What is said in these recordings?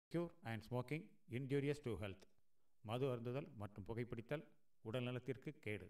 Cure and smoking injurious to health மது அருந்துதல் மற்றும் புகைப்பிடித்தல் உடல்நலத்திற்கு கேடு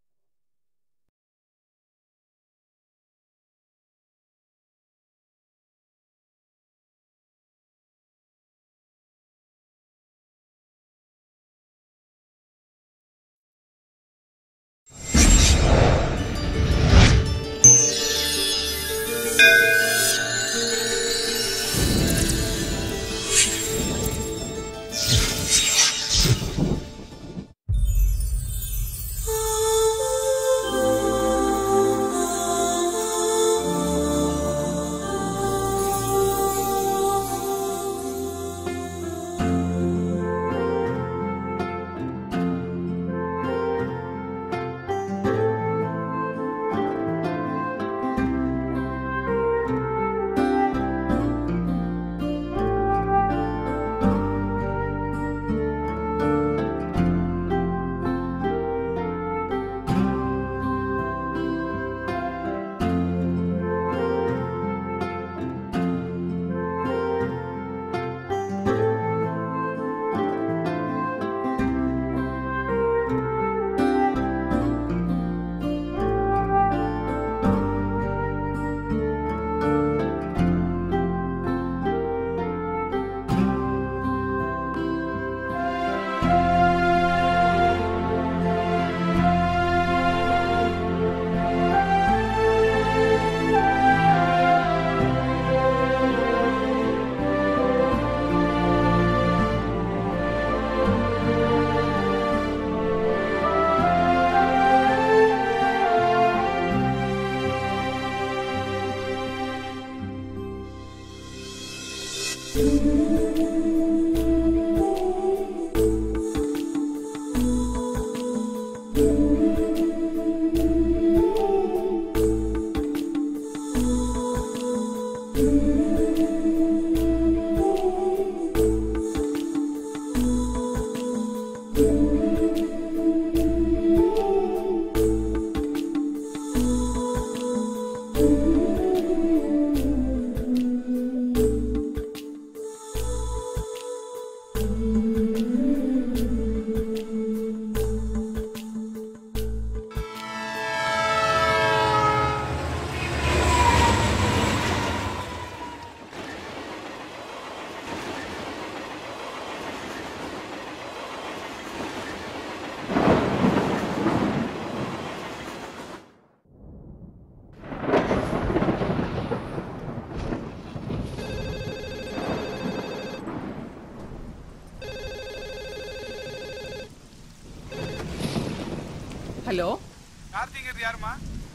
ஹலோ கார்த்திங்கிறது யாருமா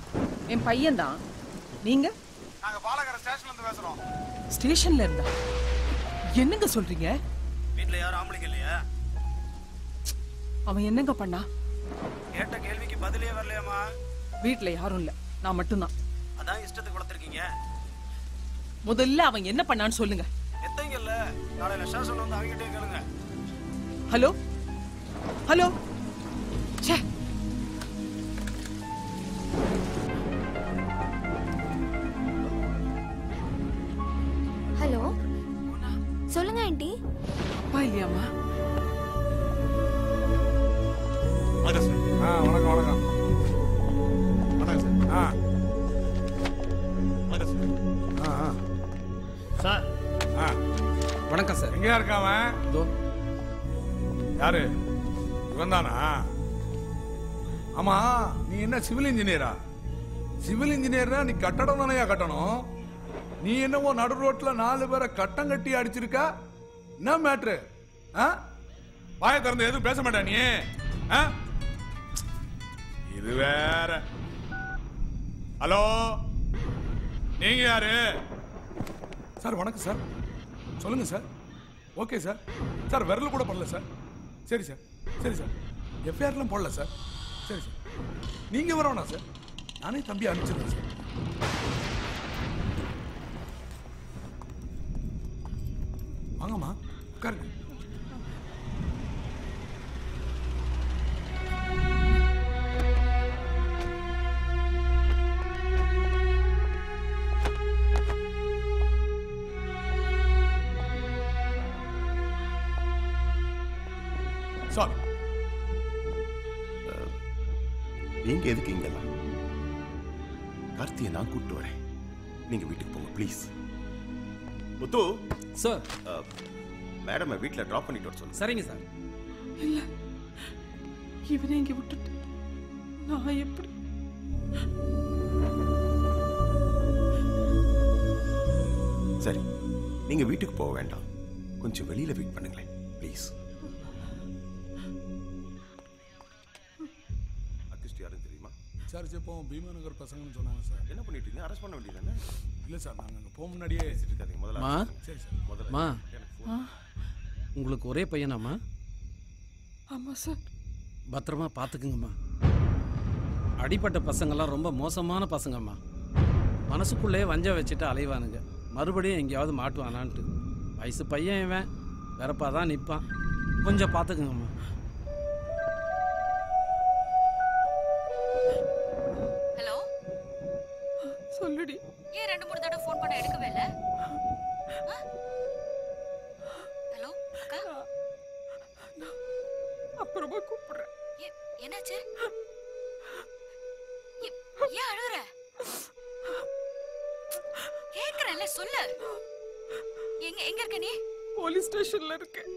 என் பையன்தான் நீங்க நாங்க பாலகர ஸ்டேஷன்ல இருந்து பேசுறோம் ஸ்டேஷன்ல இருந்தா என்னங்க சொல்றீங்க வீட்ல யாரும் ஆம்பளைங்க இல்லையா அவன் என்னங்க பண்ணா கேட்ட கேள்விக்கு பதிலே வரலையாமா வீட்ல யாரும் இல்ல நான் மட்டும்தான் அதான் இஷ்டத்துக்கு கொடுத்துருக்கீங்க முதல்ல அவன் என்ன பண்ணான்னு சொல்லுங்க எத்தங்க இல்ல நாளையில ஸ்டேஷன் வந்து அவங்ககிட்டயே கேளுங்க ஹலோ ஹலோ ச்சே ஹலோ சொல்லுங்க ஆண்டி அப்பா இல்லையாம்மா ஆ வணக்கம் வணக்கம் வணக்கம் சார் ஆ ஆ ஆ சார் ஆ வணக்கம் சார் எங்கேயா இருக்காவன் இதோ யாரு இவன் தானா ஆமா நீ என்ன சிவில் இன்ஜினியரா சிவில் இன்ஜினியர்னா நீ கட்டடம் தானையா கட்டணும் நீ என்னவோ நடு ரோட்ல நாலு பேரை கட்டம் கட்டி அடிச்சிருக்க என்ன மேட்ரு வாய திறந்து எதுவும் பேச மாட்டா நீ ஆ? இது வேற ஹலோ நீங்க யாரு சார் வணக்கம் சார் சொல்லுங்க சார் ஓகே சார் சார் விரல் கூட பண்ணல சார் சரி சார் சரி சார் எஃப்ஐஆர்லாம் போடல சார் சரி சார் நீங்க வரணும் சார் நானே தம்பி அனுப்பிச்சிடுறேன் சார் வாங்கம்மா உட்காருங்க சாரி நீங்க எதுக்கு இங்கெல்லாம் கார்த்தியை நான் கூப்பிட்டு வரேன் நீங்க வீட்டுக்கு போங்க ப்ளீஸ் முத்து சார் மேடம் வீட்டில் ட்ராப் பண்ணிட்டு வர சொல்லுங்க சரிங்க சார் இல்ல இவனை இங்க விட்டுட்டு நான் எப்படி சரி நீங்க வீட்டுக்கு போக வேண்டாம் கொஞ்சம் வெளியில வெயிட் பண்ணுங்களேன் ப்ளீஸ் அக்யூஸ்ட் யாரும் தெரியுமா சார் இப்போ பீமா நகர் பசங்கன்னு சொன்னாங்க சார் என்ன பண்ணிட்டு இருக்கீங்க அரெஸ்ட் பண்ண வேண்டியதானே இல்லை சார் நாங்கள் அங்கே போக முன்னாடியே பேசிட்டு இருக்காதீங்க முதல்ல மா. arrest பண்ணுங்க. சரி சார் முதல்ல மா எனக்கு phone உங்களுக்கு ஒரே பையனாம்மா ஆமா சார் பத்திரமா பார்த்துக்குங்கம்மா அடிப்பட்ட பசங்கெல்லாம் ரொம்ப மோசமான பசங்கம்மா மனசுக்குள்ளே வஞ்சம் வச்சுட்டு அலைவானுங்க மறுபடியும் எங்கேயாவது மாட்டுவானான்ட்டு வயசு பையன் இவன் வெறப்பா தான் நிற்பான் கொஞ்சம் பார்த்துக்குங்கம்மா ஹலோ சொல்லுடி ஏன் ரெண்டு மூணு தடவை ஃபோன் பண்ண எடுக்கவே இல்ல ஆ? ஹலோ அக்கா அப்புறமா கூப்பிடுறேன் ஏ- என்னாச்சு ஏ- ஏன் அழுகுற கேக்குறேன்ல சொல்லு எங்க எங்க இருக்க நீ போலீஸ் ஸ்டேஷன்ல இருக்கேன்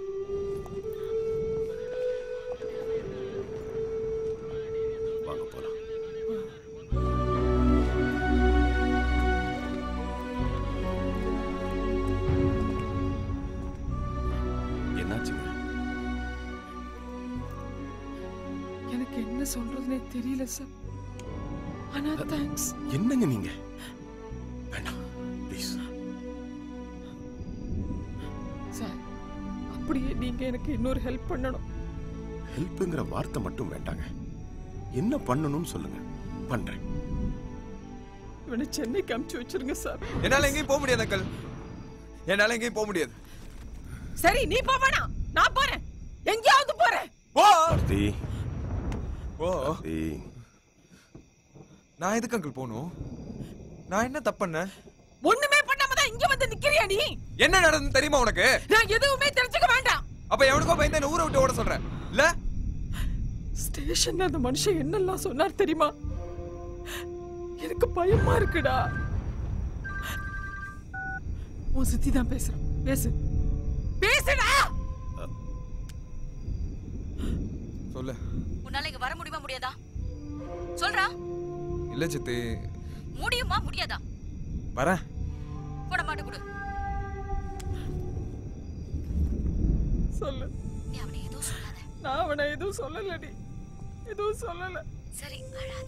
வாங்க போலாம் என்னாச்சுங்க எனக்கு என்ன சொல்றதுனே தெரியல சார் ஆனா தேங்க்ஸ் என்னங்க நீங்க வேண்டாம் ப்ளீஸ் சார் அப்படியே நீங்க எனக்கு இன்னொரு ஹெல்ப் பண்ணணும் ஹெல்ப்புங்கிற வார்த்தை மட்டும் வேண்டாங்க என்ன பண்ணணும்னு சொல்லுங்க பண்றேன் இவனை சென்னைக்கு அமுச்சு வச்சிருங்க சார் என்னால எங்கேயும் போக முடியாது அக்கல் என்னால எங்கேயும் போக முடியாது சரி நீ போ வேணாம் நான் போறேன் எங்கேயாவது போறேன் ஓ கார்த்தி ஓ கார்த்தி நான் எதுக்கு அங்கிள் போகணும் நான் என்ன தப்பு பண்ணேன் ஒண்ணுமே பண்ணாம தான் இங்க வந்து நிக்கிறியா நீ என்ன நடந்தது தெரியுமா உனக்கு நான் எதுவுமே தெரிஞ்சுக்க வேண்டாம் அப்ப எவனுக்கோ பயந்து என்ன ஊரை விட்டு ஓட சொல்றேன் இல்ல ஸ்டேஷன்ல அந்த மனுஷன் என்னெல்லாம் சொன்னார் தெரியுமா எனக்கு பயமா இருக்குடா உன் சித்தி தான் பேசுறான் பேசு பேசுடா சொல்லு உன்னால இங்க வர முடியுமா முடியாதா சொல்றா இல்ல சித்தி முடியுமா முடியாதா வரேன் போட மாட்டு கொடு சொல்லு நீ அவனை எதுவும் சொல்லாத நான் அவனை எதுவும் சொல்லலடி எதுவும் சொல்லல சரி அழாத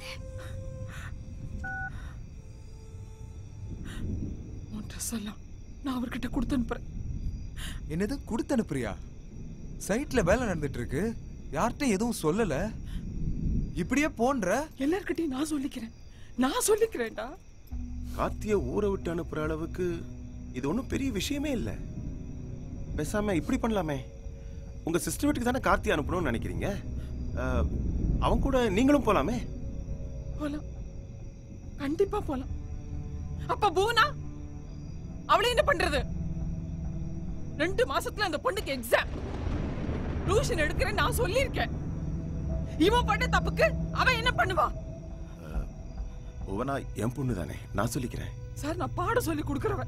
உன் ட்ரெஸ் எல்லாம் நான் அவர்கிட்ட கொடுத்து அனுப்புறேன் என்னது கொடுத்து அனுப்புறியா சைட்ல வேலை நடந்துட்டு இருக்கு யார்கிட்ட எதுவும் சொல்லல இப்படியே போன்ற எல்லார்கிட்டயும் நான் சொல்லிக்கிறேன் நான் சொல்லிக்கிறேன்டா கார்த்திய ஊரை விட்டு அனுப்புற அளவுக்கு இது ஒன்றும் பெரிய விஷயமே இல்லை பேசாம இப்படி பண்ணலாமே உங்க சிஸ்டர் வீட்டுக்கு தானே கார்த்தி அனுப்பணும்னு நினைக்கிறீங்க அஹ், அவன் கூட நீங்களும் போலாமே போலாம் கண்டிப்பா போலாம் அப்ப பூனா அவளை என்ன பண்றது ரெண்டு மாசத்துல அந்த பொண்ணுக்கு எக்ஸாம் டியூஷன் எடுக்கிறேன் நான் சொல்லியிருக்கேன் இவன் பண்ண தப்புக்கு அவன் என்ன பண்ணுவா ஒவ்வொன்றா என் பொண்ணு தானே நான் சொல்லிக்கிறேன் சார் நான் பாட சொல்லி கொடுக்கறவன்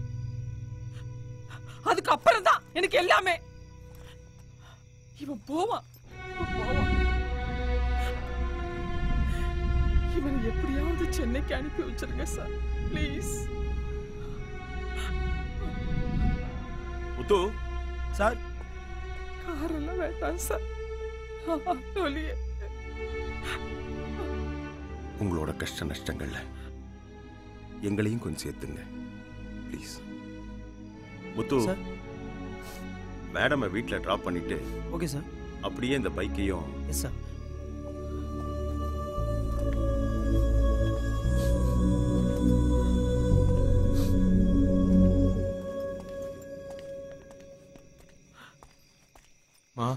அதுக்கு அப்புறம் தான் எனக்கு எல்லாமே இவன் போவான் இவன் போவான் இவனை எப்படியாவது சென்னைக்கு அனுப்பி வச்சிருங்க சார் ப்ளீஸ் முத்து சார் காரெல்லாம் வேண்டாம் சார் ஆட்டோலியே உங்களோட கஷ்ட நஷ்டங்கள்ல எங்களையும் கொஞ்சம் சேர்த்துங்க ப்ளீஸ் முத்து சார். மேடமை வீட்டில் ட்ராப் பண்ணிட்டு ஓகே சார் அப்படியே இந்த பைக்கையும் எஸ் சார் மா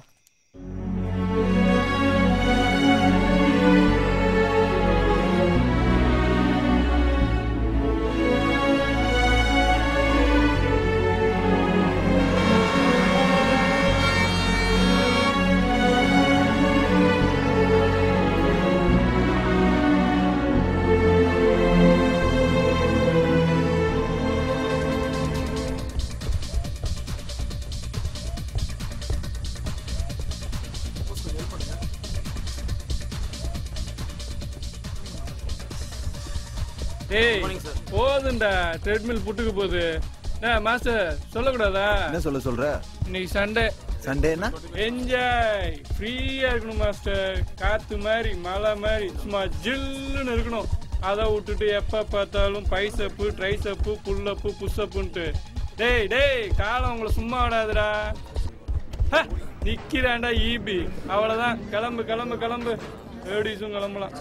டேய் போதுண்டா ட்ரெட்மில் புட்டுக்கு போகுது என்ன மாஸ்டர் சொல்லக்கூடாதா என்ன சொல்ல சொல்ற இன்னைக்கு சண்டே சண்டேனா என்ஜாய் ஃப்ரீயா இருக்கணும் மாஸ்டர் காத்து மாதிரி மழை மாதிரி சும்மா ஜில்லுன்னு இருக்கணும் அதை விட்டுட்டு எப்ப பார்த்தாலும் பைசப்பு ட்ரைசப்பு புல்லப்பு புஷ்அப்புன்ட்டு டேய் டேய் காலம் உங்களை சும்மா விடாதுடா ஹ, நிக்கிறான்டா ஈபி அவ்வளவுதான் கிளம்பு கிளம்பு கிளம்பு லேடிஸும் கிளம்பலாம்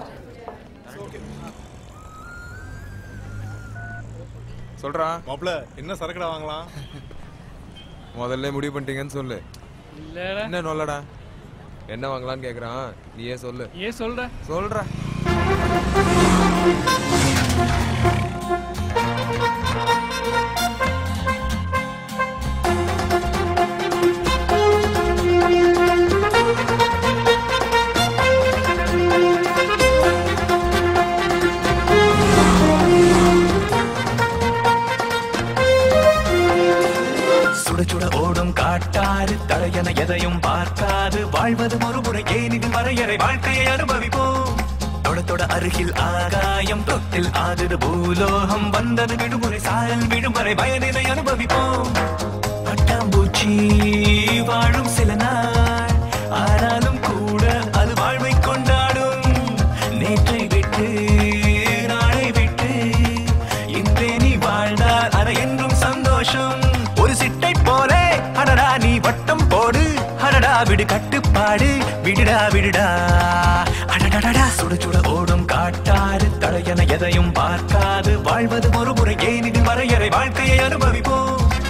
சொல்றா மாப்ள என்ன சரக்குடா வாங்கலாம் முதல்ல முடிவு பண்ணிட்டீங்கன்னு சொல்லு இல்லடா என்ன நொல்லடா என்ன வாங்கலாம்னு கேக்குறான் நீயே சொல்லு ஏன் சொல்ற சொல்ற சுட சுட ஓடும் காட்டாறு தலையன எதையும் பார்க்காது வாழ்வது மறுமுறை ஏன் இது வரையறை வாழ்க்கையை அனுபவிப்போம் தொட தொட அருகில் ஆகாயம் தொட்டில் ஆகுது பூலோகம் வந்தது விடுமுறை சாயல் விடுமுறை பயனினை அனுபவிப்போம் பட்டாம்பூச்சி வாழும் சில நாள் ஆனாலும் கூட அது வாழ்வை கொண்டாடும் நேற்றை விட்டு நாளை விட்டு இன்றே நீ வாழ்ந்தால் அது என்றும் சந்தோஷம் ஒரு சிட்டை போலே அடடா நீ வட்டம் போடு அடடா விடு கட்டுப்பாடு விடுடா விடுடா அடடடடா சுட சுட ஓடும் காட்டாறு தடையன எதையும் பார்க்காது வாழ்வது ஒரு முறை ஏன் இது வரையறை வாழ்க்கையை அனுபவிப்போம்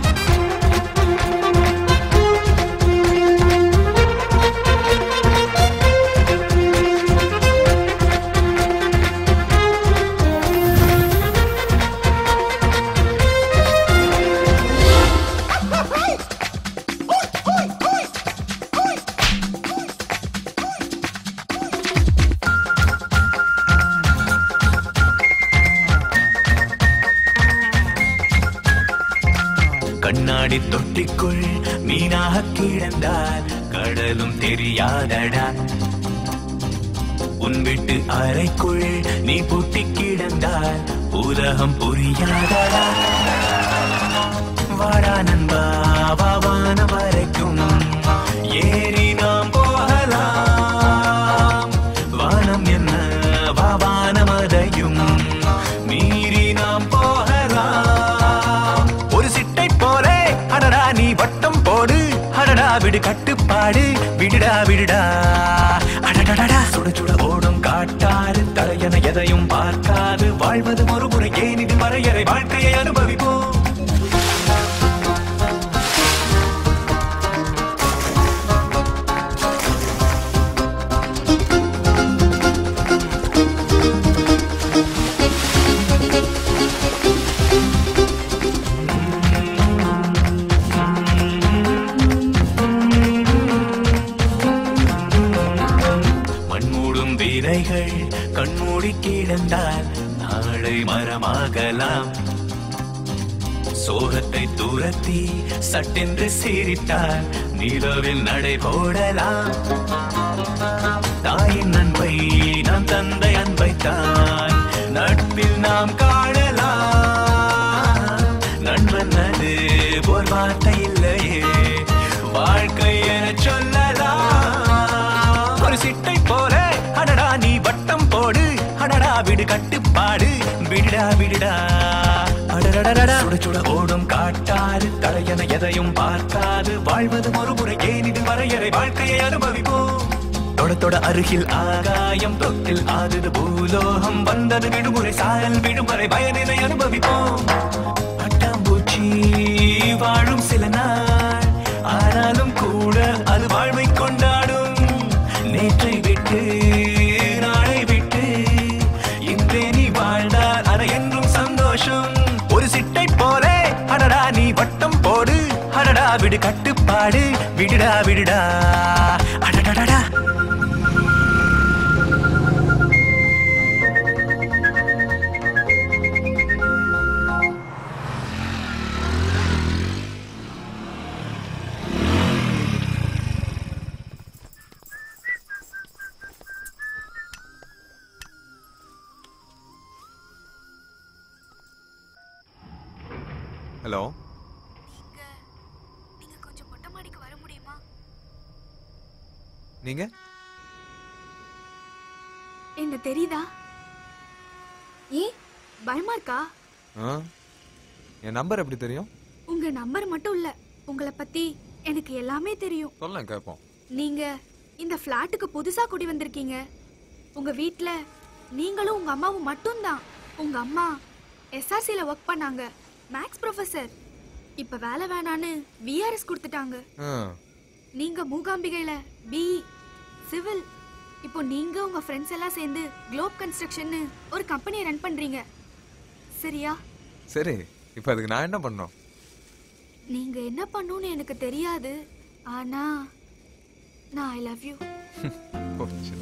கண்ணாடி தொட்டிக்குள் மீனாக கிடந்தால் கடலும் தெரியாதடா உன் வீட்டு அறைக்குள் நீ பூட்டி கிடந்தால் உலகம் புரியாதடா வாடா நண்பா வாவான வரைக்கும் ஏறி நாம் போகலாம் வானம் என்ன வாவானம் அதையும் மீறி நாம் போகலாம் ஒரு சிட்டை போலே அடடா நீ வட்டம் போடு அடடா விடு கட்டுப்பாடு விடுடா விடுடா அடடடடா சுட சுட ஓடும் காட்டாறு தலையன எதையும் பார்க்காது வாழ்வது ஒரு முறை ஏன் இது வரையறை வாழ்க்கையை அனுபவிப்போம் மண்மூடும் விதைகள் கண்மூடி கிடந்தால் நாளை மரமாகலாம் சோகத்தை துரத்தி சட்டென்று சிரித்தால் நிலவில் நடை போடலாம் தாயின் அன்பை நாம் தந்தை அன்பை தான் நட்பில் நாம் காணலாம் நண்பன் அது போல் வார்த்தை இல்லையே வாழ்க்கை என சொல்லலாம் ஒரு சிட்டை போல அடடா நீ வட்டம் போடு அடடா விடு கட்டுப்பாடு விடுடா விடுடா அடடடடடா சுட சுட ஓடும் காட்டாறு தலையன எதையும் பார்க்காது வாழ்வது ஒரு முறை ஏன் இது வரையறை வாழ்க்கையை அனுபவிப்போம் தொட தொட அருகில் ஆகாயம் தொட்டில் ஆகுது பூலோகம் வந்தது விடுமுறை சாயல் விடுமுறை பயனினை அனுபவிப்போம் பட்டாம்பூச்சி வாழும் சில நாள் ஆனாலும் கூட அது வாழ்வை கொண்டாடும் நேற்றை விட்டு நாளை விட்டு இன்றே நீ வாழ்ந்தால் அது என்றும் சந்தோஷம் ஒரு சிட்டை போலே அடடா நீ வட்டம் போடு அடடா விடு கட்டுப்பாடு விடுடா விடுடா அடடடடா ஹலோ நீங்க கொஞ்சம் மொட்டை மாடிக்கு வர முடியுமா நீங்க என்ன தெரியுதா ஏன் பயமா இருக்கா ஆ என் நம்பர் எப்படி தெரியும் உங்க நம்பர் மட்டும் இல்ல உங்களை பத்தி எனக்கு எல்லாமே தெரியும் சொல்லேன் கேட்போம் நீங்க இந்த ஃப்ளாட்டுக்கு புதுசா குடி வந்திருக்கீங்க உங்க வீட்ல நீங்களும் உங்க அம்மாவும் மட்டும்தான் உங்க அம்மா எஸ்ஆர்சில ஒர்க் பண்ணாங்க மேக்ஸ் ப்ரொஃபசர் இப்ப வேலை வேணான்னு விஆர்எஸ் கொடுத்துட்டாங்க ஆ நீங்க மூகாம்பிகையில பிஇ சிவில் இப்போ நீங்க உங்க ஃப்ரெண்ட்ஸ் எல்லாம் சேர்ந்து குளோப் கன்ஸ்ட்ரக்ஷன் ஒரு கம்பெனியை ரன் பண்றீங்க சரியா சரி இப்போ அதுக்கு நான் என்ன பண்ணோம் நீங்க என்ன பண்ணணும்னு எனக்கு தெரியாது ஆனா நான் ஐ லவ் யூ போச்சு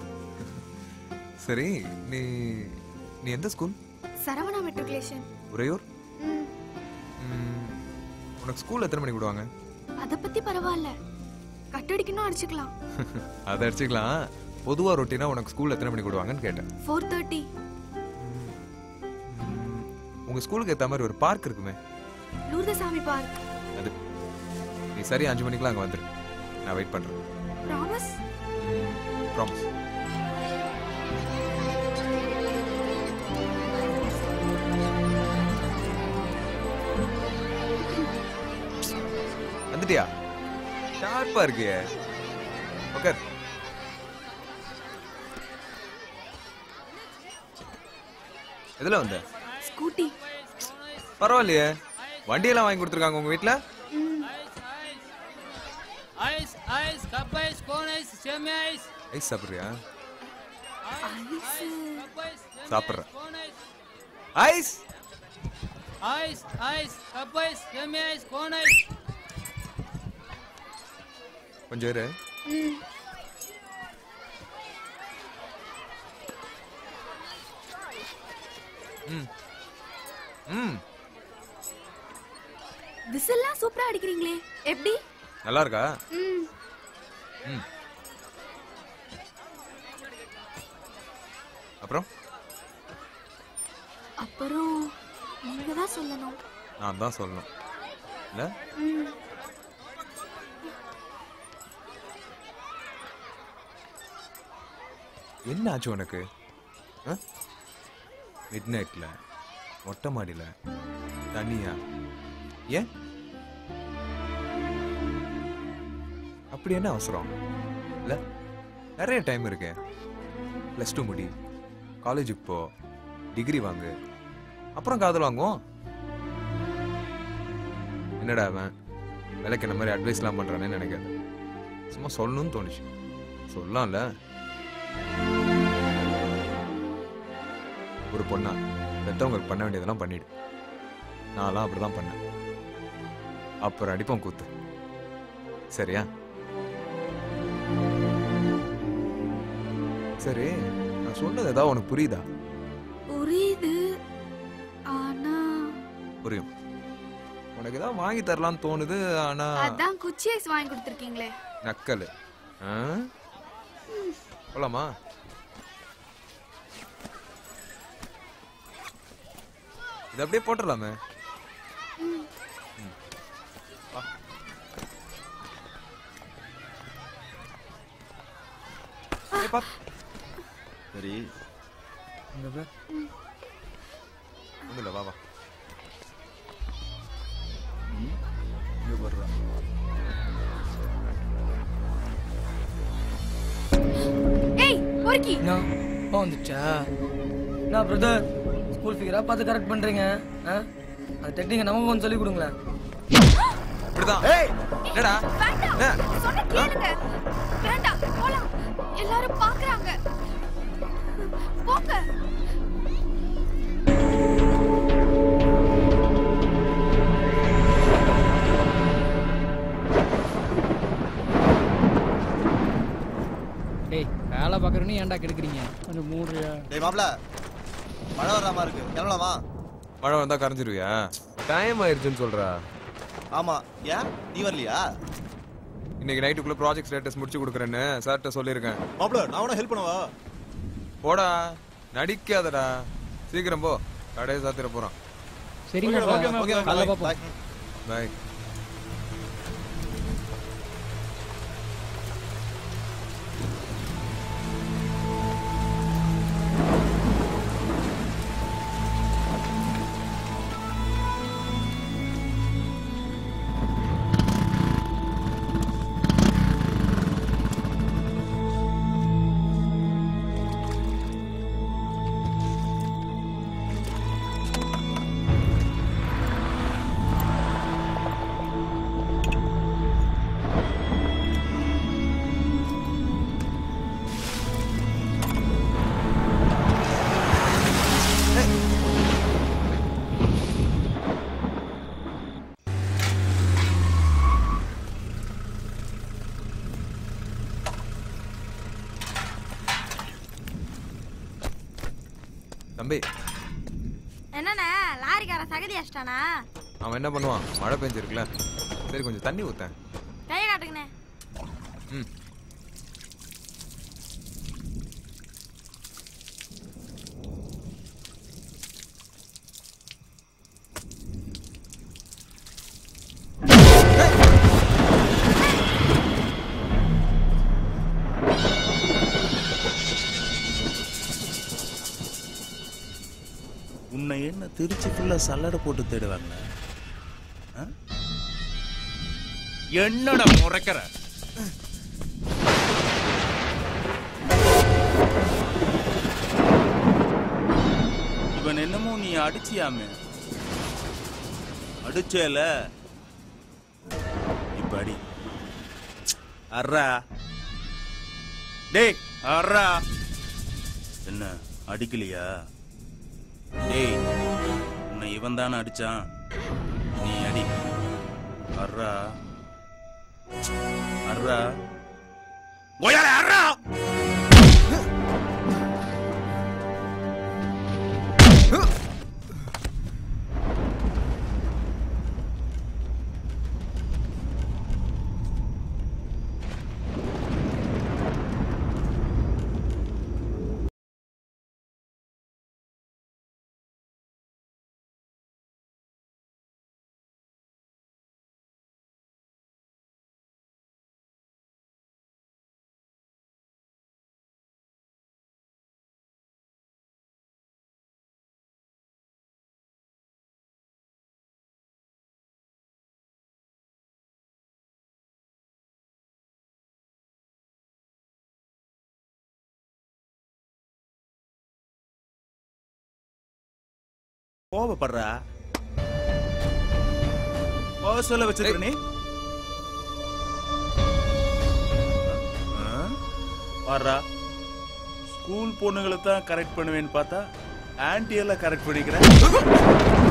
சரி நீ நீ எந்த ஸ்கூல் சரவணா மெட்ரிகுலேஷன் உறையூர் ம், உனக்கு ஸ்கூல் எத்தனை மணிக்கு விடுவாங்க அத பத்தி பரவாயில்ல கட்டடிக்கணும் அடிச்சுக்கலாம் அதை அடிச்சுக்கலாம் பொதுவா ரொட்டீனா உனக்கு ஸ்கூல் எத்தனை மணிக்கு விடுவாங்கன்னு கேட்டேன் ஃபோர் தேர்ட்டி உங்க ஸ்கூலுக்கு ஏத்த மாதிரி ஒரு பார்க் இருக்குமே லூர்தசாமி பார்க் அது நீ சரி அஞ்சு மணிக்கெல்லாம் அங்க வந்துரு நான் வெயிட் பண்றேன் ப்ராமிஸ் ப்ராமிஸ் வந்துட்டியா ஷார்ப்பா இருக்கியே ஓகே எதுல வந்த ஸ்கூட்டி பரவாயில்லையே வண்டியெல்லாம் வாங்கி கொடுத்துருக்காங்க உங்க வீட்ல ice ice cup ice cone ice semi ice ice சாப்பிடுறியா கப் ஐஸ் சாப்பிட்றேன் cone ice ice ice ice cup ice semi ice cone ice கொஞ்சம் இரு ம் ம் விசில்லாம் சூப்பரா அடிக்கிறீங்களே எப்படி நல்லா இருக்கா ம் ம் அப்புறம் அப்புறம் நீங்க தான் சொல்லணும் நான் தான் சொல்லணும் இல்ல ம் என்ன ஆச்சு உனக்கு மிட் நைட்ல மொட்டை மாடியில தனியா ஏன் அப்படி என்ன அவசரம் இல்ல நிறைய டைம் இருக்கு ப்ளஸ் டூ முடி காலேஜுக்கு போ டிகிரி வாங்கு அப்புறம் காதல் வாங்குவோம் என்னடா அவன் விலைக்கு இந்த மாதிரி அட்வைஸ்லாம் பண்றானே நினைக்காது சும்மா சொல்லணும்னு தோணுச்சு சொல்லலாம்ல ஒரு பொண்ணா பெத்தவங்களுக்கு பண்ண வேண்டியதெல்லாம் பண்ணிடு நான்லாம் அப்படிதான் பண்ணேன் அப்புறம் அடிப்போம் கூத்து சரியா சரி நான் சொன்னது ஏதாவது உனக்கு புரியுதா புரியுது ஆனா புரியும் உனக்கு ஏதாவது வாங்கி தரலாம்னு தோணுது ஆனா அதான் குச்சி ஐஸ் வாங்கி கொடுத்துருக்கீங்களே நக்கல் ஆ? போலாமா இது அப்படியே போட்டுடலாமே ம். வா. ஏய், பாப். சரி ஒண்ணும் இல்ல வா வா ஏய் பொறுக்கி என்ன வந்துச்சா என்ன பிரதர் ஸ்கூல் ஃபிகரா பார்த்து கரெக்ட் பண்றீங்க ஆ? அந்த டெக்னிக்கை நமக்கு கொஞ்சம் சொல்லி கொடுங்களேன் இப்படிதான் என்னடா வேண்டாம் சொன்ன கேளுங்க வேண்டாம் போலாம் எல்லாரும் பாக்குறாங்க போங்க டேய் வேலை பார்க்குறேன்னு ஏன்டா கெடுக்குறீங்க கொஞ்சம் மூடுறியா டேய் மாப்ள மழை வர்ற மாதிரி இருக்கு கிளம்பலாமா மழை வந்தா கரைஞ்சிருவியா டைம் ஆயிருச்சுன்னு சொல்றா ஆமா ஏன் நீ வரலையா இன்னைக்கு நைட்டுக்குள்ள ப்ராஜெக்ட் ஸ்டேட்டஸ் முடிச்சு கொடுக்குறேன்னு சார்கிட்ட சொல்லியிருக்கேன் மாப்ள நான் உன ஹெல்ப் பண்ணவா போடா நடிக்காதடா சீக்கிரம் போ கடையை சாத்திர போறான் சரிங்க Okay, okay, okay, காலைல bye. பார்ப்போம் பாய் தம்பி என்னண்ணே லாரிக்காரன் சகதி அடிச்சிட்டானா அவன் என்ன பண்ணுவான் மழை பெஞ்சிருக்குல சரி கொஞ்சம் தண்ணி ஊத்தேன் கையை காட்டுங்கண்ணே ம் உன்னை என்ன திருச்சி ஃபுல்லா சல்லடை போட்டு தேடுவாங்க ஆ? என்னடா முறைக்கிற இவன் என்னமோ நீ அடிச்சியாமே அடிச்சேல இப்ப அடி அர்ரா டேய் அர்ரா என்ன அடிக்கலையா டேய் உன்னை இவன் தானே அடிச்சான் நீ அடி அர்ரா அர்ரா கோயால அர்ரா கோபப்படுறா கோவ சொல்ல வச்சிருக்க நீ வர்றா ஸ்கூல் பொண்ணுங்களை தான் கரெக்ட் பண்ணுவேன்னு பார்த்தா ஆன்டி எல்லாம் கரெக்ட் பண்ணிக்கிறேன்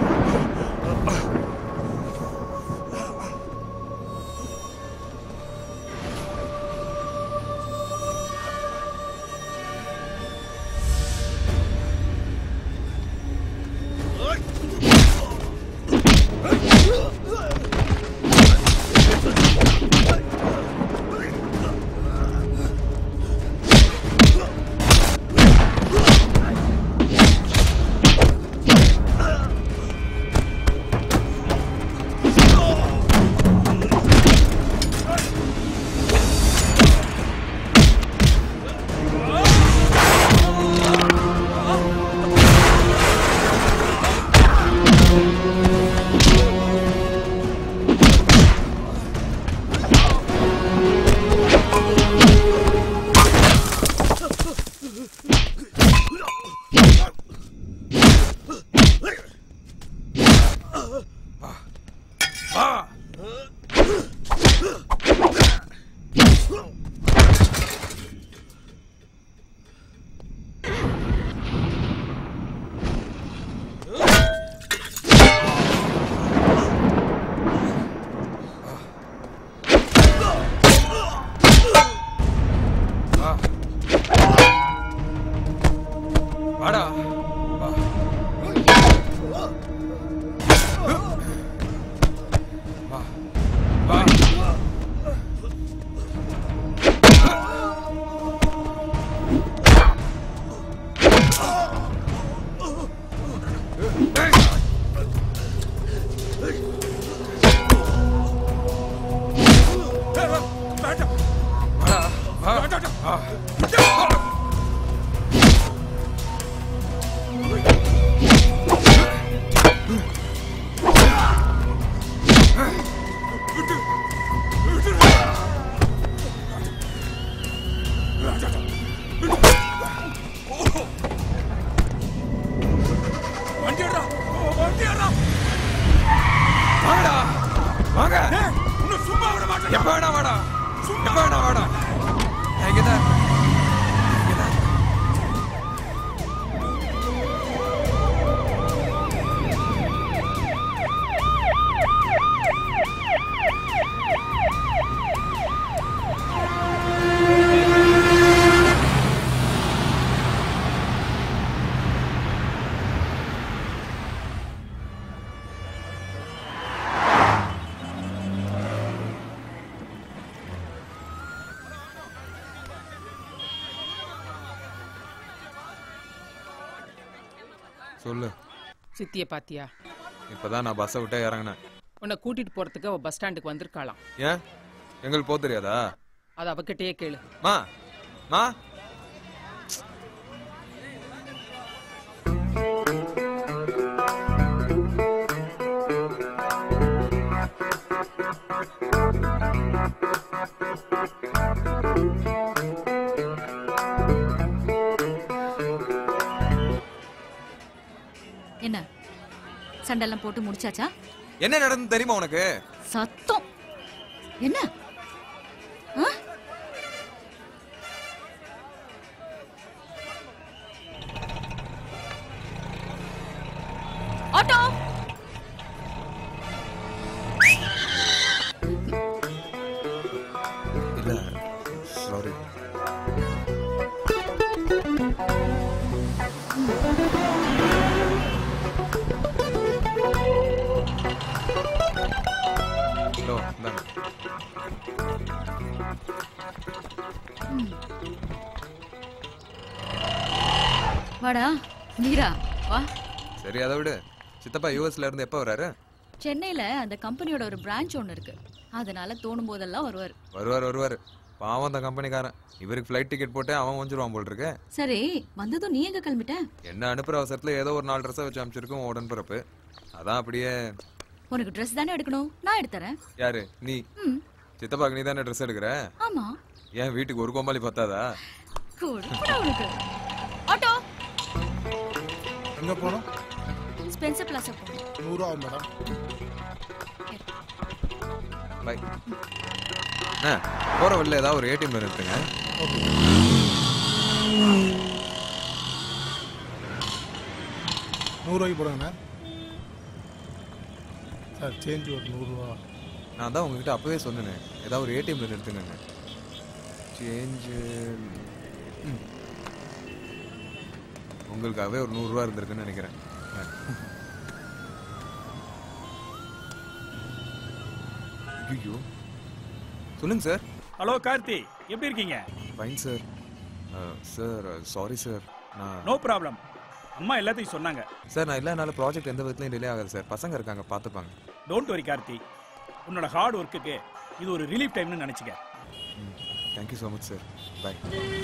வாடா வாங்கடா வாங்க இன்னும் சும்மா விட மாட்டேன் எப்ப வேணா வாடா எப்ப வேணா வாடா இங்கதான் சொல்லு சித்திய பாத்தியா இப்பதான் நான் பஸ்ஸை விட்டே இறங்கினேன் உன்னை கூட்டிட்டு போறதுக்கு அவ பஸ் ஸ்டாண்டுக்கு வந்திருக்காளாம் ஏன் எங்களுக்கு போக தெரியாதா அது அவகிட்டயே கேளு மா மா என்ன சண்டெல்லாம் போட்டு முடிச்சாச்சா என்ன நடந்து தெரியுமா உனக்கு சத்தம் என்ன ஆ? ஆட்டோ இல்ல சாரி ஹலோ இந்தாங்க வாடா நீரா வா சரி அதை விடு சித்தப்பா யூஎஸ்ல இருந்து எப்போ வராரு சென்னையில அந்த கம்பெனியோட ஒரு பிரான்ச் ஒன்று இருக்கு அதனால தோணும் போதெல்லாம் வருவார் வருவார் வருவார் பாவம் அந்த கம்பெனிக்காரன் இவருக்கு ஃப்ளைட் டிக்கெட் போட்டு அவன் வந்துருவான் போல் இருக்கு சரி வந்ததும் நீ எங்க கிளம்பிட்ட என்ன அனுப்புற அவசரத்துல ஏதோ ஒரு நாலு ட்ரெஸ்ஸை வச்சு அமைச்சிருக்கோம் உடன் பிறப்பு அதான் அப்படியே உனக்கு ட்ரெஸ் தானே எடுக்கணும் நான் எடுத்துறேன் யாரு நீ ம் சித்தப்பாக்கு நீ தானே ட்ரெஸ் எடுக்கிற ஆமா ஏன் வீட்டுக்கு ஒரு கோமாளி பத்தாதா கொடுப்படா உனக்கு ஆட்டோ எங்க போனோம் ஸ்பென்சர் பிளாசா போ நூறுரூவா மேடம் பை அண்ணா போற வழியில ஏதாவது ஒரு ஏடிஎம்ல நிறுத்துங்க நூறுரூவாய்க்கு போடுங்கண்ணா சார் சேஞ்ச் ஒரு நூறுரூவா நான் தான் உங்ககிட்ட அப்பவே சொன்னேனே ஏதாவது ஒரு ஏடிஎம்ல நிறுத்துங்க சேஞ்சு உங்களுக்காகவே ஒரு நூறுரூவா இருந்திருக்குன்னு நினைக்கிறேன் ஐயோ சொல்லுங்க சார் ஹலோ கார்த்தி எப்படி இருக்கீங்க fine sir sir sorry sir நான் நோ ப்ராப்ளம் அம்மா எல்லாத்தையும் சொன்னாங்க சார் நான் இல்லைனால ப்ராஜெக்ட் எந்த விதத்துலையும் டிலே ஆகாது சார் பசங்க இருக்காங்க பார்த்துப்பாங்க டோன்ட் வரி கார்த்தி உன்னோட ஹார்ட் ஒர்க்குக்கு இது ஒரு ரிலீஃப் டைம்னு நினச்சிக்க thank you so much sir bye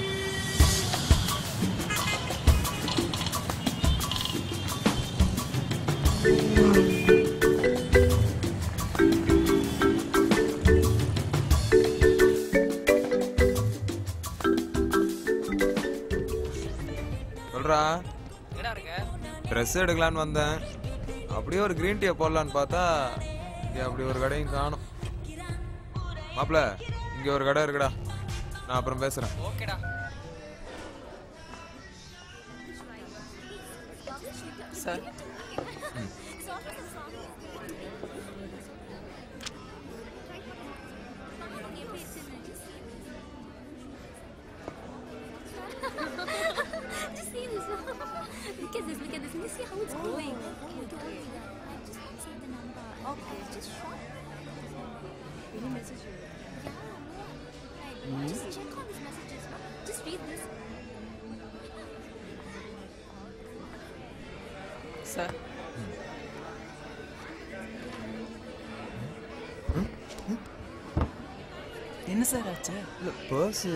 சொல்றா எங்கடா இருக்க ட்ரெஸ் எடுக்கலான்னு வந்தேன் அப்படியே ஒரு க்ரீன் டீயை போடலான்னு பார்த்தா இங்கே அப்படி ஒரு கடையும் காணும் மாப்பிள இங்கே ஒரு கடை இருக்குடா நான் அப்புறம் பேசுகிறேன் ஓகேடா sir Just see this. look at this, look at this. Let me see how it's going. Okay, okay. I just want to save the number. Okay, just short. Will he message you? Yeah, no. Like, just check on his messages. No? Just read this. Sir என்ன sir ஆச்சு இல்லை purse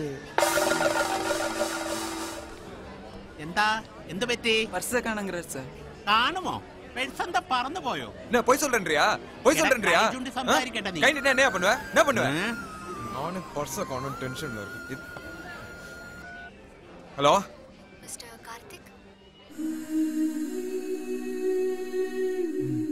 എന്താ എന്ത് പറ്റി பர்ஸை காணுங்கிறார் sir കാണുമോ പെട്ടെന്താ പറന്നു പോയോ என்ன போய் சொல்றேன்றியா போய் എടാ, சொல்றேன்றியா கை சுண்டி சம்சாரிக்கட்ட நீ. கை நீட்டா என்ன பண்ணுவ என்ன பண்ணுவ நானு பர்ஸ காணும் டென்ஷன்ல இருக்கு ஹலோ Mr. Karthik?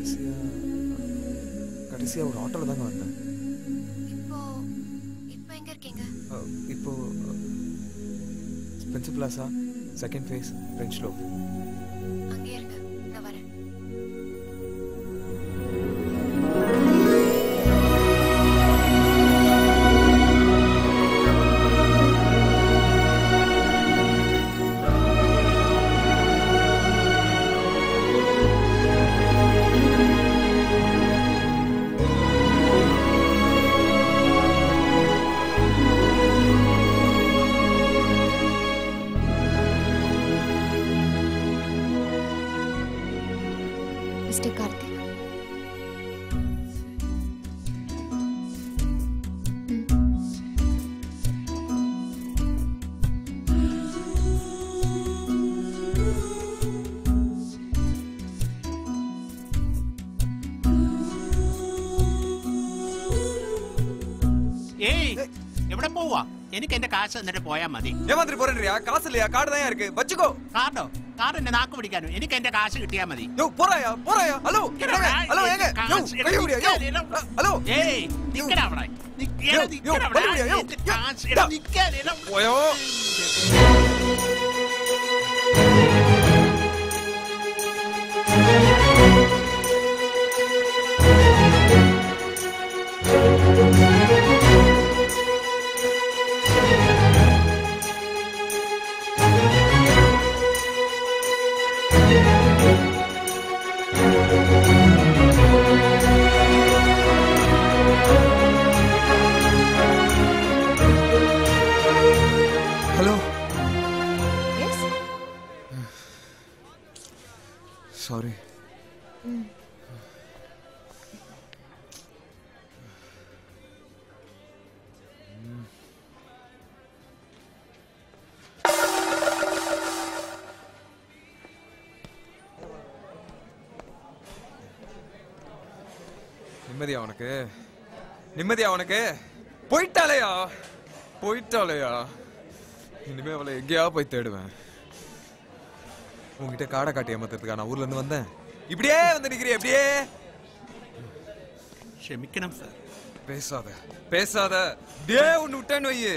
கடைசியா கடைசியா ஒரு ஆட்டோல தாங்க வந்தேன் இப்போ இப்போ எங்க இருக்கீங்க அஹ், இப்போ Spencer Plaza second phase French லோ அங்கே இருங்க நான் வரேன் மிஸ்டர் கார்த்திக் ഏയ് എവിടെ പോവാ എനിക്ക് എന്റെ കാശ് എന്നിട്ട് പോയാ മതി ஏமாத்திரி போறேன்றியா காசு இல்லையா கார்டு தான் இருக்கு வச்சுக்கோ കാർഡോ കാർഡ് എന്റെ നാക്ക് പിടിക്കാനും എനിക്ക് എന്റെ കാശ് കിട്ടിയാ മതി യോ പോറാயா പോറാயா ഹലോ ഹലോ ഏங்க യോ കൈ വിടിயா യോ ഹലോ ഏയ് നിക്കടാ അവിടെ നിക്കടാ, യോ, യോ, നിക്കടാ അവിടെ. വഴി വിടിയാ, യോ, എന്റെ യോ, കാശ് എടാ, യോ. നിക്കാൻ, എടാ. പോയോ ஹலோ எஸ் சாரி நிம்மதியா உனக்கு நிம்மதியா உனக்கு போயிட்டாலையா போயிட்டாலையா இனிமே அவளை எங்கேயா போய் தேடுவேன் உங்ககிட்ட காடை காட்டி ஏமாத்துறதுக்கா நான் ஊர்ல இருந்து வந்தேன் இப்படியே வந்து நிக்கிறிய இப்படியே ക്ഷമിക്കണം സാർ பேசாத பேசாத டே ஒன்னு விட்டேன்னு வையு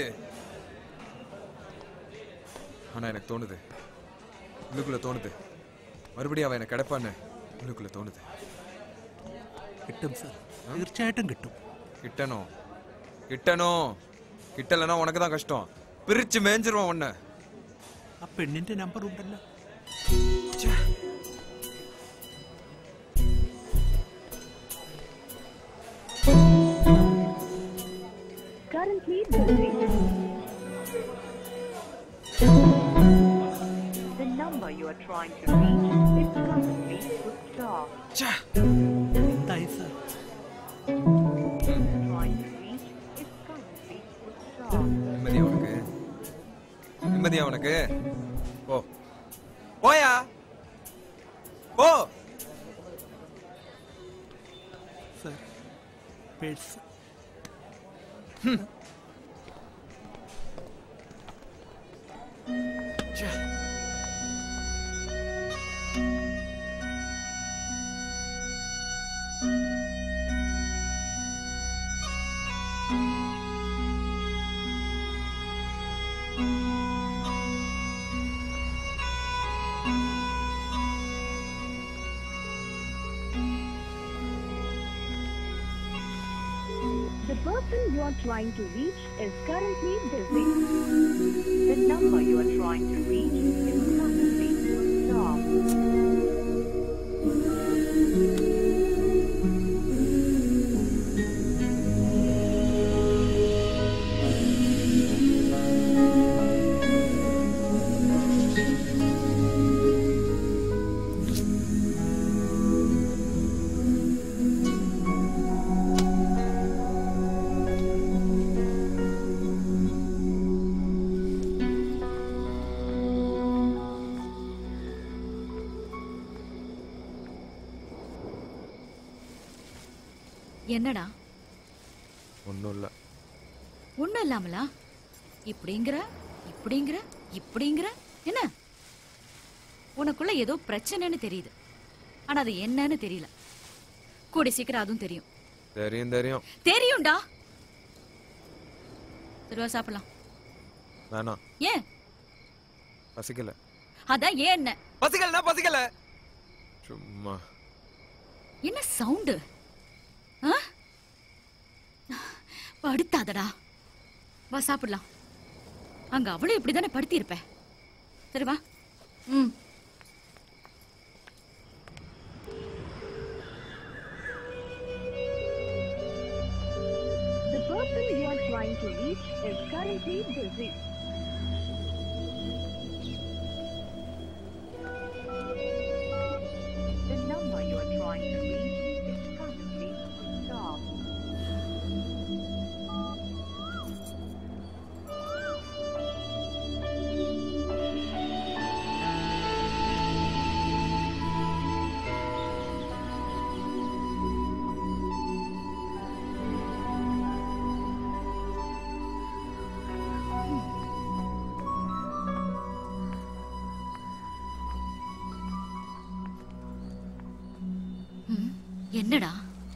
ஆனா எனக்கு தோணுது உள்ளுக்குள்ள தோணுது மறுபடியும் அவன் எனக்கு கிடைப்பான்னு உள்ளுக்குள்ள தோணுது കിട്ടും സാർ തീർച്ചയായിട്ടും കിട്ടും கிட்டனோ கிட்டனோ கிட்டலனா உனக்கு தான் கஷ்டம் பிரிச்சு மேஞ்சிருவான் உன்னை ആ പെണ്ണിന്റെ നമ്പർ ഉണ്ടല്ലോ Currently busy. The number you are trying to reach is currently switched off. എന്തായി sir Trying to reach is currently switched off. நிம்மதியா உனக்கு நிம்மதியா உனக்கு போ போயா போ sir purse The person you are trying to reach is currently busy. The number you are trying to reach is currently switched off. என்னடா ஒன்றும் இல்லை ஒண்ணும் இல்லாமலா இப்படிங்கிற இப்படிங்கிற இப்படிங்கிற என்ன உனக்குள்ள ஏதோ பிரச்சனைன்னு தெரியுது ஆனா அது என்னன்னு தெரியல கூடி சீக்கிரம் அதுவும் தெரியும் தெரியும் தெரியும் தெரியும்டா திருவா சாப்பிடலாம் வேணாம் ஏன் பசிக்கல அதான் ஏன் என்ன பசிக்கலனா பசிக்கல சும்மா என்ன சவுண்டு படுத்தாதடா வா சாப்பிடலாம் அங்க அவளும் இப்படிதானே படுத்தி இருப்ப சரி வா ம் The person you are trying to reach is currently busy. The number you are trying to reach is currently switched off. ம், என்னடா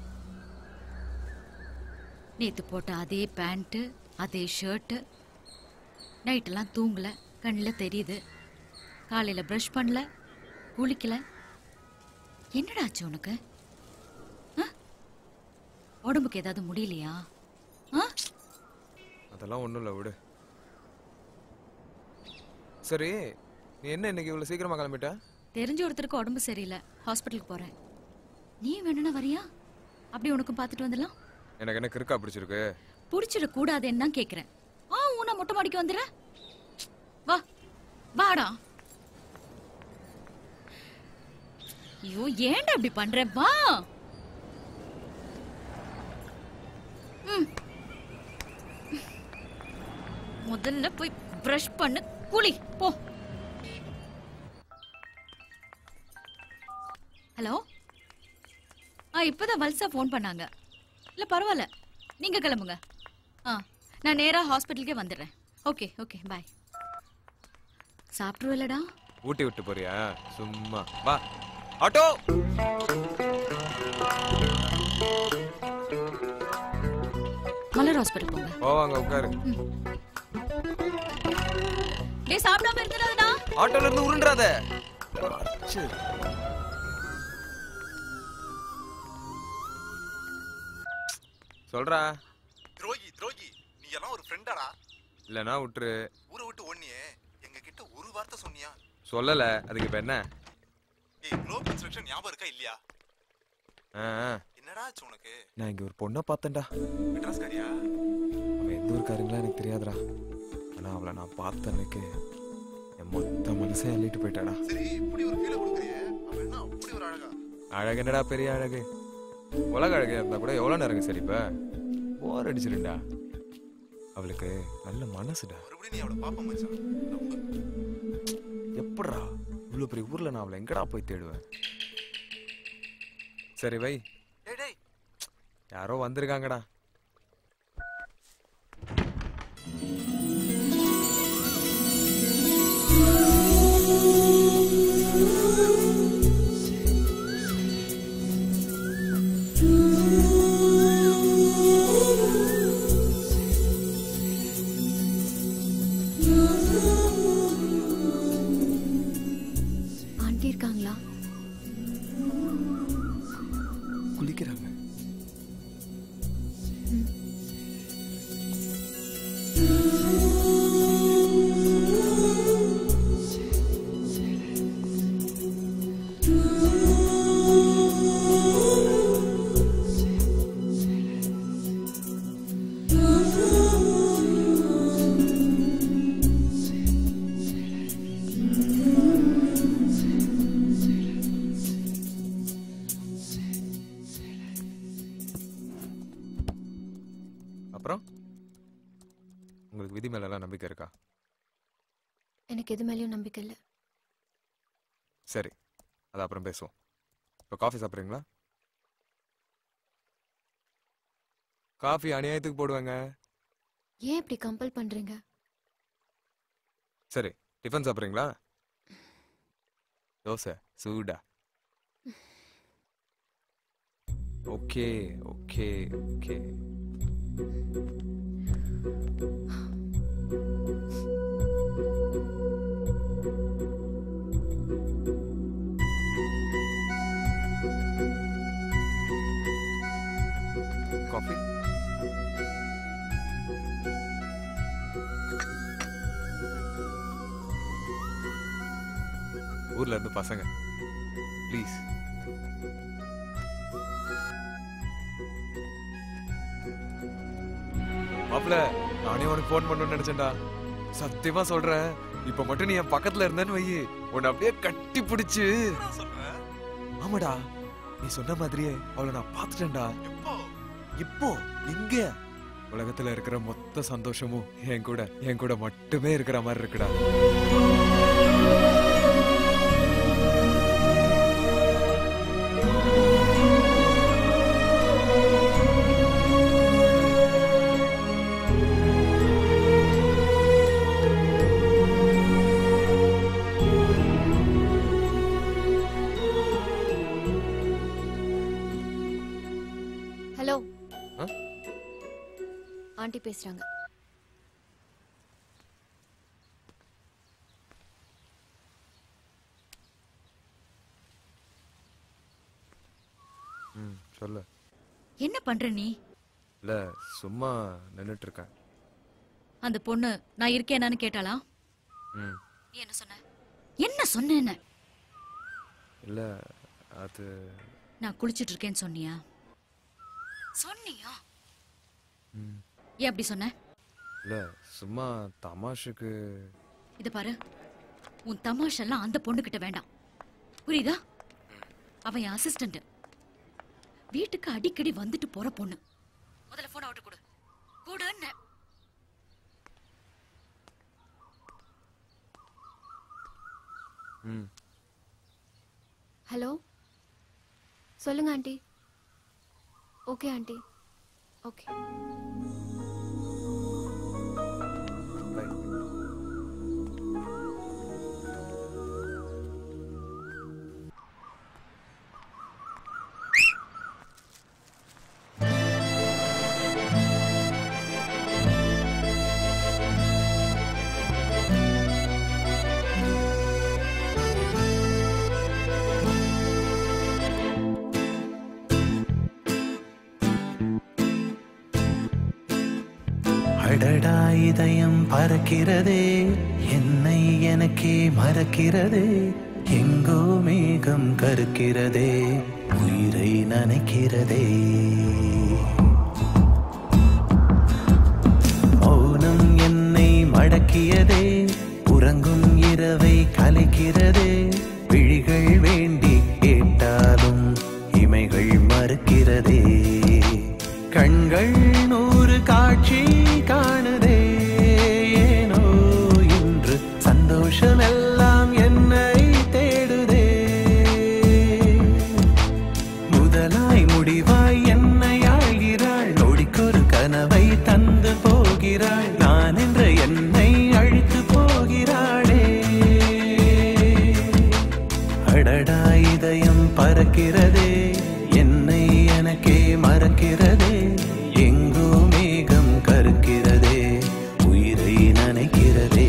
நேத்து போட்ட அதே பேண்ட்டு அதே ஷர்ட்டு நைட்டெல்லாம் தூங்கல கண்ணில் தெரியுது காலையில் ப்ரஷ் பண்ணல குளிக்கல என்னடா ஆச்சு உனக்கு ஆ? உடம்புக்கு ஏதாவது முடியலையா ஆ அதெல்லாம் ஒண்ணும் இல்ல விடு சரி நீ என்ன இன்னைக்கு இவ்வளவு சீக்கிரமா கிளம்பிட்ட தெரிஞ்ச ஒருத்தருக்கு உடம்பு சரியில்லை ஹாஸ்பிட்டலுக்கு போறேன் நீ வேணும்னா வரியா அப்படி உனக்கும் பார்த்துட்டு வந்துடலாம் எனக்கு என்ன கிறுக்கா பிடிச்சிருக்கு பிடிச்சிட கூடாதுன்னு தான் கேட்குறேன் ஆ உன மொட்டை மாடிக்கு வந்துடுற வா வாடா ஐயோ ஏன்டா இப்படி பண்ற வா ம். முதல்ல போய் பிரஷ் பண்ணு குளி போ ஹலோ ஆ இப்போதான் வல்சா ஃபோன் பண்ணாங்க இல்லை பரவாயில்ல நீங்கள் கிளம்புங்க ஆ நான் நேராக ஹாஸ்பிட்டலுக்கே வந்துடுறேன் ஓகே ஓகே பாய் சாப்பிட்ருவில்லடா ஊட்டி விட்டு போறியா சும்மா வா ஆட்டோ மலர் ஹாஸ்பிட்டல் போங்க போவாங்க உட்காரு டேய் சாப்பிடாம இருந்துடாதடா ஆட்டோல இருந்து உருண்டாத சொல்றா துரோகி துரோகி நீ எல்லாம் ஒரு ஃப்ரெண்டாடா இல்லனா விட்டுரு ஊரை விட்டு ஒன்னியே எங்க கிட்ட ஒரு வார்த்தை சொன்னியா சொல்லல அதுக்கு இப்ப என்ன ஏய் க்ளோ கன்ஸ்ட்ரக்ஷன் ஞாபகம் இருக்கா இல்லையா ஆ, ஆ. என்னடா ஆச்சு உனக்கு நான் இங்க ஒரு பொண்ணை பார்த்தேன்டா மெட்ராஸ் காரியா அவன் எந்த ஊருக்காரங்களா எனக்கு தெரியாதுடா ஆனா அவளை நான் பார்த்த அன்னைக்கு என் மொத்த மனசே அள்ளிட்டு போயிட்டாடா சரி இப்படி ஒரு ஃபீலை கொடுக்குறியே அவன் என்ன அப்படி ஒரு அழகா அழகு என்னடா பெரிய அழகு உலக அழகு இருந்தா கூட எவ்வளவு நேரங்க சரி இப்ப போர் அடிச்சிருண்டா அவளுக்கு நல்ல மனசுடா மறுபடியும் நீ அவளை பாப்ப மச்சான் எப்படிடா இவ்வளவு பெரிய ஊர்ல நான் அவளை எங்கடா போய் தேடுவேன் சரி வை டேய் டேய் யாரோ வந்திருக்காங்கடா ஆண்டி இருக்காங்களா குளிக்கிறாங்க அப்புறம் உங்களுக்கு விதி மேல எல்லாம் நம்பிக்கை இருக்கா எனக்கு எது மேலேயும் நம்பிக்கை இல்லை சரி அது அப்புறம் பேசுவோம் இப்போ காஃபி சாப்பிட்றீங்களா காஃபி அநியாயத்துக்கு போடுவாங்க ஏன் இப்படி கம்பல் பண்றீங்க சரி டிஃபன் சாப்பிட்றீங்களா தோசை சூடா ஓகே ஓகே ஓகே காஃபி ஊர்ல இருந்து பசங்க ப்ளீஸ் மாப்ள நானே உனக்கு ஃபோன் பண்ணணும்னு நினைச்சேன்டா சத்தியமா சொல்றேன் இப்ப மட்டும் நீ என் பக்கத்துல இருந்தேன்னு வை உன்னை அப்படியே கட்டி பிடிச்சு ஆமாடா நீ சொன்ன மாதிரியே அவளை நான் பார்த்துட்டேன்டா இப்போ எங்க உலகத்துல இருக்கிற மொத்த சந்தோஷமும் என் கூட என் கூட மட்டுமே இருக்கிற மாதிரி இருக்குடா ஹலோ ஆ? ஆண்டி பேசுறாங்க ம் சொல்லு என்ன பண்ற நீ இல்ல சும்மா நின்னுட்டு இருக்கேன் அந்த பொண்ணு நான் இருக்கேனான்னு கேட்டாளா ம் நீ என்ன சொன்ன என்ன சொன்னேன்னு இல்ல அது நான் குளிச்சிட்டு இருக்கேன்னு சொன்னியா சொன்னியா ம் ஏன் அப்படி சொன்ன இல்ல சும்மா தமாஷுக்கு இத பாரு உன் தமாஷெல்லாம் அந்த பொண்ணுகிட்ட வேண்டாம் புரியுதா அவன் என் அசிஸ்டன்ட் வீட்டுக்கு அடிக்கடி வந்துட்டு போற பொண்ணு முதல்ல போன் அவுட்டு கொடு கொடுன்னு ம் ஹலோ சொல்லுங்க ஆண்டி ஓகே ஆண்டி ஓகே அடடா இதயம் பறக்கிறதே என்னை எனக்கே மறக்கிறதே எங்கோ மேகம் கருக்கிறதே உயிரை நனைக்கிறதே மௌனம் என்னை மடக்கியதே உறங்கும் இரவை கலைக்கிறதே விழிகள் வேண்டி கேட்டாலும் இமைகள் மறுக்கிறதே கண்கள் நூறு காட்சி காணுதே ஏனோ இன்று சந்தோஷம் எல்லாம் என்னை தேடுதே முதலாய் முடிவாய் என்னை ஆழ்கிறாள் நொடிக்கொரு கனவை தந்து போகிறாள் நான் என்ற என்னை அழித்து போகிறாளே அடடா இதயம் பறக்கிறதே என்னை எனக்கே மறக்கிறதே எங்கோ மேகம் கருக்கிறதே உயிரை நனைக்கிறதே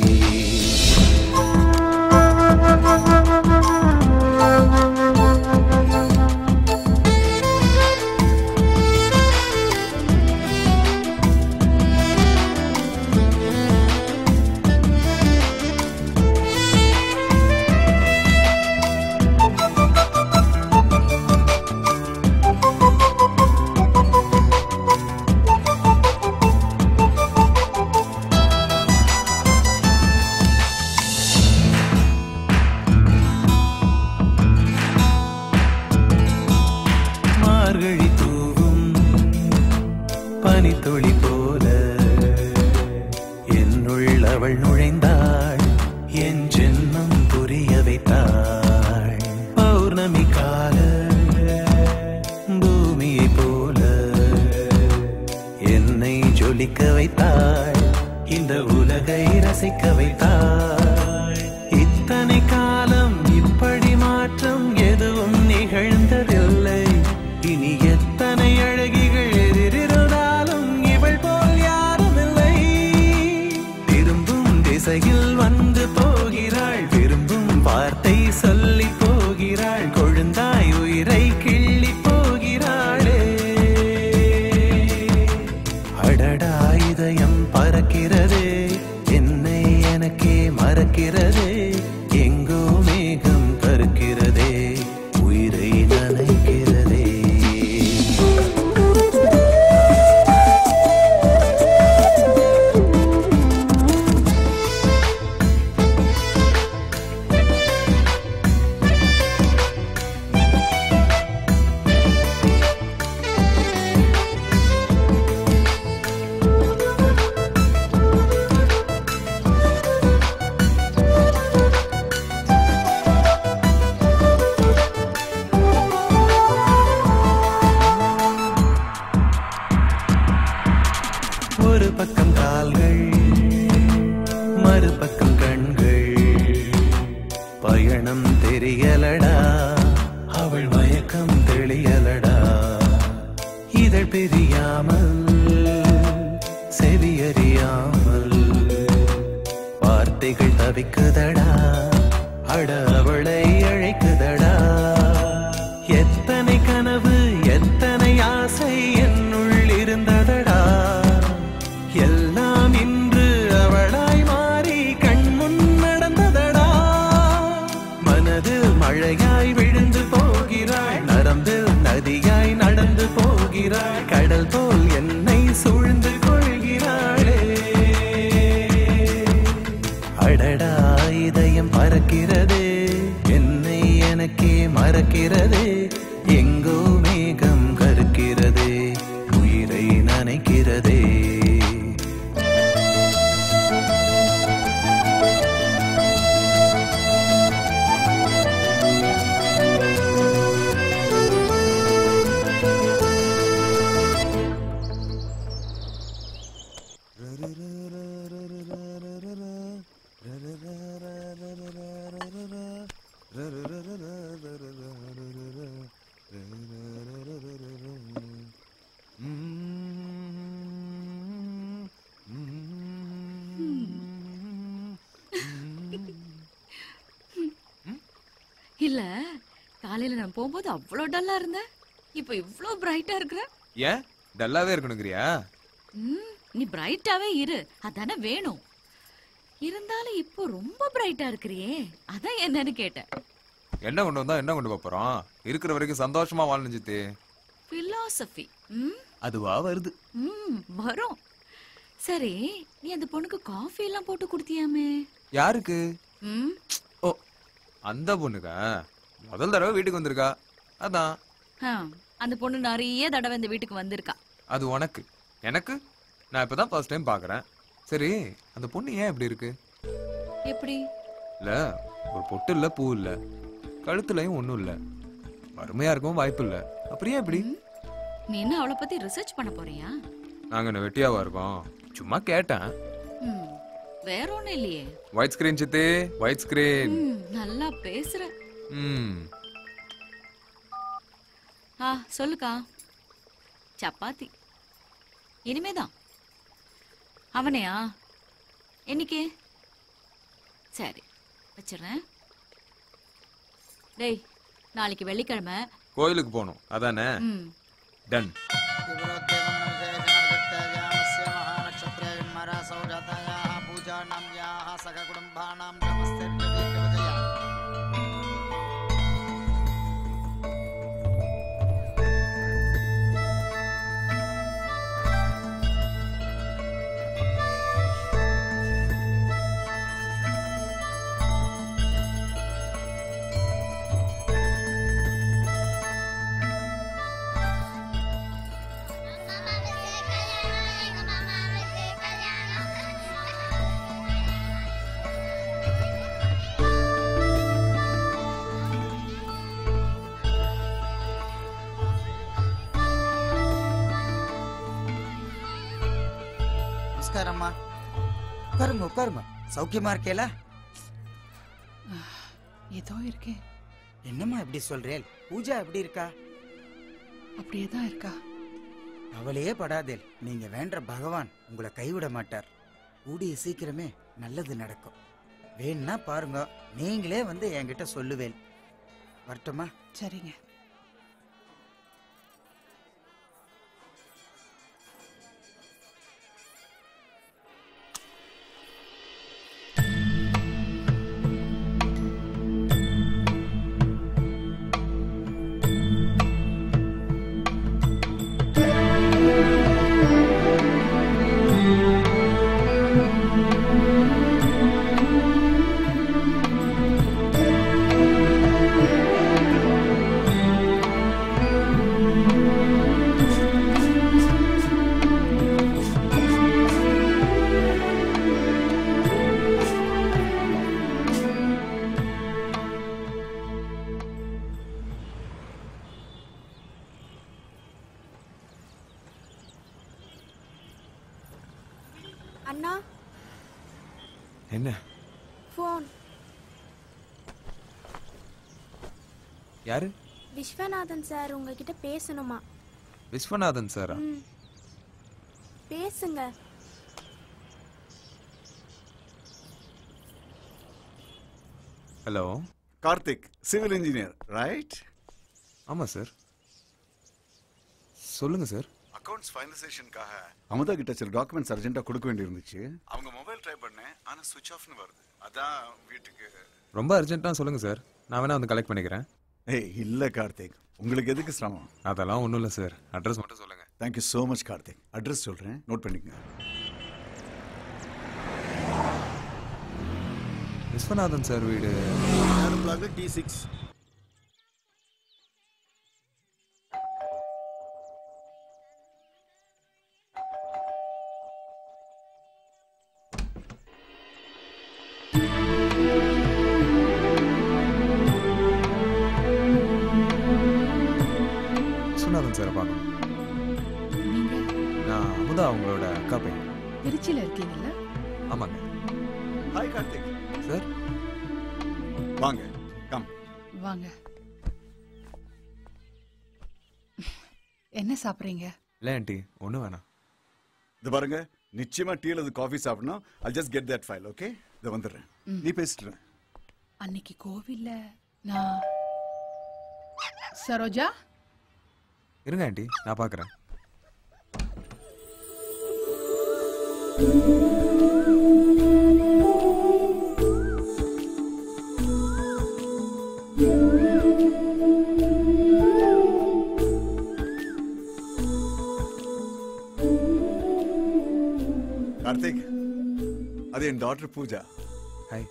மார்கழி தூவும் பனித்துளி போல என்னுள் அவள் நுழைந்தாள் என் ஜென்மம் புரிய வைத்தாள் பௌர்ணமி கால பூமியை போல என்னை ஜொலிக்க வைத்தாள் இந்த உலகை ரசிக்க வைத்தாள் இத்தனை காலம் இப்படி மாற்றம் எதுவும் நிகழ்ந்ததில்லை இனி எது பக்கம் கால்கள் மறுபக்கம் கண்கள் பயணம் தெரியலடா அவள் மயக்கம் தெளியலடா இதழ் பிரியாமல் செவியறியாமல் வார்த்தைகள் தவிக்குதடா அட அவளை அழைக்குதடா எத்தனை கனவு எத்தனை ஆசை என்னுள் இருந்ததடா எல்லாம் இன்று அவளாய் மாறி கண்முன் நடந்ததடா மனதில் மழையாய் விழுந்து போகிறாள் நரம்பில் நதியாய் நடந்து போகிறாள் கடல் போல் என்னை சூழ்ந்து கொள்கிறாளே அடடா இதயம் பறக்கிறதே என்னை எனக்கே மறக்கிறதே எங்கோ மேகம் கருக்கிறதே உயிரை நனைக்கிறதே இல்ல காலையில நான் போகும்போது அவ்வளோ டல்லா இருந்தேன் இப்போ இவ்வளோ பிரைட்டா இருக்கிற ஏன் டல்லாவே இருக்கணுங்கிறியா ம் நீ பிரைட்டாவே இரு அதானே வேணும் இருந்தாலும் இப்போ ரொம்ப பிரைட்டா இருக்கிறியே அதான் என்னன்னு கேட்டேன் என்ன கொண்டு வந்தா என்ன கொண்டு போப் போறோம் இருக்கிற வரைக்கும் சந்தோஷமா வாழணும் சித்தி பிலாசபி ம் அதுவா வருது ம் வரும் சரி நீ அந்த பொண்ணுக்கு காஃபி எல்லாம் போட்டு கொடுத்தியாமே யாருக்கு ம் ஓ அந்த பொண்ணுக்கா முதல் தடவை வீட்டுக்கு வந்திருக்கா அதான் ஆ, அந்த பொண்ணு நிறைய தடவை இந்த வீட்டுக்கு வந்திருக்கா அது உனக்கு எனக்கு நான் இப்பதான் ஃபர்ஸ்ட் டைம் பார்க்கறேன் சரி அந்த பொண்ணு ஏன் இப்படி இருக்கு எப்படி இல்ல ஒரு பொட்டு இல்ல பூ இல்ல கழுத்துலயும் ஒண்ணும் இல்ல வறுமையா இருக்கவும் வாய்ப்பு இல்ல அப்புறம் ஏன் இப்படி நீ என்ன அவளை பத்தி ரிசர்ச் பண்ண போறியா நாங்க என்ன வெட்டியாவா இருக்கோம் சும்மா கேட்டேன் ம் வேற ஒண்ணும் இல்லையே ஒயிட் ஸ்கிரீன் சித்தி ஒயிட் ஸ்கிரீன் ம் நல்லா பேசுற ம் ஆ சொல்லுக்கா சப்பாத்தி இனிமேதான் அவனையா என்னைக்கு சரி வச்சிடுறேன் டேய் நாளைக்கு வெள்ளிக்கிழமை கோயிலுக்கு போகணும் அதானே ம் டன் நமஸ்காரம்மா உட்காருங்க உட்காருங்க சௌக்கியமா இருக்கேல ஏதோ இருக்கே என்னம்மா இப்படி சொல்றேன் பூஜா எப்படி இருக்கா அப்படியே தான் இருக்கா கவலையே படாதேல் நீங்க வேண்ட பகவான் உங்களை கைவிட மாட்டார் கூடிய சீக்கிரமே நல்லது நடக்கும் வேணும்னா பாருங்க நீங்களே வந்து என்கிட்ட சொல்லுவேன் வரட்டுமா சரிங்க Thank you. அண்ணா என்ன ஃபோன் யாரு விஸ்வநாதன் சார் உங்ககிட்ட பேசணுமா விஸ்வநாதன் சாரா ம். பேசுங்க hello Karthik civil engineer right ஆமா சார் சொல்லுங்க சார் அக்கவுண்ட்ஸ் ஃபைனலைசேஷனுக்காக அமுதா கிட்ட சில டாக்குமெண்ட்ஸ் அர்ஜென்ட்டாக கொடுக்க வேண்டியிருந்துச்சு அவங்க மொபைல் ட்ரை பண்ணேன் ஆனால் சுவிட்ச் ஆஃப்னு வருது அதான் வீட்டுக்கு ரொம்ப அர்ஜென்ட்டாக சொல்லுங்க சார் நான் வேணா வந்து கலெக்ட் பண்ணிக்கிறேன் ஏய் இல்லை கார்த்திக் உங்களுக்கு எதுக்கு சிரமம் அதெல்லாம் ஒன்றும் இல்லை சார் அட்ரஸ் மட்டும் சொல்லுங்க thank you so much Karthik address சொல்கிறேன் நோட் பண்ணிக்கங்க விஸ்வநாதன் சார் வீடு பிளாக் டி சிக்ஸ் விஸ்வநாதன் சாரை பார்க்கணும் நான் அமுதா அவங்களோட அக்கா பையன் திருச்சியில இருக்கீங்கல்ல ஆமாங்க ஹாய் கார்த்திக் சார் வாங்க கம் வாங்க என்ன சாப்பிடுறீங்க இல்லை ஆண்டி ஒன்றும் வேணாம் இது பாருங்க நிச்சயமா டீ அல்லது காஃபி சாப்பிடணும் I just get that file okay இது வந்துடுறேன் ம். நீ பேசிட்டு இரு. அன்னைக்கு கோவில்ல நான் சரோஜா இருங்க ஆண்டி நான் பார்க்குறேன் கார்த்திக் அது என் டாக்டர் பூஜா ஹாய்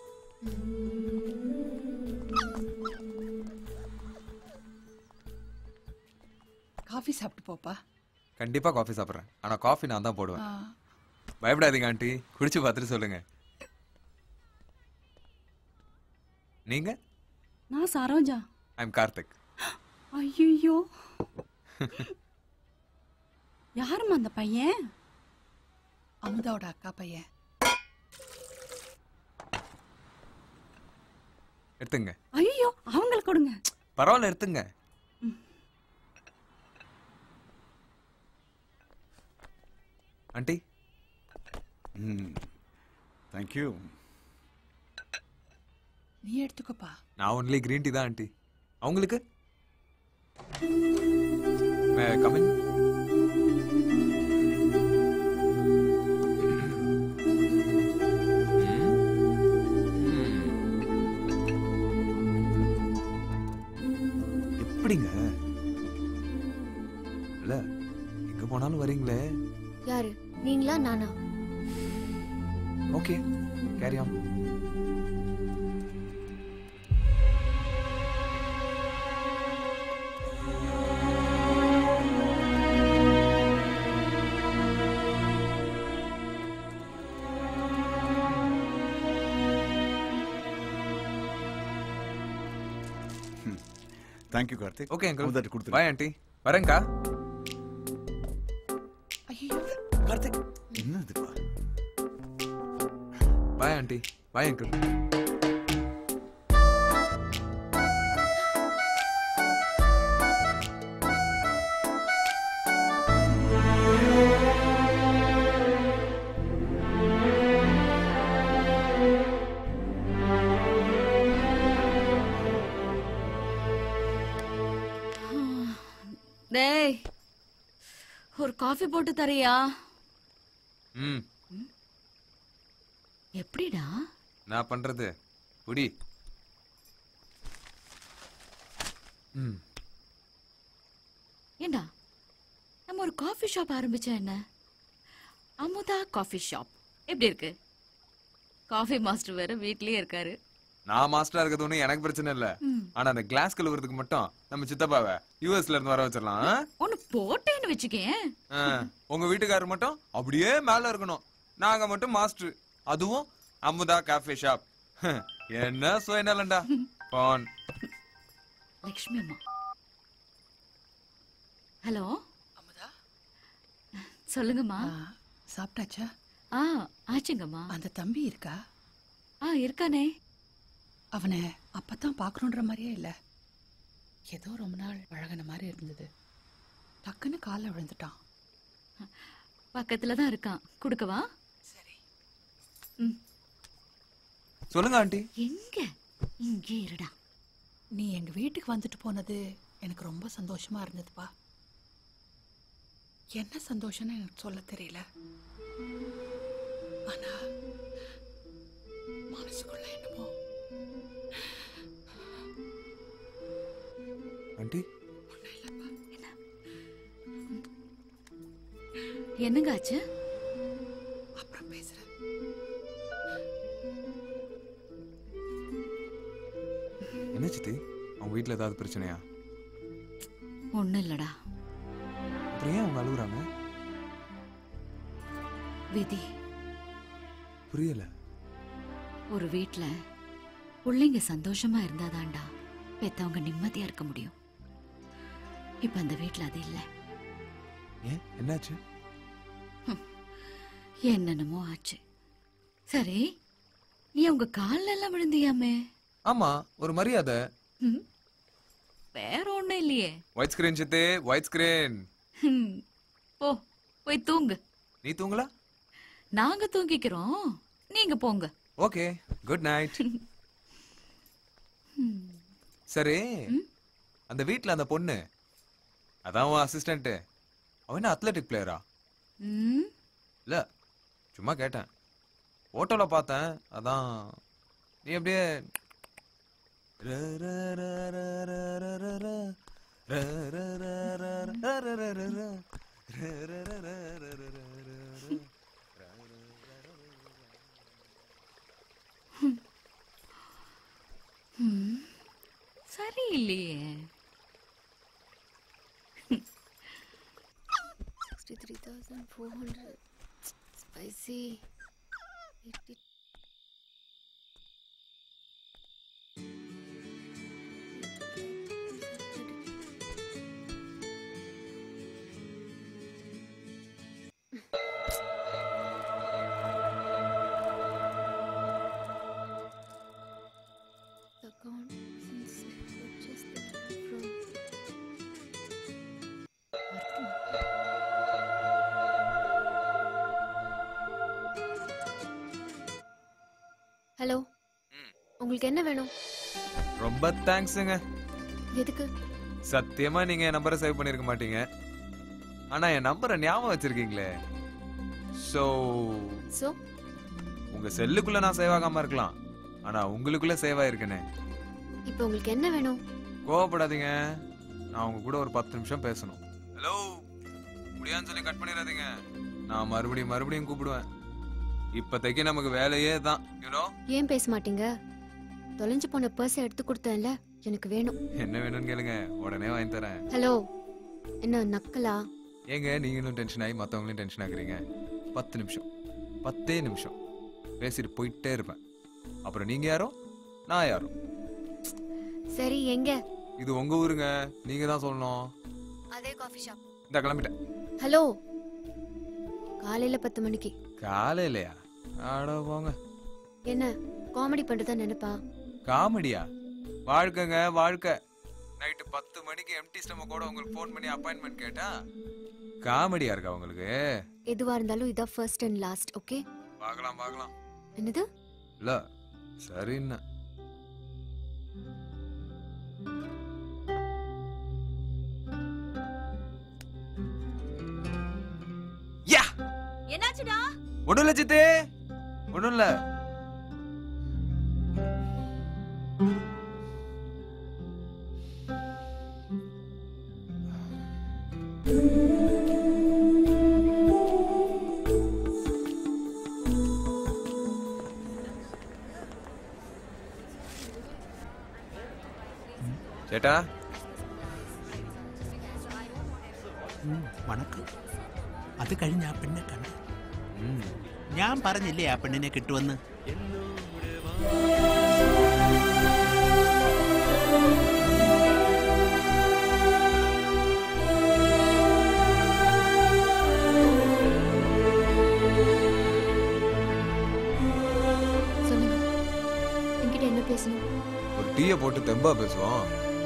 காஃபி சாப்பிட்டு போப்பா கண்டிப்பாக காஃபி சாப்பிட்றேன் ஆனால் காஃபி நான் தான் போடுவேன் ஆ, பயப்படாதீங்க ஆண்டி குடிச்சு பார்த்துட்டு சொல்லுங்க நீங்க நான் சரோஜா ஐம் கார்த்திக் ஐயோ யாரும்மா அந்த பையன் அமுதாவோட அக்கா பையன் எடுத்துங்க ஐயோ அவங்களுக்கு கொடுங்க பரவாயில்ல எடுத்துங்க ஆண்டி ம் தேங்க்யூ நீ எடுத்துக்கோப்பா நான் ஒன்லி கிரீன் டீ தான் ஆண்டி அவங்களுக்கு கமின் எப்படிங்க இல்ல எங்க போனாலும் வரீங்களே யாரு நீங்களா நானா okay carry on thank you Karthik okay uncle அமுதாட்ட கொடுத்துரு பாய் ஆண்டி வரேங்க்கா கார்த்திக் என்னதுப்பா பாய் ஆண்டி பாய் அங்கிள் டேய் ஒரு காஃபி போட்டு தரியா ம் எப்படிடா நான் பண்றது குடி ம் ஏண்டா நம்ம ஒரு காஃபி ஷாப் ஆரம்பிச்சா என்ன அமுதா காஃபி ஷாப் எப்படி இருக்கு காஃபி மாஸ்டர் வேற வீட்லயே இருக்காரு நான் மாஸ்டரா இருக்கிறது ஒன்றும் எனக்கு பிரச்சனை இல்ல ம். ஆனா அந்த கிளாஸ் கழுவுறதுக்கு மட்டும் நம்ம சித்தப்பாவை யூஎஸ்ல இருந்து வர வச்சிடலாம் ஆ? ஒன்னு போட்டேன்னு வச்சுக்கேன் ஆ, உங்க வீட்டுக்காரர் மட்டும் அப்படியே மேல இருக்கணும் நாங்க மட்டும் மாஸ்டர் அதுவும் அமுதா காஃபே ஷாப் என்ன சுயநலண்டா போன் லக்ஷ்மி அம்மா ஹலோ சொல்லுங்கம்மா சாப்பிட்டாச்சா ஆ ஆச்சுங்கம்மா அந்த தம்பி இருக்கா ஆ இருக்கானே அவனை அப்பதான் பார்க்கணுன்ற மாதிரியே இல்லை ஏதோ ரொம்ப நாள் பழகின மாதிரி இருந்தது டக்குன்னு காலில் விழுந்துட்டான் பக்கத்துல தான் இருக்கான் கொடுக்கவா சொல்லுங்க ஆண்டி எங்க இங்கே இருடா நீ எங்க வீட்டுக்கு வந்துட்டு போனது எனக்கு ரொம்ப சந்தோஷமா இருந்ததுப்பா என்ன சந்தோஷம்னு எனக்கு சொல்ல தெரியல ஆனா மனசுக்குள்ள என்னமோ ஆண்டி என்னங்க ஆச்சு அப்புறம் பேசுறேன் என்ன சித்தி அவங்க வீட்ல ஏதாவது பிரச்சனையா ஒண்ணும் இல்லடா அப்புறம் ஏன் அவங்க அழுகுறாங்க விதி புரியல ஒரு வீட்ல பிள்ளைங்க சந்தோஷமா இருந்தாதான்டா பெத்தவங்க நிம்மதியா இருக்க முடியும் இப்ப அந்த வீட்ல அது இல்ல ஏன் என்னாச்சு என்னென்னமோ ஆச்சு சரி நீ அவங்க கால்ல எல்லாம் விழுந்தியாமே ஆமா ஒரு மரியாதை ம், வேற ஒண்ணும் இல்லையே ஒயிட் ஸ்கிரீன் சித்தி ஒயிட் ஸ்கிரீன் ம், போ போய் தூங்கு நீ தூங்கல நாங்க தூங்கிக்கிறோம் நீங்க போங்க ஓகே குட் நைட் சரி அந்த வீட்ல அந்த பொண்ணு அதான் உன் அசிஸ்டன்ட் அவன் என்ன அத்லெட்டிக் பிளேயரா ம், இல்ல சும்மா கேட்டேன் போட்டோல பார்த்தேன் அதான் நீ அப்படியே ர, ர, ர, ர, ர, ர, ர, ர. ர, ர, ர, ர, ர, ர, ர, ர, ர. ர, ர, ர, ர, ர, ர, ர, ர, ர. ம், சரியில்லையே sixty three thousand four hundred spicy eighty account since I purchased the from hello உங்களுக்கு என்ன வேணும் ரொம்ப தேங்க்ஸுங்க எதுக்கு சத்தியமா நீங்க என் நம்பரை சேவ் பண்ணிருக்க மாட்டீங்க ஆனா என் நம்பரை ஞாபகம் வச்சிருக்கீங்களே சோ ஸோ உங்க செல்லுக்குள்ள நான் சேவ் ஆகாம இருக்கலாம் ஆனா உங்களுக்குள்ள சேவ் ஆயிருக்கேனே இப்போ உங்களுக்கு என்ன வேணும் கோவப்படாதீங்க நான் உங்க கூட ஒரு பத்து நிமிஷம் பேசணும் ஹலோ முடியான்னு சொல்லி கட் பண்ணிடாதீங்க நான் மறுபடியும் மறுபடியும் கூப்பிடுவேன் இப்போதைக்கு நமக்கு வேலையே தான் யூனோ ஏன் பேச மாட்டீங்க தொலைஞ்சு போன பர்ஸை எடுத்து கொடுத்தேன்ல எனக்கு வேணும் என்ன வேணும்னு கேளுங்க உடனே வாங்கி தரேன் ஹலோ என்ன நக்கலா ஏங்க நீங்களும் டென்ஷன் ஆகி மற்றவங்களையும் டென்ஷன் ஆகுறீங்க பத்து நிமிஷம் பத்தே நிமிஷம் பேசிட்டு போயிட்டே இருப்பேன் அப்புறம் நீங்க யாரோ நான் யாரோ சரி எங்க இது உங்க ஊருங்க நீங்க தான் சொல்லணும் அதே காஃபி ஷாப் இந்த கிளம்பிட்டேன் ஹலோ காலையில பத்து மணிக்கு காலையிலையா ஆட போங்க என்ன காமெடி பண்றதா நினைப்பா காமெடியா வாழ்க்கைங்க வாழ்க்கை நைட்டு பத்து மணிக்கு எம்டி ஸ்டமக்கோட உங்களுக்கு ஃபோன் பண்ணி அப்பாயின்மெண்ட் கேட்டா காமெடியா இருக்கா உங்களுக்கு எதுவா இருந்தாலும் இதான் ஃபர்ஸ்ட் அண்ட் லாஸ்ட் ஓகே பார்க்கலாம் பார்க்கலாம் என்னது இல்ல சரின்னு யா என்னாச்சுடா ஒண்ணும் இல்ல சித்தே ஒண்ணும் இல்ல ചേട്ടാ വണക്കം അത് കഴിഞ്ഞ് ആ പെണ്ണെ കണ്ടു ഞാൻ പറഞ്ഞില്ലേ ആ പെണ്ണിനെ കിട്ടുമെന്ന് டீயை போட்டு தெம்பா பேசுவோம்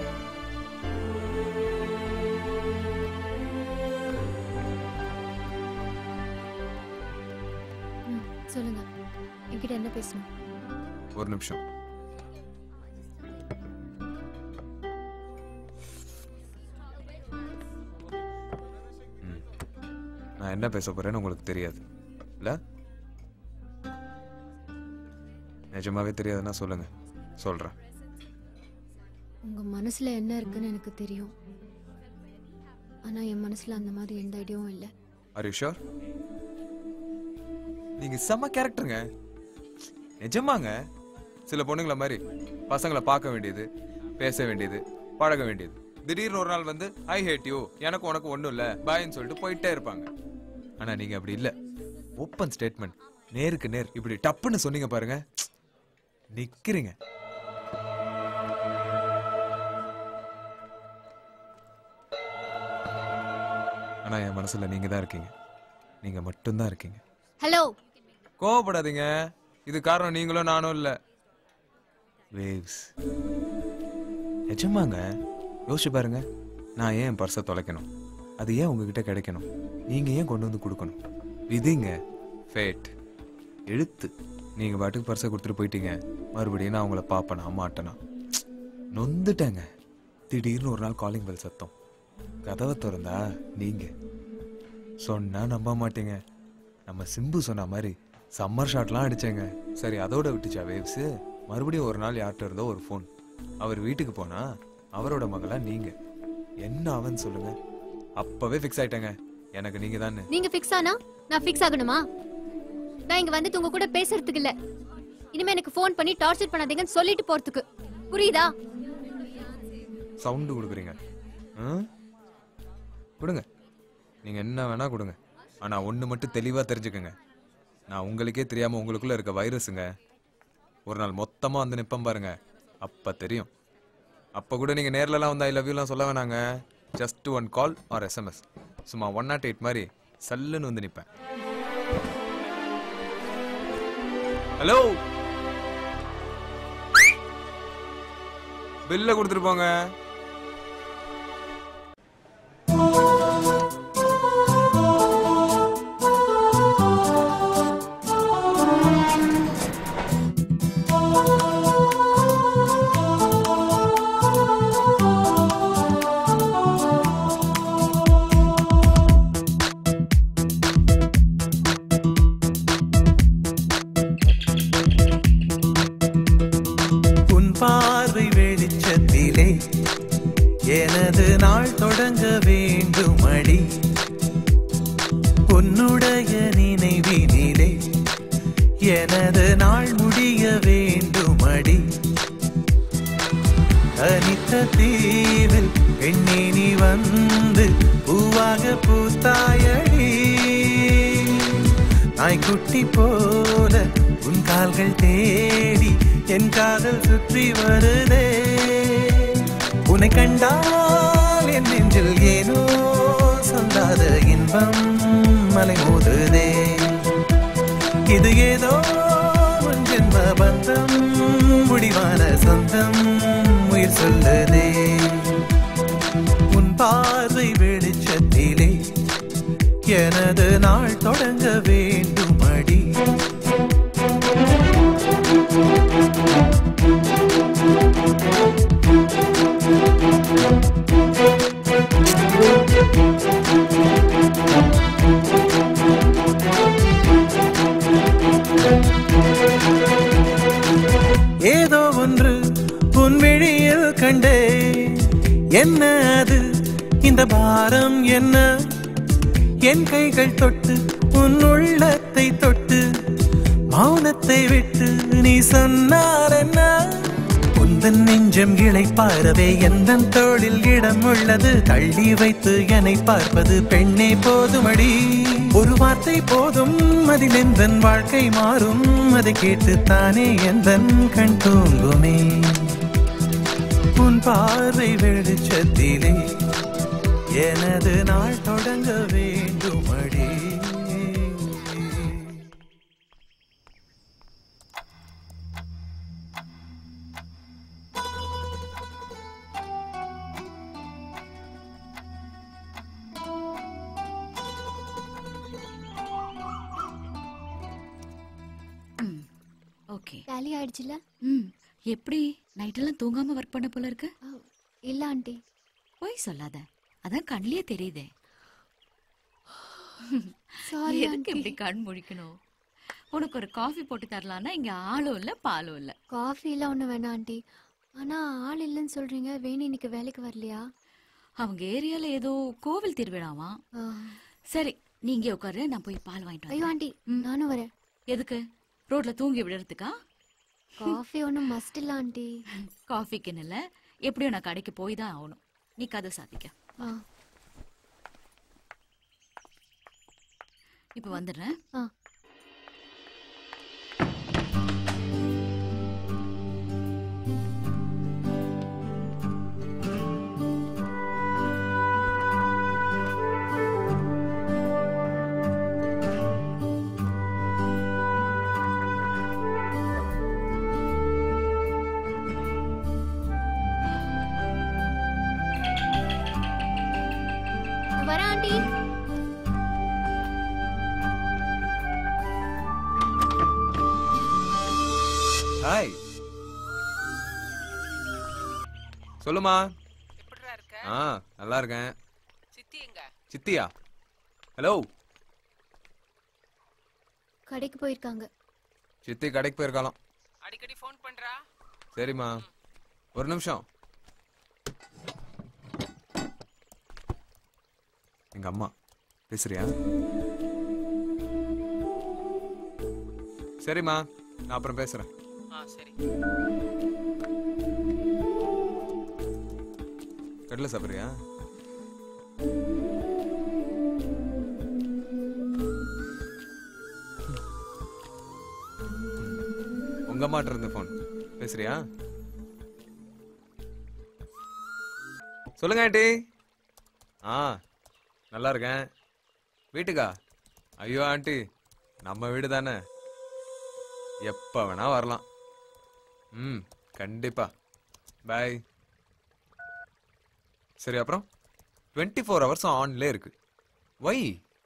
ம், சொல்லுங்க என்கிட்ட என்ன பேசணும் ஒரு நிமிஷம் ம். நான் என்ன பேச போறேன்னு உங்களுக்கு தெரியாது இல்ல நிஜமாவே தெரியாதுன்னா சொல்லுங்க சொல்றேன் உங்க மனசுல என்ன இருக்குன்னு எனக்கு தெரியும் ஆனா என் மனசுல அந்த மாதிரி எந்த ஐடியாவும் இல்லை ஆர் யூ ஷோர் நீங்க செம்ம கேரக்டருங்க நிஜமாங்க சில பொண்ணுங்கள மாதிரி பசங்களை பார்க்க வேண்டியது பேச வேண்டியது பழக வேண்டியது திடீர்னு ஒரு நாள் வந்து ஐ ஹேட் யூ எனக்கு உனக்கு ஒண்ணும் இல்ல பாய்ன்னு சொல்லிட்டு போயிட்டே இருப்பாங்க ஆனா நீங்க அப்படி இல்ல ஓப்பன் ஸ்டேட்மெண்ட் நேருக்கு நேர் இப்படி டப்புன்னு சொன்னீங்க பாருங்க நிக்கிறீங்க ஆனா என் மனசுல நீங்க தான் இருக்கீங்க நீங்க மட்டும்தான் இருக்கீங்க ஹலோ கோவப்படாதீங்க இது காரணம் நீங்களும் நானும் இல்ல வேவ்ஸ் நிஜமாங்க யோசிச்சு பாருங்க நான் ஏன் என் பர்ஸை தொலைக்கணும் அது ஏன் உங்ககிட்ட கிடைக்கணும் நீங்க ஏன் கொண்டு வந்து கொடுக்கணும் விதிங்க ஃபேட் எழுத்து நீங்க பாட்டுக்கு பர்ஸை கொடுத்துட்டு போயிட்டீங்க மறுபடியும் நான் உங்களை பார்ப்பேனா மாட்டேனா நொந்துட்டேங்க திடீர்னு ஒரு நாள் காலிங் பெல் சத்தம் கதவை திறந்தா நீங்க சொன்னா நம்ப மாட்டீங்க நம்ம சிம்பு சொன்ன மாதிரி சம்மர் ஷாட்லாம் அடிச்சேங்க சரி அதோட விட்டுச்சா வேவ்ஸ் மறுபடியும் ஒரு நாள் யார்கிட்ட இருந்தோ ஒரு ஃபோன் அவர் வீட்டுக்கு போனா அவரோட மகளா நீங்க என்ன அவன் சொல்லுங்க அப்பவே ஃபிக்ஸ் ஆயிட்டேங்க எனக்கு நீங்க தானே நீங்க ஃபிக்ஸ் ஆனா நான் ஃபிக்ஸ் ஆகணுமா நான் இங்க வந்து உங்க கூட பேசுறதுக்கு இல்ல இனிமே எனக்கு ஃபோன் பண்ணி டார்ச்சர் பண்ணாதீங்கன்னு சொல்லிட்டு போறதுக்கு புரியுதா சவுண்டு கொடுக்குறீங்க ம்? கொடுங்க நீங்க என்ன வேணா கொடுங்க ஆனா ஒண்ணு மட்டும் தெளிவா தெரிஞ்சுக்கங்க நான் உங்களுக்கே தெரியாம உங்களுக்குள்ள இருக்க வைரஸுங்க ஒரு நாள் மொத்தமா வந்து நிப்பேன் பாருங்க அப்ப தெரியும் அப்ப கூட நீங்க நேர்லலாம் வந்து ஐ லவ் யூலாம் சொல்ல வேணாங்க just one call or SMS சும்மா ஒன் நாட் எயிட் மாதிரி சல்லுன்னு வந்து நிப்பேன் ஹலோ பில்ல கொடுத்துட்டு போங்க உன் பார்வை வெளிச்சத்திலே எனது நாள் தொடங்க வேண்டும் அடி உன்னுடைய நினைவினிலே எனது நாள் முடிய வேண்டும் அடி தனித்த தீவில் பெண்ணே நீ வந்து பூவாக பூத்தாயடி நாய்க்குட்டி போல உன் கால்கள் தேடி என் காதல் சுற்றி வருதே உன்னை கண்டால் என் நெஞ்சில் ஏனோ சொல்லாத இன்பம் மலை மோதுதே இது ஏதோ உன் ஜென்ம பந்தம் முடிவான சொந்தம் உயிர் சொல்லுதே உன் பார்வை வெளிச்சத்திலே எனது நாள் தொடங்க வேண்டும் அடி ஏதோ ஒன்று உன் விழியில் கண்டே என்ன அது இந்த பாரம் என்ன என் கைகள் தொட்டு உன் உள்ளத்தை தொட்டு மௌனத்தை விட்டு நீ சொன்னால் என்ன உந்தன் நெஞ்சம் இளைப்பாரவே எந்த தோளில் இடம் உள்ளது தள்ளி வைத்து என்னை பார்ப்பது பெண்ணே போதுமடி ஒரு வார்த்தை போதும் அதில் எந்தன் வாழ்க்கை மாறும் அதை கேட்டுத்தானே எந்தன் கண் தூங்குமே உன் பார்வை வெளிச்சத்திலே எனது நாள் தொடங்க வேண்டும் அடி ஓகே டேலி ஆயிடுச்சுல ம் எப்படி நைட்டெல்லாம் தூங்காம ஒர்க் பண்ண போல இருக்கு இல்ல ஆண்டி போய் சொல்லாத அதான் கண்ணிலே தெரியுதே Sorry, எதுக்கு aunty. இப்படி கண் முழிக்கணும் உனக்கு ஒரு காஃபி போட்டு தரலான்னா இங்க ஆளும் இல்ல பாலும் இல்ல காஃபி எல்லாம் ஒண்ணு வேணாம் ஆண்டி ஆனா ஆள் இல்லைன்னு சொல்றீங்க வேணு இன்னைக்கு வேலைக்கு வரலையா அவங்க ஏரியால ஏதோ கோவில் திருவிழாவா சரி நீ இங்கே உட்காரு நான் போய் பால் வாங்கிட்டு ஐயோ வரேன் ஆண்டி நானும் வரேன் எதுக்கு ரோட்ல தூங்கி விடுறதுக்கா காஃபி ஒன்றும் மஸ்ட் இல்ல ஆண்டி காஃபிக்குன்னு இல்ல எப்படியும் நான் கடைக்கு போய் தான் ஆகணும் நீ கதை சாதிக்க ஆ இப்ப வந்துடுறேன் ஆ வரேன் ஆண்டி ஹாய் சொல்லுமா ஆ நல்லா இருக்கேன் சித்தி எங்க சித்தியா ஹலோ கடைக்கு போயிருக்காங்க சித்தி கடைக்கு போயிருக்கலாம் அடிக்கடி ஃபோன் பண்றா சரிம்மா ஒரு நிமிஷம் எங்க அம்மா பேசுறியா சரிம்மா நான் அப்புறம் பேசுறேன் ஆ சரி கடலை சாப்பிட்றியா உங்க அம்மாட்ட இருந்து ஃபோன் பேசுறியா சொல்லுங்க ஆண்டி ஆ நல்லா இருக்கேன் வீட்டுக்கா ஐயோ ஆண்டி நம்ம வீடு தானே எப்போ வேணா வரலாம் ம் கண்டிப்பா பாய் சரி அப்புறம் டுவெண்ட்டி ஃபோர் ஹவர்ஸும் ஆன்லே இருக்கு வை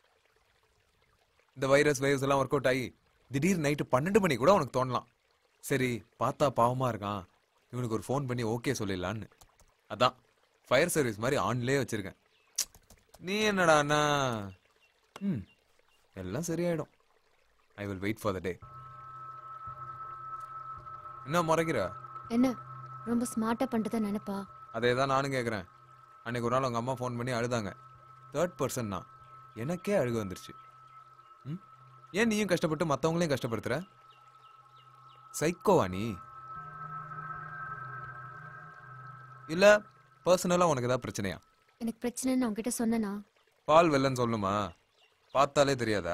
இந்த வைரஸ் வைரஸ் எல்லாம் ஒர்க் அவுட் ஆகி திடீர் நைட்டு பன்னெண்டு மணி கூட உனக்கு தோணலாம் சரி பார்த்தா பாவமா இருக்கான் இவனுக்கு ஒரு ஃபோன் பண்ணி ஓகே சொல்லிடலான்னு அதான் ஃபயர் சர்வீஸ் மாதிரி ஆன்லேயே வச்சிருக்கேன் நீ என்னடாண்ணா ம் எல்லாம் சரியாயிடும் I will wait for the day என்ன முறைக்கிற என்ன ரொம்ப ஸ்மார்ட்டா பண்றதா நினைப்பா அதே தான் நானும் கேட்குறேன் அன்னைக்கு ஒரு நாள் உங்கள் அம்மா ஃபோன் பண்ணி அழுதாங்க தேர்ட் பர்சன் தான் எனக்கே அழுக வந்துருச்சு ம் ஏன் நீயும் கஷ்டப்பட்டு மற்றவங்களையும் கஷ்டப்படுத்துற சைக்கோவா நீ இல்லை பர்சனலாக உனக்கு ஏதாவது பிரச்சனையா எனக்கு பிரச்சனைன்னு உன்கிட்ட சொன்னனா பால் வெள்ளன்னு சொல்லணுமா பார்த்தாலே தெரியாதா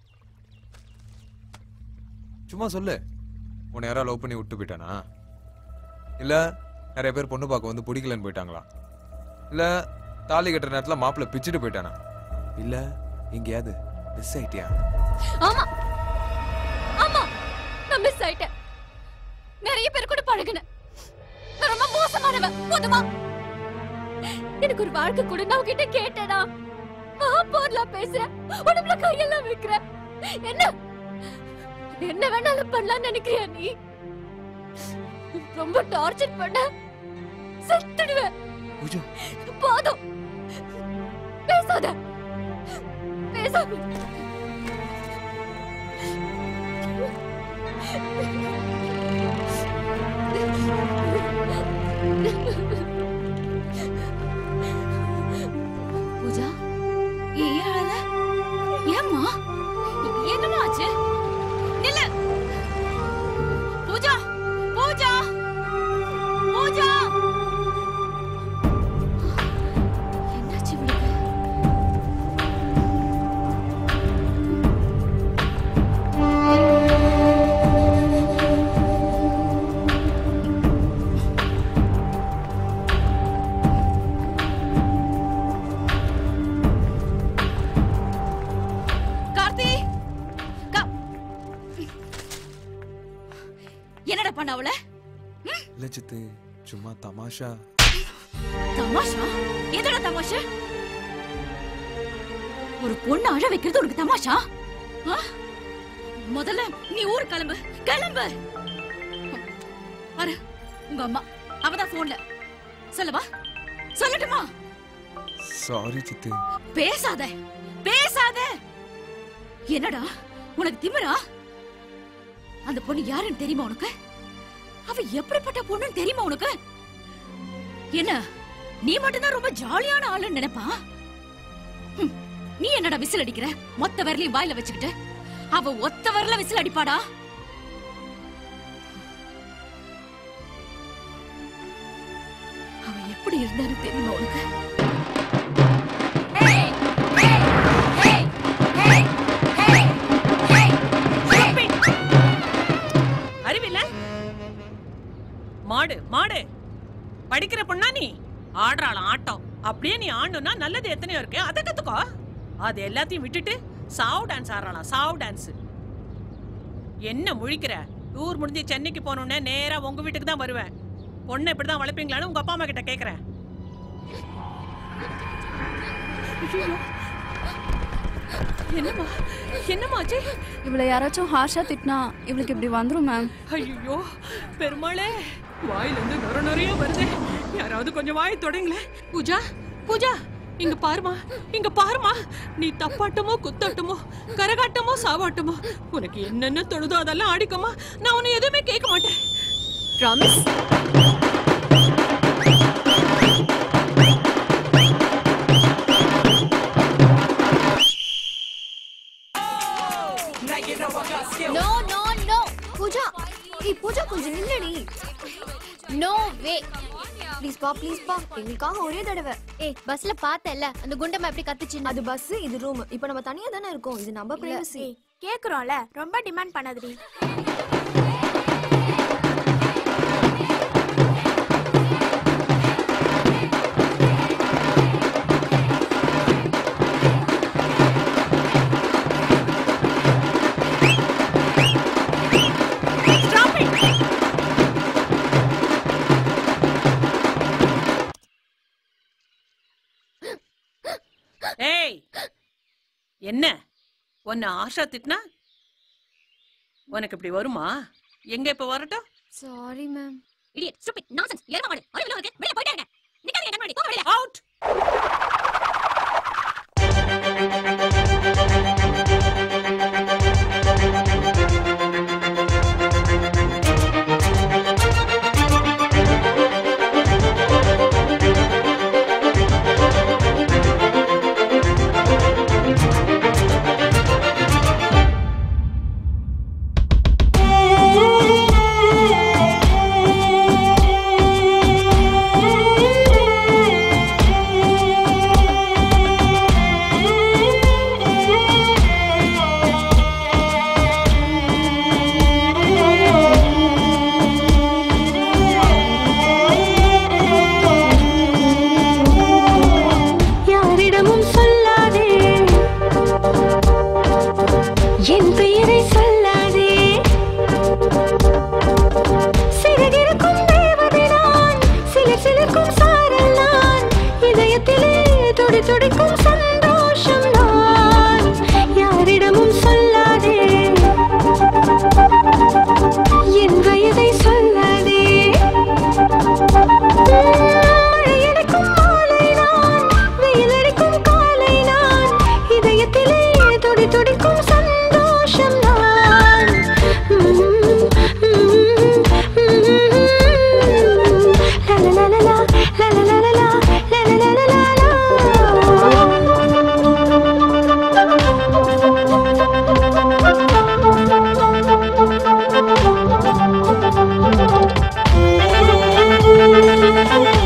சும்மா சொல்லு உன்னை யாரா லவ் பண்ணி விட்டு போயிட்டானா இல்ல நிறைய பேர் பொண்ணு பார்க்க வந்து பிடிக்கலன்னு போயிட்டாங்களா இல்ல தாலி கட்டுற நேரத்துல மாப்பிள்ளை பிச்சுட்டு போயிட்டானா இல்ல எங்கேயாவது மிஸ் ஆயிட்டியா ஆமா ஆமா நான் மிஸ் ஆயிட்டேன் நிறைய பேர் கூட பழகுனேன் நான் ரொம்ப மோசமானவ போதுமா எனக்கு ஒரு வாழ்க்கை கூட நான் உன்கிட்ட கேட்டேனா போர்லாம் பேசுறேன் உடம்புல கையெல்லாம் வைக்கிற என்ன என்ன வேணாலும் பண்ணலாம்னு நினைக்கிறியா நீ ரொம்ப டார்ச்சர் பண்ண செத்துடுவேன் பூஜா போதும் பேசாத பேசாத பூஜா ஏன் அழல ஏம்மா என்னமா ஆச்சு நில்லு பூஜா பூஜா பூஜா என்னாச்சு இவளுக்கு கார்த்தி கா- என்னடா பண்ண அவள இல்ல சித்து சும்மா தமாஷா தமாஷா எதடா தமாஷா ஒரு பொண்ணு அழ வைக்கிறது உனக்கு தமாஷா ஆ? முதல்ல நீ ஊர் கிளம்பு கிளம்பு பாரு உங்க அம்மா அவதான் போன்ல சொல்லவா சொல்லட்டுமா சாரி சித்தி பேசாத பேசாத என்னடா உனக்கு திமிரா அந்த பொண்ணு யாருன்னு தெரியுமா உனக்கு அவ எப்படிப்பட்ட பொண்ணுன்னு தெரியுமா உனக்கு என்ன நீ மட்டும்தான் ரொம்ப ஜாலியான ஆளுன்னு நினைப்பா ஹம், நீ என்னடா விசில் அடிக்கிற மொத்த விரலையும் வாயில வச்சுக்கிட்டு அவ ஒத்த விரல விசில் அடிப்பாடா அவ எப்படி இருந்தான்னு தெரியுமா உனக்கு அறிவில்ல மாடு மாடு படிக்கிற பொண்ணா நீ ஆடுறாள் ஆட்டம் அப்படியே நீ ஆடணும்னா நல்லது எத்தனையோ இருக்கு அதை கத்துக்கோ அது எல்லாத்தையும் விட்டுட்டு சாவ் டான்ஸ் ஆடுறாளாம் சாவ் டான்ஸ் என்ன முழிக்கிற டூர் முடிஞ்சு சென்னைக்கு போனோடனே நேரா உங்க வீட்டுக்கு தான் வருவேன் பொண்ணை இப்படிதான் வளர்ப்பீங்களான்னு உங்க அப்பா அம்மா கிட்ட கேக்குறேன் என்னம்மா என்னம்மா ஆச்சு இவளை யாராச்சும் ஹார்ஷா திட்டினா இவளுக்கு இப்படி வந்துரும் மேம் ஐயோ பெருமாளே வாயில இருந்து நொர நொறைய வருது யாராவது கொஞ்சம் வாய் தொடங்களேன் பூஜா பூஜா இங்க பாருமா இங்க பாருமா நீ தப்பாட்டமோ குத்தாட்டமோ கரகாட்டமோ சாவாட்டமோ உனக்கு என்னென்ன தொழுதோ அதெல்லாம் ஆடிக்கமா நான் உன்னை எதுவுமே கேட்க மாட்டேன் promise no no no Pooja ஏய் பூஜா கொஞ்சம் நில்லடி நோ வே ப்ளீஸ் பா ப்ளீஸ் பா எங்களுக்காக ஒரே தடவை ஏய் பஸ்ல பார்த்தல அந்த குண்டம்மா எப்படி கத்துச்சு அது பஸ் இது ரூம் இப்போ நம்ம தனியா தானே இருக்கோம் இது நம்ம பிரைவசி கேக்குறோம்ல ரொம்ப டிமாண்ட் பண்ணாதடி ஏய் என்ன உன்னை ஆஷா திட்டினா உனக்கு இப்படி வருமா எங்க இப்ப வரட்டும் sorry ma'am idiot stupid nonsense ஏறமா மாடு அறிவில இருக்கு வெளிய போயிட்டே இருங்க நிக்காதீங்க கண்ணாடி போங்க வெளிய அவுட் யாரிடமும் சொல்லாதே என் பெயரை சொல்லாதே சிறகிருக்கும் தேவதை நான் சிலர் சிலர்க்கும் சாரல் நான் இதயத்திலே துடி துடிக்கும் சந்தோஷம் நான் யாரிடமும் சொல்லாதே என் வயதை சொல்லாதே மழையடிக்கும் மாலை நான் வெயிலடிக்கும் காலை நான் இதயத்திலே துடி துடிக்கும் சந்தோஷம் நான் லலலலலா, லலலலலா, லலலலலா.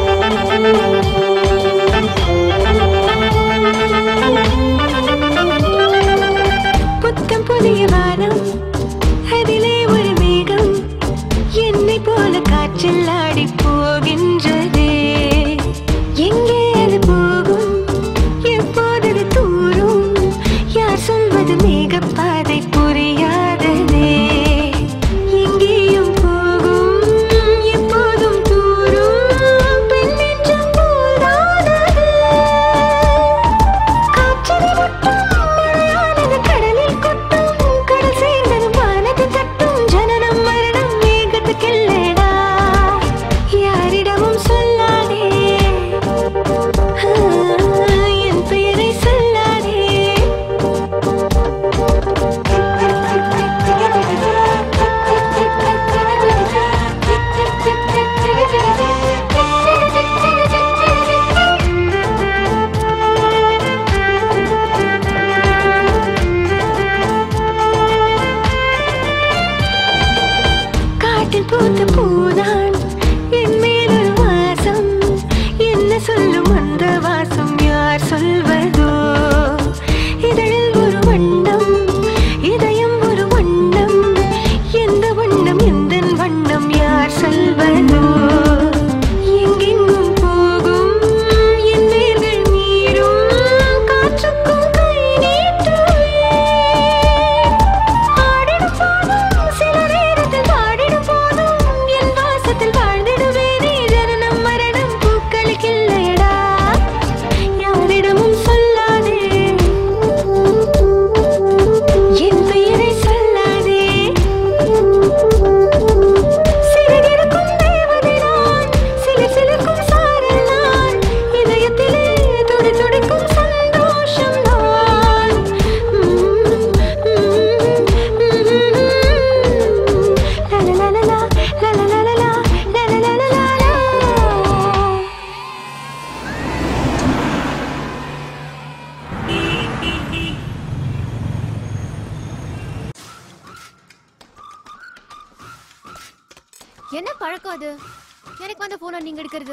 என்ன பழக்கம் அது எனக்கு வந்த போனை நீங்க எடுக்கிறது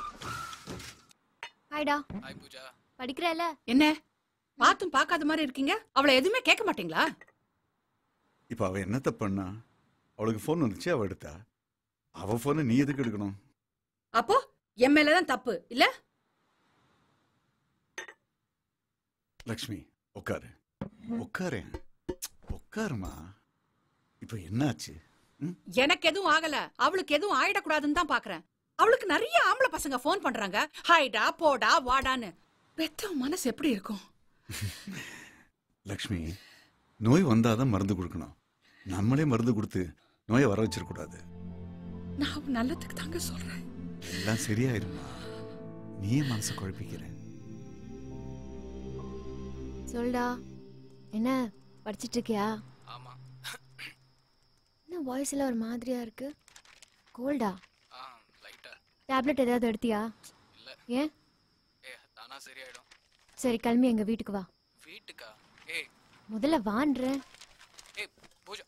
ஹாய்டா ஹாய் பூஜா படிக்கிறல என்ன பார்த்தும் பார்க்காத மாதிரி இருக்கீங்க அவளை எதுவுமே கேட்க மாட்டீங்களா இப்போ அவ என்னத்த பண்ணா அவளுக்கு ஃபோன் வந்துச்சு அவ எடுத்தா அவ ஃபோனை நீ எதுக்கு எடுக்கணும் அப்போ என் மேல தான் தப்பு இல்ல லக்ஷ்மி உட்காரு உட்காரேன் உட்காருமா இப்போ என்னாச்சு எனக்கு எதுவும் ஆகல அவளுக்கு எதுவும் ஆயிடக்கூடாதுன்னு தான் பாக்குறேன் அவளுக்கு நிறைய ஆம்பளை பசங்க ஃபோன் பண்றாங்க ஹாய்டா போடா வாடான்னு பெத்த மனசு எப்படி இருக்கும் லக்ஷ்மி நோய் வந்தாதான் மருந்து கொடுக்கணும் நம்மளே மருந்து கொடுத்து நோயை வர வச்சிடக்கூடாது நான் அவ நல்லதுக்கு தாங்க சொல்றேன் எல்லாம் சரியாயிருமா நீயே மனசை குழப்பிக்கிற சொல்டா என்ன படிச்சிட்டு இருக்கியா ஆமா என்ன வாய்ஸ் எல்லாம் ஒரு மாதிரியா இருக்கு கோல்டா ஆ லைட்டா டேப்லெட் ஏதாவது எடுத்தியா இல்ல ஏன் ஏ தானா சரியாயிடும் சரி கிளம்பி எங்க வீட்டுக்கு வா வீட்டுக்கா ஏய் முதல்ல வான்றேன் ஏய் பூஜா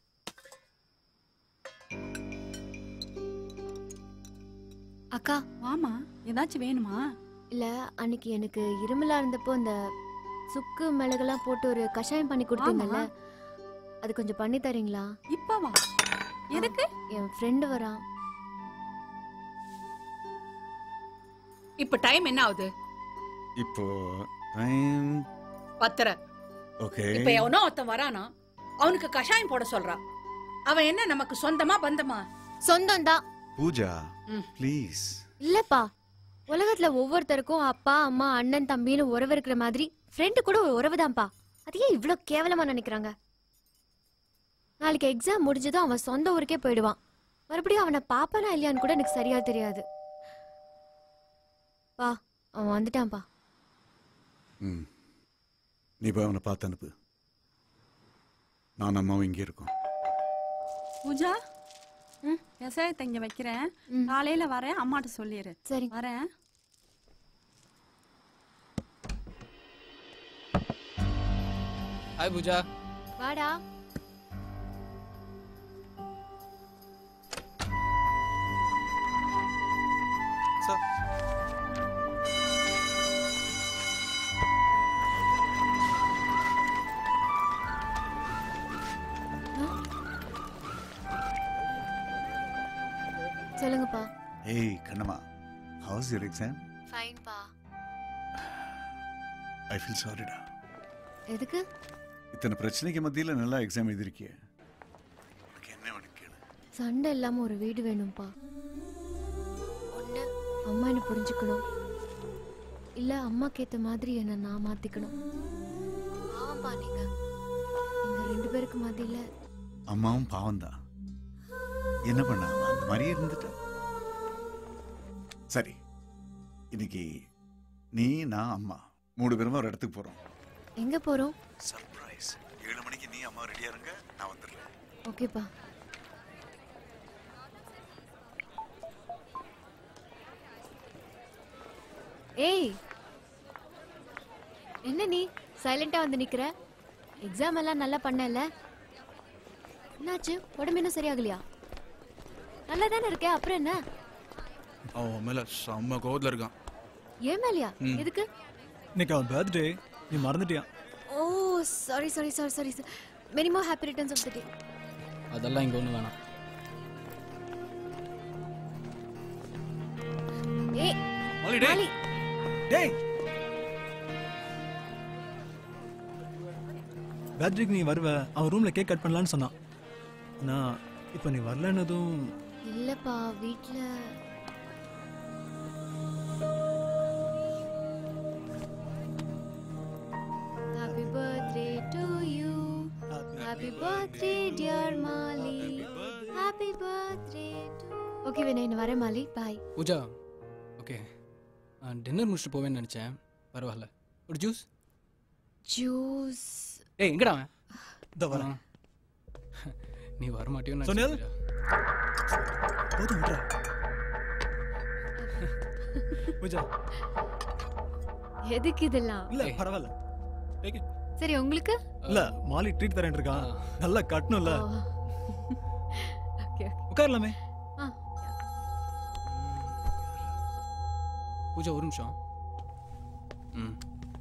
அக்கா வாமா ஏதாச்சும் வேணுமா இல்ல அன்னைக்கு எனக்கு இருமலா இருந்தப்போ இந்த சுக்கு மிளகெல்லாம் போட்டு ஒரு கஷாயம் பண்ணி கொடுத்தீங்கல்ல அது கொஞ்சம் பண்ணி தரீங்களா இப்பவா எதுக்கு என் ஃப்ரெண்டு வரான் இப்ப டைம் என்ன ஆகுது இப்போ டைம் பத்தரை ஓகே இப்ப எவனோ ஒருத்தன் வரானா அவனுக்கு கஷாயம் போட சொல்றா அவன் என்ன நமக்கு சொந்தமா பந்தமா சொந்தம் தான் பூஜா ம். ப்ளீஸ் இல்லப்பா உலகத்துல ஒவ்வொருத்தருக்கும் அப்பா அம்மா அண்ணன் தம்பின்னு உறவு இருக்கிற மாதிரி ஃப்ரெண்டு கூட ஒரு உறவு தான்ப்பா அது ஏன் இவ்ளோ கேவலமா நினைக்கிறாங்க நாளைக்கு எக்ஸாம் முடிஞ்சதும் அவன் சொந்த ஊருக்கே போயிடுவான் மறுபடியும் அவனை பாப்பானா இல்லையான்னு கூட எனக்கு சரியா தெரியாது பா அவன் வந்துட்டான்ப்பா ம் நீ போய் அவனை பார்த்து அனுப்பு நான் அம்மாவும் இங்கே இருக்கோம் பூஜா விவசாயத்தை இங்க வைக்கிறேன் காலையில வரேன் அம்மாட்ட சொல்லிடு சரி வரேன் ஹாய் பூஜா வாடா சார் சொல்லுங்கப்பா ஏய் கண்ணம்மா ஹவுஸ் யூர் எக்ஸாம் ஃபைன்பா ஐ ஃபீல் சாரிடா எதுக்கு இத்தனை பிரச்சனைக்கு மத்தியில் நல்லா எக்ஸாம் எழுதிருக்கிய உனக்கு என்ன வேணும் கேளு சண்டை இல்லாம ஒரு வீடு வேணும்ப்பா ஒண்ணு அம்மா என்ன புரிஞ்சுக்கணும் இல்ல அம்மாக்கு ஏத்த மாதிரி என்ன நான் மாத்திக்கணும் பாவம்ப்பா நீங்க எங்க ரெண்டு பேருக்கு மத்தியில அம்மாவும் பாவம்தான் என்ன பண்ண அவன் அந்த மாதிரியே இருந்துட்டா சரி இன்னைக்கு நீ நான் அம்மா மூணு பேருமா ஒரு இடத்துக்கு போறோம் எங்க போறோம் சர்ப்ரைஸ் ஏழு மணிக்கு நீ அம்மா ரெடியா இருங்க நான் வந்துடுறேன் ஓகேப்பா ஏய் என்ன நீ சைலண்டா வந்து நிக்கிற எக்ஸாம் எல்லாம் நல்லா பண்ணல என்னாச்சு உடம்பு இன்னும் சரியாகலையா நல்லா தானே இருக்க அப்புறம் என்ன அவன் மேல செம்ம கோவத்துல இருக்கான் ஏன் மேலையா ம். எதுக்கு இன்னைக்கு அவன் பர்த்டே நீ மறந்துட்டியா oh sorry sorry sorry sorry many more happy returns of the day அதெல்லாம் இங்க ஒண்ணு வேணாம் ஏய் மாலி, டேய். மாலி டேய் பர்த்டேக்கு நீ வருவ அவன் ரூம்ல கேக் கட் பண்ணலான்னு சொன்னான் நான் இப்போ நீ வரலன்னதும் இல்லப்பா வீட்ல happy birthday to you happy birthday dear Mali happy birthday to okay Vinay நான் வரேன் Mali bye Pooja okay dinner முடிச்சுட்டு போவேன்னு நினைச்சேன் பரவாயில்ல ஒரு ஜூஸ் ஜூஸ் ஏய் எங்கடா அவன் இதோ வரேன். ஆ. நீ வர மாட்டியோன்னு சொன்னேல்? போதும் விட்றா பூஜா எதுக்கு இதெல்லாம் இல்ல பரவாயில்ல Take it. சரி உங்களுக்கு இல்ல மாலி ட்ரீட் தரேன் இருக்கான் நல்லா கட்டணும்ல ஓகே உட்காரலாமே ஆ பூஜா ஒரு நிமிஷம் ம்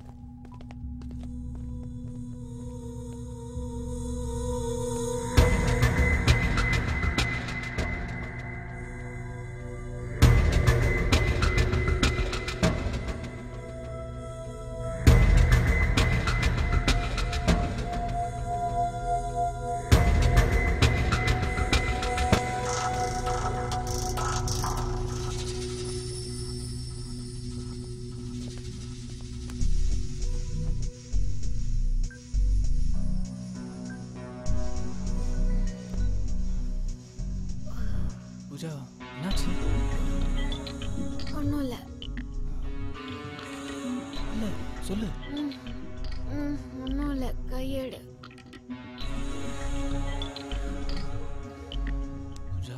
பூஜா என்னாச்சு ஒன்றும் இல்லை இல்லை சொல்லு ஒன்றும் இல்லை கையெடு பூஜா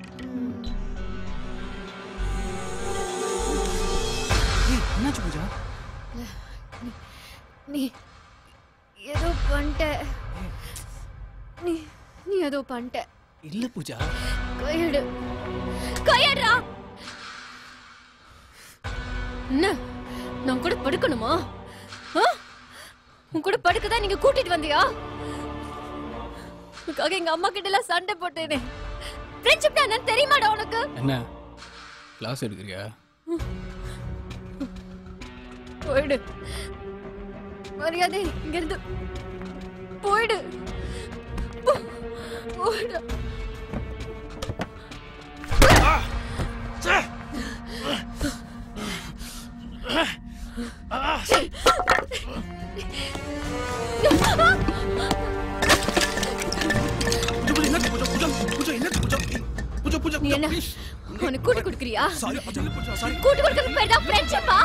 ஏய் என்னாச்சு பூஜா நீ ஏதோ பண்ணிட்ட நீ நீ ஏதோ பண்ணிட்ட இல்லை பூஜா கையெடு கையெடுறா என்ன நான் கூட படுக்கணுமா ஆ? உன் கூட படுக்கதான் நீங்க கூட்டிட்டு வந்தியா உனக்காக எங்க அம்மா கிட்ட எல்லாம் சண்டை போட்டேனே ஃப்ரெண்ட்ஷிப் என்னன்னு தெரியுமாடா உனக்கு என்ன கிளாஸ் எடுக்கிறியா போயிடு மரியாதை இங்க இருந்து போயிடு போ- போயிடு நீ என்ன உனக்கு கூட்டி கொடுக்குறியா கூட்டி கொடுக்கறது பேர் தான் ஃப்ரெண்ட்ஷிப்பா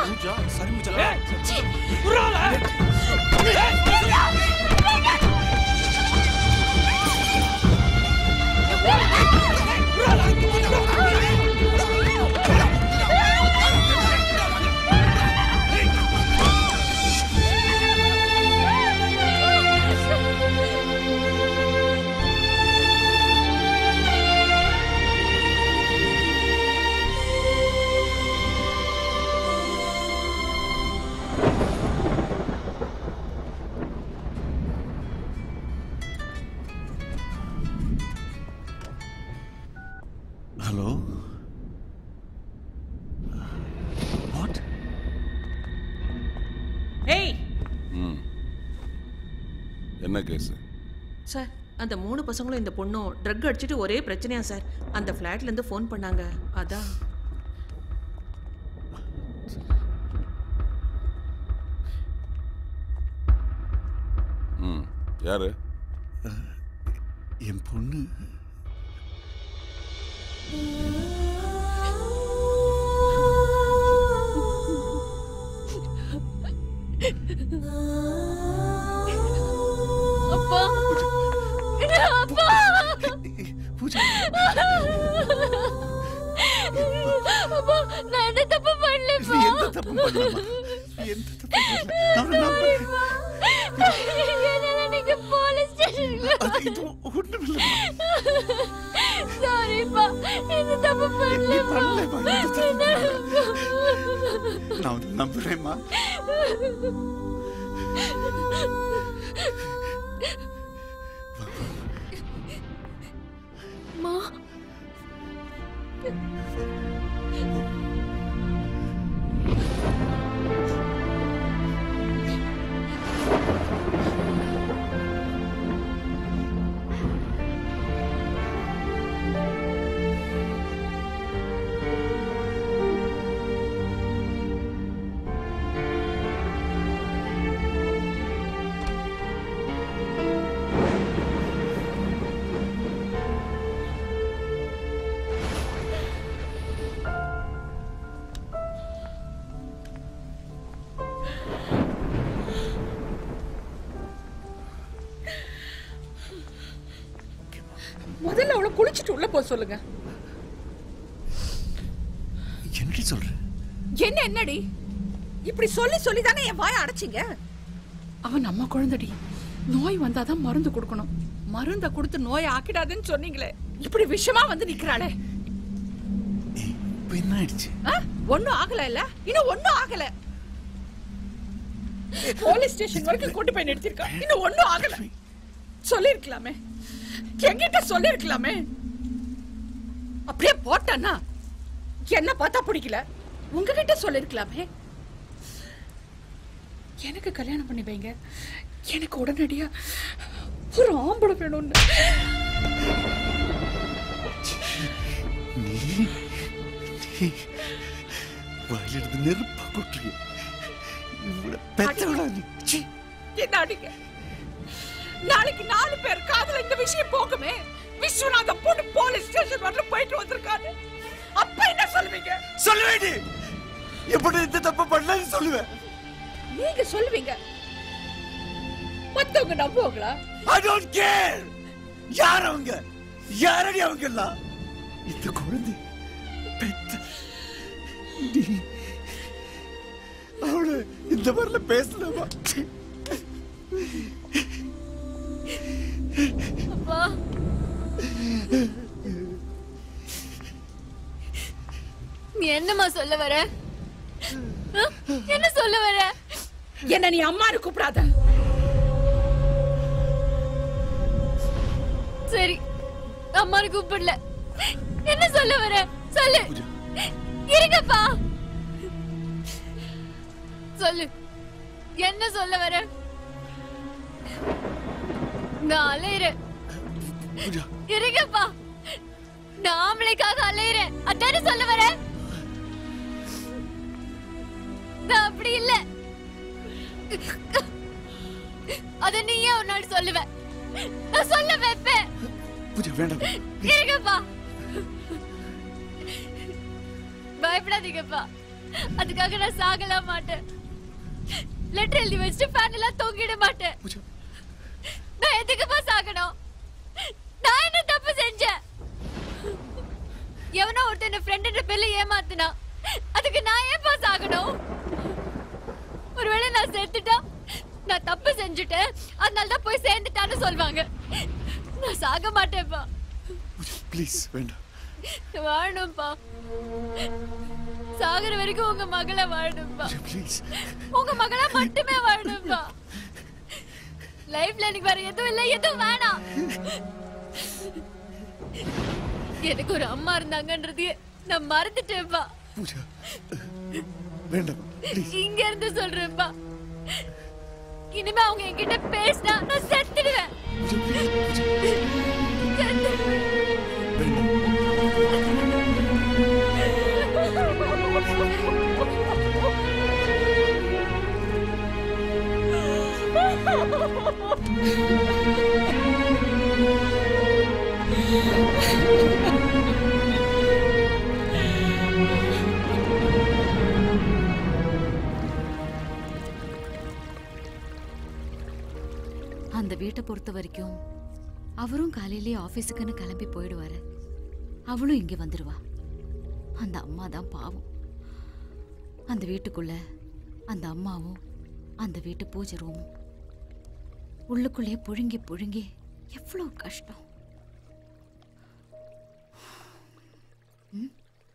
ஹலோ ஏய் ம் என்ன கேஸு சார் அந்த மூணு பசங்களும் இந்த பொண்ணும் ட்ரக் அடிச்சிட்டு ஒரே பிரச்சனையா சார் அந்த ஃப்ளாட்ல இருந்து ஃபோன் பண்ணாங்க அதான் ம் யாரு என் பொண்ணு அப்பா அப்பா அப்பா நான் எந்த தப்பு பண்ணலப்பா நீ எந்த தப்பும் பண்ணலம்மா. நீ எந்த தப்பும் பண்ணல. அவனை நம்பு. என்னால நீங்க போலீஸ் ஸ்டேஷனுக்கு சாரிப்பா எந்த தப்பு பண்ணலப்பா நான் உன்னை நம்புறேம்மா மா முதல்ல அவளை குளிச்சுட்டு உள்ள போக சொல்லுங்க என்னடி சொல்ற என்ன என்னடி இப்படி சொல்லி சொல்லி தானே என் வாயை அடைச்சிங்க அவன் நம்ம குழந்தைடி நோய் வந்தாதான் மருந்து கொடுக்கணும் மருந்த கொடுத்து நோயை ஆக்கிடாதுன்னு சொன்னீங்களே இப்படி விஷமா வந்து நிக்கிறாளே இப்ப என்ன ஆயிடுச்சு ஆ? ஒண்ணும் ஆகல இல்ல இன்னும் ஒண்ணும் ஆகல போலீஸ் ஸ்டேஷன் வரைக்கும் கொண்டு போய் நிறுத்திருக்கா இன்னும் ஒண்ணும் ஆகல சொல்லிருக்கலாமே என்கிட்ட சொல்லிருக்கலாமே அப்படியே போட்டானா என்ன பார்த்தா பிடிக்கல உங்ககிட்ட சொல்லிருக்கலாமே எனக்கு கல்யாணம் பண்ணி வைங்க எனக்கு உடனடியா ஒரு ஆம்பளை வேணும்னு நீ நீ வாயிலிருந்து நெருப்பா கொட்டுறிய இவ்வளவு பெத்தவளா நீ சீ. என்ன அடிங்க நாளைக்கு நாலு பேர் காதுல இந்த விஷயம் போகுமே விஸ்வநாத பொண்ணு போலீஸ் ஸ்டேஷன் வரல போயிட்டு வந்திருக்காரு அப்ப என்ன சொல்லுவீங்க சொல்லுவேடி எப்படி இந்த தப்பு பண்ணலன்னு சொல்லுவேன் நீங்க சொல்லுவீங்க மத்தவங்க நம்புவாங்களா ஐ டோன்ட் கேர் யார் அவங்க யாரடி அவங்க எல்லாம் இந்த குழந்தை பெத்த நீ அவளை இந்த மாதிரில பேசலாமா சீ. அப்பா நீ என்னம்மா சொல்ல வர ஆ? என்ன சொல்ல வர என்ன நீ அம்மானு கூப்பிடாத சரி அம்மானு கூப்பிடல என்ன சொல்ல வர சொல்லு இருங்கப்பா சொல்லு என்ன சொல்ல வர நான் அலையிறேன் இருங்கப்பா நான் ஆம்பளைக்காக அலையிறேன் அதானே சொல்ல வர நான் அப்படி இல்ல அத நீயே ஒரு நாள் சொல்லுவ நான் சொல்ல வைப்பேன் பூஜா வேண்டாம் இருங்கப்பா பயப்படாதீங்கப்பா அதுக்காக நான் சாகலாம் மாட்டேன் லெட்டர் எழுதி வச்சுட்டு ஃபேன் எல்லாம் தொங்கிட மாட்டேன் நான் எதுக்குப்பா சாகணும் நான் என்ன தப்பு செஞ்சேன் எவனோ ஒருத்தன் என் ஃப்ரெண்ட் பேர்ல ஏமாத்துனா அதுக்கு நான் ஏன்பா சாகணும் ஒருவேளை நான் செத்துட்டா நான் தப்பு செஞ்சுட்டேன் அதனால தான் போய் சேர்ந்துட்டான்னு சொல்வாங்க நான் சாக மாட்டேன்ப்பா ப்ளீஸ் வேண்டாம் வாழணும்ப்பா சாகுற வரைக்கும் உங்க மகளை வாழணும்ப்பா ப்ளீஸ் உங்க மகளா மட்டுமே வாழணும்ப்பா லைஃப்ல எனக்கு வேற எதுவும் இல்ல எதுவும் வேணாம் எனக்கு ஒரு அம்மா இருந்தாங்கன்றது நான் மறந்துட்டேன்ப்பா பூஜா வேண்டாம் ப்ளீஸ் இங்க இருந்து சொல்றேன்ப்பா இனிமே அவங்க என்கிட்ட பேசினா நான் செத்துடுவேன் அந்த வீட்டை பொறுத்த வரைக்கும் அவரும் காலையிலேயே ஆபீஸுக்குன்னு கிளம்பி போயிடுவாரு அவளும் இங்க வந்துருவா அந்த அம்மா தான் பாவம் அந்த வீட்டுக்குள்ள அந்த அம்மாவும் அந்த வீட்டு பூஜை ரூமும் உள்ளுக்குள்ளேயே புழுங்கி புழுங்கி எவ்வளவு கஷ்டம் ம்?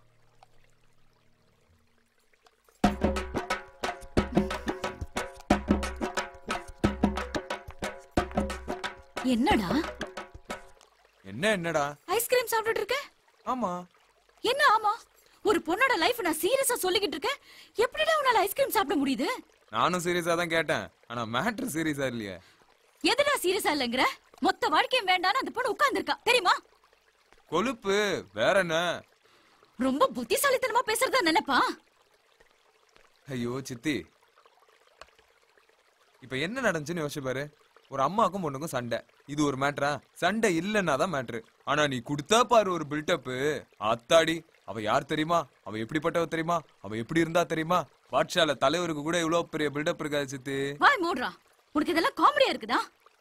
என்னடா என்ன என்னடா ஐஸ்கிரீம் சாப்பிட்டுட்டு இருக்க ஆமா என்ன ஆமா ஒரு பொண்ணோட லைஃப் நான் சீரியஸா சொல்லிக்கிட்டு இருக்கேன் எப்படிடா உன்னால ஐஸ்கிரீம் சாப்பிட முடியுது நானும் சீரியஸா தான் கேட்டேன் ஆனா மேட்ரு சீரியஸா இல்லையே எதுடா சீரியஸா இல்லைங்கிற மொத்த வாழ்க்கையும் வேண்டான்னு அந்த பொண்ணு உட்கார்ந்திருக்கா தெரியுமா கொழுப்பு வேற என்ன ரொம்ப புத்திசாலித்தனமா பேசுறதா நினைப்பா ஐயோ சித்தி இப்ப என்ன நடந்துச்சுன்னு யோசிச்சு பாரு ஒரு அம்மாக்கும் பொண்ணுக்கும் சண்டை இது ஒரு மேட்ரா சண்டை இல்லைன்னா தான் மேட்ரு ஆனா நீ கொடுத்தா பாரு ஒரு பில்டப் அத்தாடி அவ யார் தெரியுமா அவ எப்படிப்பட்டவ தெரியுமா அவ எப்படி இருந்தா தெரியுமா பாட்ஷால தலைவருக்கு கூட இவ்வளவு பெரிய பில்டப் இருக்காது சித்தி வாய் மூடுறா உனக்கு இதெல்லாம் காமெடியா இருக்குதா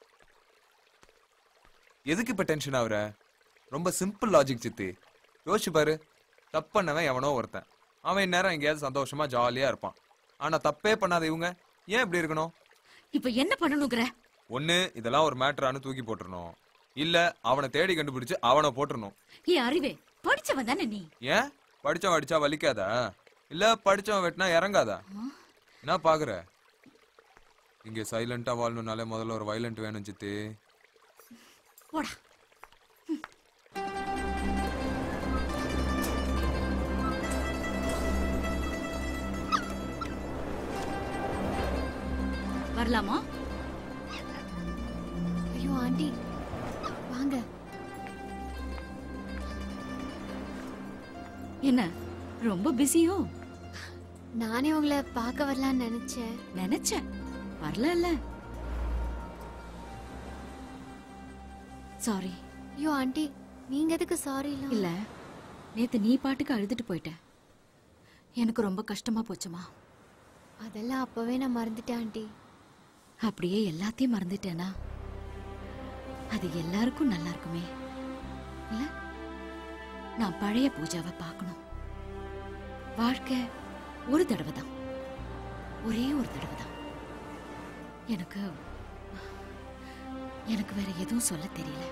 எதுக்கு இப்ப டென்ஷன் ஆகுற ரொம்ப சிம்பிள் லாஜிக் சித்தி யோசிச்சு பாரு தப்பண்ணவன் எவனோ ஒருத்தன் அவன் இந்நேரம் எங்கேயாவது சந்தோஷமா ஜாலியா இருப்பான் ஆனா தப்பே பண்ணாத இவங்க ஏன் இப்படி இருக்கணும் இப்ப என்ன பண்ணணுங்கிற ஒண்ணு இதெல்லாம் ஒரு மேட்டரானு தூக்கி போட்டுறணும் இல்ல அவனை தேடி கண்டுபிடிச்சு அவனை போட்டுறணும் ஏ அறிவே படிச்சவன் தானே நீ ஏன் படிச்சவன் அடிச்சா வலிக்காதா இல்ல படிச்சவன் வெட்டினா இறங்காதா என்ன பாக்குற இங்க சைலண்டா வாழணும்னாலே முதல்ல ஒரு வைலண்ட் வேணும் சித்தி போடா வரலாமா ஐயோ ஆண்டி வாங்க என்ன ரொம்ப பிஸியோ நானே உங்களை பார்க்க வரலான்னு நினைச்சேன் நினைச்சேன் வரல சாரி ஐயோ ஆண்டி நீங்க எதுக்கு சாரி இல்ல நேத்து நீ பாட்டுக்கு அழுதுட்டு போயிட்ட எனக்கு ரொம்ப கஷ்டமா போச்சுமா அதெல்லாம் அப்பவே நான் மறந்துட்டேன் ஆண்டி அப்படியே எல்லாத்தையும் மறந்துட்டேனா அது எல்லாருக்கும் நல்லா இருக்குமே இல்ல நான் பழைய பூஜாவை பார்க்கணும் வாழ்க்கை ஒரு தடவை தான் ஒரே ஒரு தடவை தான் எனக்கு எனக்கு வேற எதுவும் சொல்ல தெரியல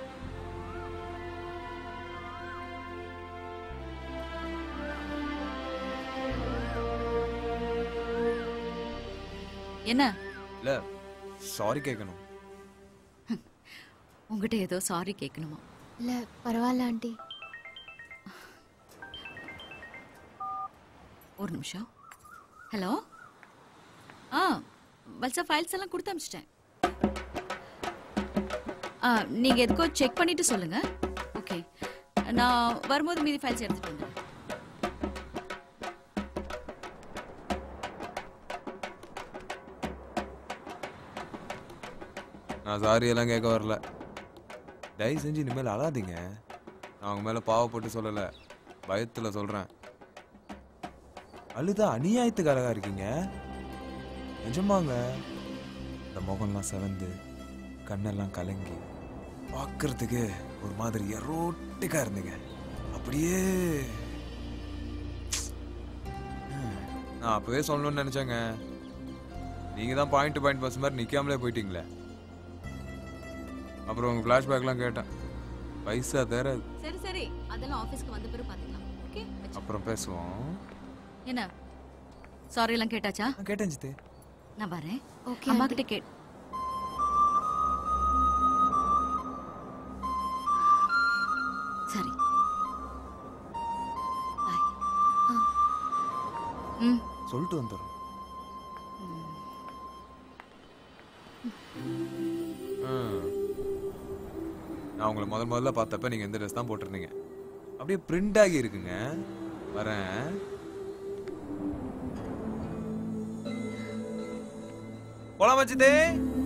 என்ன இல்ல சாரி கேட்கணும் உங்ககிட்ட ஏதோ சாரி கேட்கணுமா இல்ல பரவாயில்ல ஆண்டி ஒரு நிமிஷம் ஹலோ ஆ வல்சா ஃபைல்ஸ் எல்லாம் கொடுத்து அமிச்சிட்டேன் ஆ நீங்கள் எதுக்கோ செக் பண்ணிட்டு சொல்லுங்க ஓகே நான் வரும்போது மீதி ஃபைல்ஸ் எடுத்துட்டு வந்துடுறேன் நான் சாரி எல்லாம் கேட்க வரல தயவு செஞ்சு இனிமேல் அழாதீங்க நான் உங்க மேல பாவப்பட்டு சொல்லல பயத்துல சொல்றேன் அழுதா அநியாயத்துக்கு அழகா இருக்கீங்க நிஜமாங்க இந்த முகம்லாம் செவந்து கண்ணெல்லாம் கலங்கி பார்க்கறதுக்கு ஒரு மாதிரி எரோட்டிக்கா இருந்தீங்க அப்படியே நான் அப்பவே சொல்லணும்னு நினைச்சேங்க நீங்க தான் பாயிண்ட் டு பாயிண்ட் பஸ் மாதிரி நிக்காமலே போயிட்டீங்களே அப்புறம் உங்க ஃப்ளாஷ்பேக்லாம் கேட்டேன் பைசா தேர சரி சரி அதெல்லாம் ஆஃபீஸ்க்கு வந்த பிறகு பார்த்துக்கலாம் ஓகே அப்புறம் பேசுவோம் என்ன சாரி எல்லாம் கேட்டாச்சா கேட்டேன் ஜித்தே நான் வரேன் ஓகே அம்மா கிட்ட கேட் சரி பாய் ம் சொல்லிட்டு வந்துடுறோம் ஆ. நான் உங்களை முதல் முதல்ல பார்த்தப்ப நீங்க இந்த ட்ரெஸ் தான் போட்டிருந்தீங்க அப்படியே பிரிண்ட் ஆகி இருக்குங்க வரேன் போலாம் வச்சுதே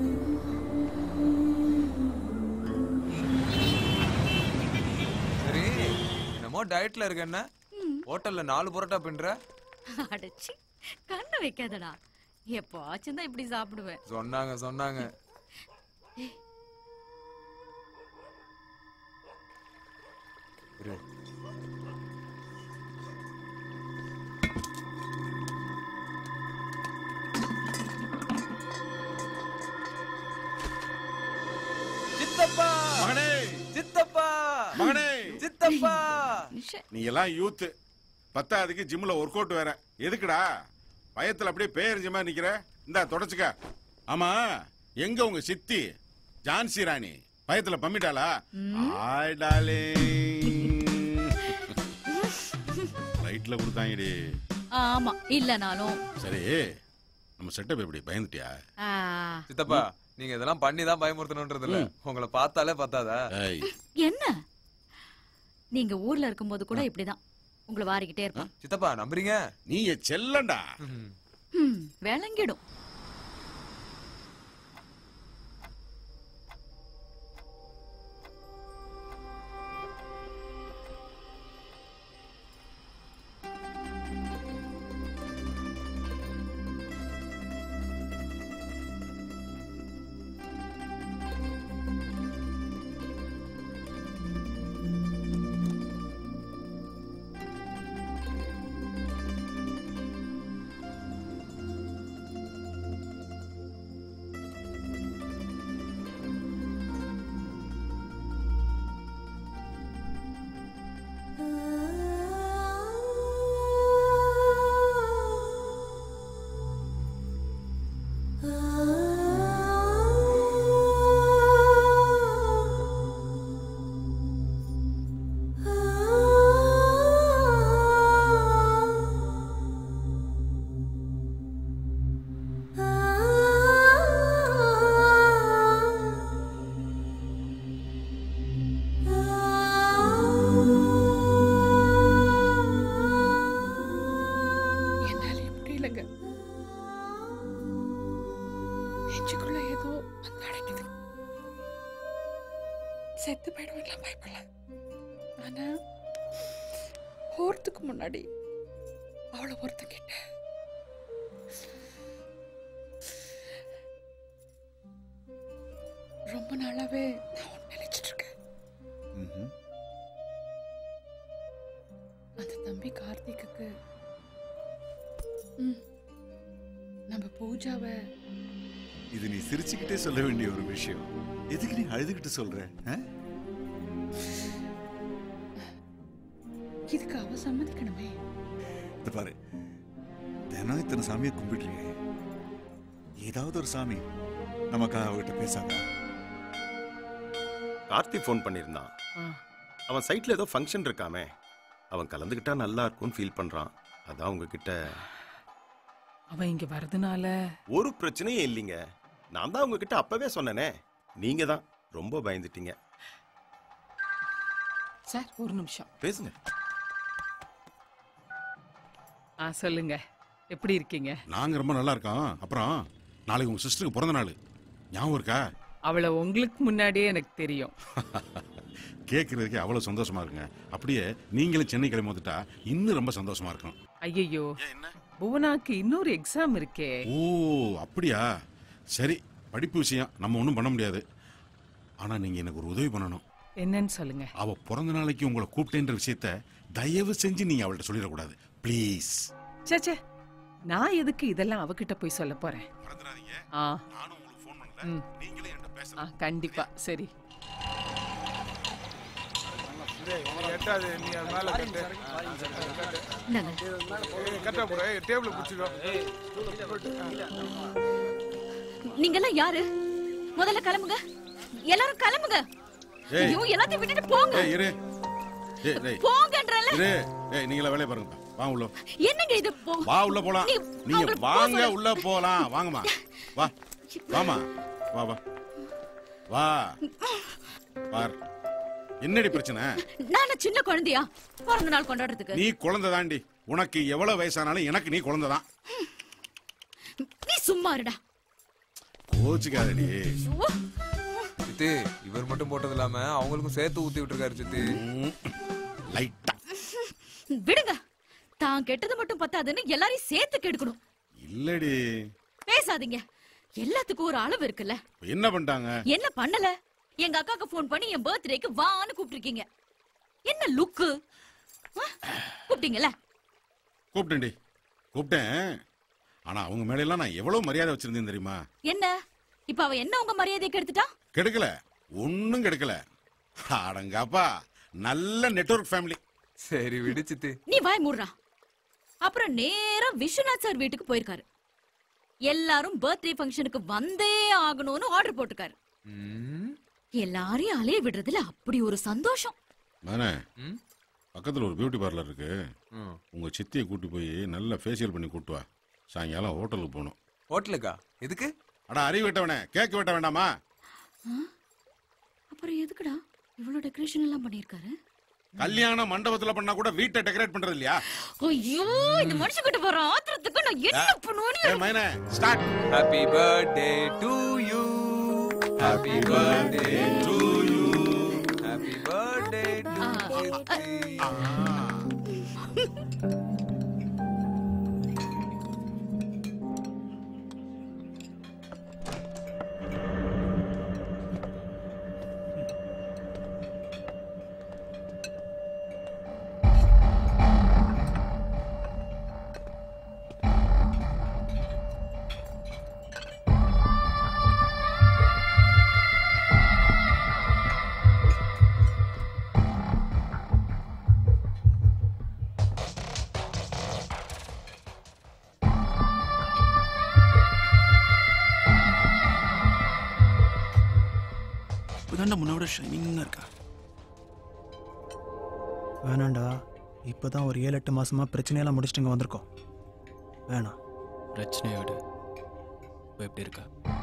சரி என்னமோ டயட்ல இருக்க என்ன ஹோட்டல்ல நாலு புரோட்டா பின்ற அடச்சி கண்ணு வைக்காதடா எப்போச்சும் தான் இப்படி சாப்பிடுவேன் சொன்னாங்க சொன்னாங்க இரு. சித்தப்பா மகனே சித்தப்பா மகனே சித்தப்பா நீ எல்லாம் யூத் பத்தாவதுக்கு ஜிம்ல ஒர்க் அவுட் வேற எதுக்குடா பயத்துல அப்படியே பேரஞ்ச மாதிரி நிக்கிற இந்தா தொடச்சுக்க ஆமா எங்க உங்க சித்தி ஜான்சி ராணி பயத்துல பம்மிட்டாளா ஆய் டாலிங் லைட்ல கொடுத்தாங்கடி ஆமா இல்லனாலும் சரி நம்ம செட்டப் எப்படி பயந்துட்டியா ஆ, சித்தப்பா நீங்க இதெல்லாம் பண்ணி தான் பயமுறுத்தணும்ன்றது இல்ல உங்களை பார்த்தாலே பார்த்தாதா என்ன நீங்க ஊர்ல இருக்கும்போது கூட இப்படிதான் உங்களை வாரிக்கிட்டே இருப்பான் சித்தப்பா நம்புறீங்க நீ செல்லண்டா ம், விளங்கிடும் செத்து போயிடுவேன்லாம் பயப்படல ஆனா போறதுக்கு முன்னாடி அவளை ஒருத்தங்கிட்ட ரொம்ப நாளாவே நான் ஒண்ணு நினைச்சிட்டு இருக்கேன் ம்ஹும். அந்த தம்பி கார்த்திக்குக்கு ம், நம்ம பூஜாவை இது நீ சிரிச்சுக்கிட்டே சொல்ல வேண்டிய ஒரு விஷயம் எதுக்கு நீ அழுதுகிட்டு சொல்ற ஆ? இதுக்கு அவ சம்மதிக்கணுமே இந்த பாரு தினம் இத்தனை சாமியை கும்பிடுறியே ஏதாவது ஒரு சாமி நமக்காக அவகிட்ட பேசாத கார்த்தி ஃபோன் பண்ணியிருந்தான் அவன் சைட்ல ஏதோ ஃபங்க்ஷன் இருக்காமே அவன் கலந்துக்கிட்டா நல்லா இருக்கும்னு ஃபீல் பண்றான் அதான் உங்ககிட்ட அவன் இங்க வரதுனால ஒரு பிரச்சனையும் இல்லைங்க நான் தான் உங்ககிட்ட அப்பவே சொன்னேனே நீங்க தான் ரொம்ப பயந்துட்டீங்க சார் ஒரு நிமிஷம் பேசுங்க ஆ சொல்லுங்க எப்படி இருக்கீங்க நாங்க ரொம்ப நல்லா இருக்கோம் அப்புறம் நாளைக்கு உங்க சிஸ்டருக்கு பிறந்த நாள் ஞாபகம் இருக்கா அவளை உங்களுக்கு முன்னாடியே எனக்கு தெரியும் கேட்கறதுக்கே அவ்வளவு சந்தோஷமா இருக்குங்க அப்படியே நீங்களும் சென்னை கிளம்பி வந்துட்டா இன்னும் ரொம்ப சந்தோஷமா இருக்கும் ஐயோ புவனாக்கு இன்னொரு எக்ஸாம் இருக்கே ஓ அப்படியா சரி படிப்பு விஷயம் நம்ம ஒன்றும் பண்ண முடியாது ஆனா நீங்க எனக்கு ஒரு உதவி பண்ணணும் என்னன்னு சொல்லுங்க அவ பிறந்த நாளைக்கு உங்களை கூப்பிட்டேன்ற விஷயத்த தயவு செஞ்சு நீங்க அவள்கிட்ட சொல்லிடக்கூடாது ப்ளீஸ் ச்சே ச்சே நான் எதுக்கு இதெல்லாம் அவகிட்ட போய் சொல்ல போறேன் ஆ ம். ஆ கண்டிப்பா சரி எட்டாது நீ அது மேல கட்டு ஏய், கட்டா போற டேபிள் பிடிச்சிக்கோ நீங்க எல்லாம் யாரு முதல்ல கிளம்புங்க எல்லாரும் கிளம்புங்க ஏய். ஐயோ எல்லாத்தையும் விட்டுட்டு போங்க ஏய் இரு ஏய் டேய் போங்கன்றல இரு ஏய் நீங்களா வேலைய பாருங்க வா உள்ள என்னங்க இது போ வா உள்ள போலாம் நீ- நீங்க அவங்களுக்கு போக வாங்க சொல்லு. உள்ள போலாம் வாங்கம்மா வா வாமா வா வா வா பார் என்னடி பிரச்சனை நான் சின்ன குழந்தையா பிறந்த நாள் கொண்டாடுறதுக்கு நீ குழந்தை தாண்டி உனக்கு எவ்வளவு வயசானாலும் எனக்கு நீ குழந்தை தான் நீ சும்மா இருடா கோச்சுக்காதடி சித்தி இவர் மட்டும் போட்டது இல்லாம அவங்களுக்கும் சேர்த்து ஊத்தி விட்டுருக்காரு சித்தி லைட்டா விடுங்க தான் கெட்டது மட்டும் பத்தாதுன்னு எல்லாரையும் சேர்த்து கெடுக்கணும் இல்லடி பேசாதீங்க எல்லாத்துக்கும் ஒரு அளவு இருக்குல்ல என்ன பண்ணிட்டாங்க என்ன பண்ணல எங்க அக்காக்கு ஃபோன் பண்ணி என் பர்த்டேக்கு வான்னு கூப்பிட்டிருக்கீங்க என்ன லுக்கு கூப்பிட்டீங்கல்ல கூப்பிட்டேன்டி கூப்பிட்டேன் ஆனா அவங்க மேலையெல்லாம் நான் எவ்வளவு மரியாதை வச்சிருந்தேன் தெரியுமா என்ன இப்ப அவ என்ன உங்க மரியாதையை கெடுத்துட்டா கெடுக்கல ஒன்னும் கெடுக்கல அடங்கப்பா நல்ல நெட்வொர்க் ஃபேமிலி சரி விடு சித்தி நீ வாய் மூடுறா அப்புறம் நேரா விஸ்வநாத் சார் வீட்டுக்கு போயிருக்காரு எல்லாரும் பர்த்டே ஃபங்க்ஷனுக்கு வந்தே ஆகணும்னு ஆர்டர் போட்டிருக்காரு எல்லாரையும் அலைய விடுறதுல அப்படி ஒரு சந்தோஷம் மகனே பக்கத்துல ஒரு பியூட்டி பார்லர் இருக்கு உங்க சித்தியை கூட்டி போய் நல்ல ஃபேஷியல் பண்ணி கூட்டு வா சாயங்காலம் ஹோட்டலுக்கு போகணும் ஹோட்டலுக்கா எதுக்கு அடா அறிவு வெட்டவனே கேக் வெட்ட வேண்டாமா அப்புறம் எதுக்குடா இவ்வளவு டெக்கரேஷன் எல்லாம் பண்ணிருக்காரு கல்யாண மண்டபத்துல பண்ணா கூட வீட்டை டெக்கரேட் பண்றது இல்லையா ஐயோ இந்த மனுஷங்கிட்ட வர ஆத்திரத்துக்கு நான் என்ன பண்ணுவேன்னு ஏய் மகனே start happy birthday to you happy birthday to you happy birthday to இப்போதான்டா முன்ன விட ஷைனிங்காக இருக்கா வேணாண்டா இப்போ தான் ஒரு ஏழு எட்டு மாசமா பிரச்சனையெல்லாம் முடிச்சுட்டு இங்கே வந்திருக்கோம் வேணாம் பிரச்சனையை விடு இப்போ எப்படி இருக்கா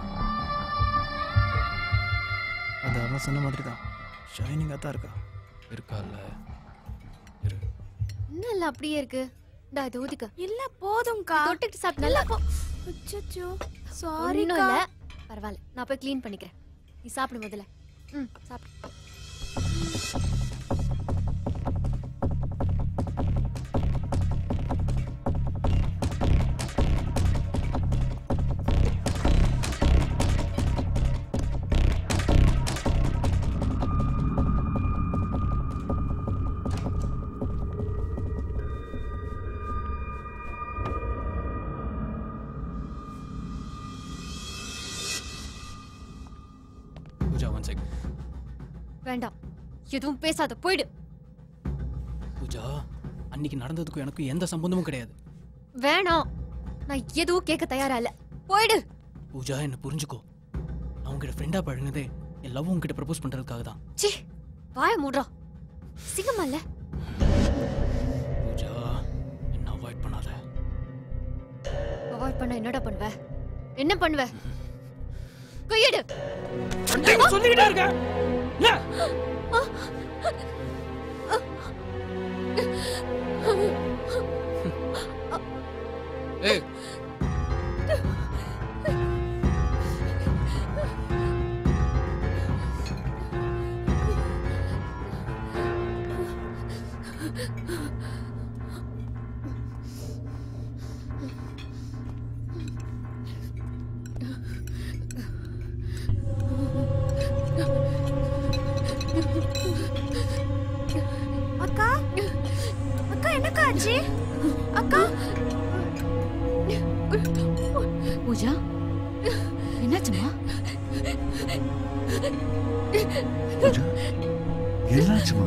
அது அவன் சொன்ன மாதிரி தான் ஷைனிங்காக தான் இருக்கா இருக்கால இன்னும் இல்ல அப்படியே இருக்கு டா இது ஊதிக்க இல்ல போதும்க்கா தொட்டுட்டு சாப்பிட்டு நல்லா போ அச்சச்சோ சாரி இல்ல பரவாயில்ல நான் போய் க்ளீன் பண்ணிக்கிறேன் நீ சாப்பிடு முதல்ல ம் சாப்பிடு பூஜா ஒன் செக் வேண்டாம் எதுவும் பேசாத போயிடு பூஜா அன்னைக்கு நடந்ததுக்கும் எனக்கும் எந்த சம்பந்தமும் கிடையாது வேணாம் நான் எதுவும் கேட்க தயாரா இல்ல போயிடு பூஜா என்ன புரிஞ்சுக்கோ நான் உங்ககிட்ட ஃப்ரெண்டா பழகினதே என் லவ் உங்ககிட்ட ப்ரப்போஸ் பண்றதுக்காக தான் சி வாய மூடுறா சிங்கமா இல்ல பூஜா என்ன அவாய்ட் பண்ணாத அவாய்ட் பண்ண என்னடா பண்ணுவ என்ன பண்ணுவ கையெடு சொல்லிக்கிட்டே இருக்க ஏய் அக்கா அக்கா என்னக்கா ஆச்சு அக்கா பூஜா என்னாச்சுமா என்னாச்சுமா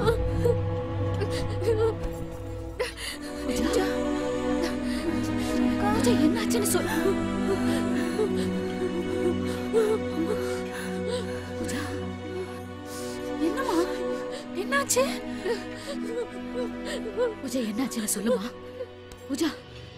பூஜா பூஜா என்னாச்சுன்னு சொல்லு பூஜா என்னம்மா என்னாச்சு பூஜா என்னாச்சுன்னு சொல்லுமா பூஜா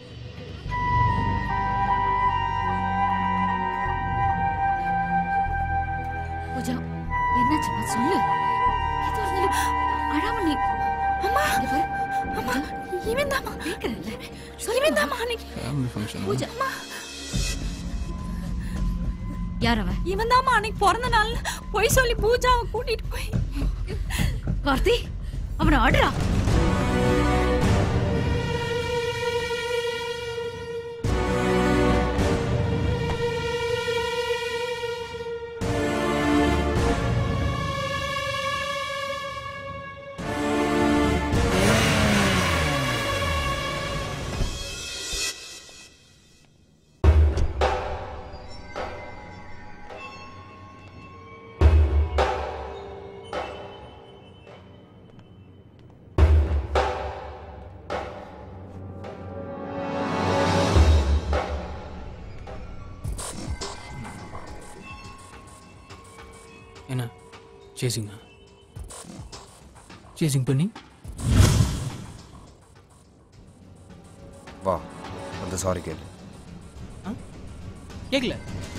பூஜா என்னாச்சும்மா சொல்லு எது இருந்தாலும் அழாம நீ அம்மா அம்மா இவன் தாமா கேக்குறேன்ல இவன் தாமா அன்னைக்கு ஃபேமிலி ஃபங்க்ஷன் பூஜா அம்மா யார் அவன் இவன் தாமா அன்னைக்கு பிறந்த நாள் பொய் சொல்லி பூஜாவை கூட்டிட்டு போய் கார்த்தி அவனை ஆடுறா என்ன சேசிங்கா சேசிங் பண்ணி வா வந்து சாரி கேளு கேட்கல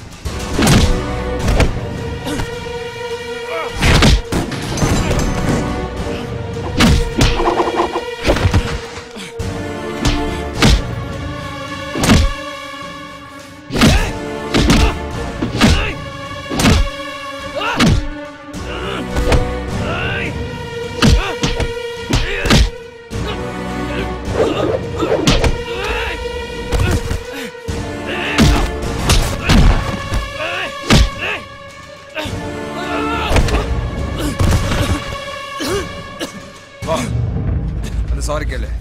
வா வந்து சாரி கேளு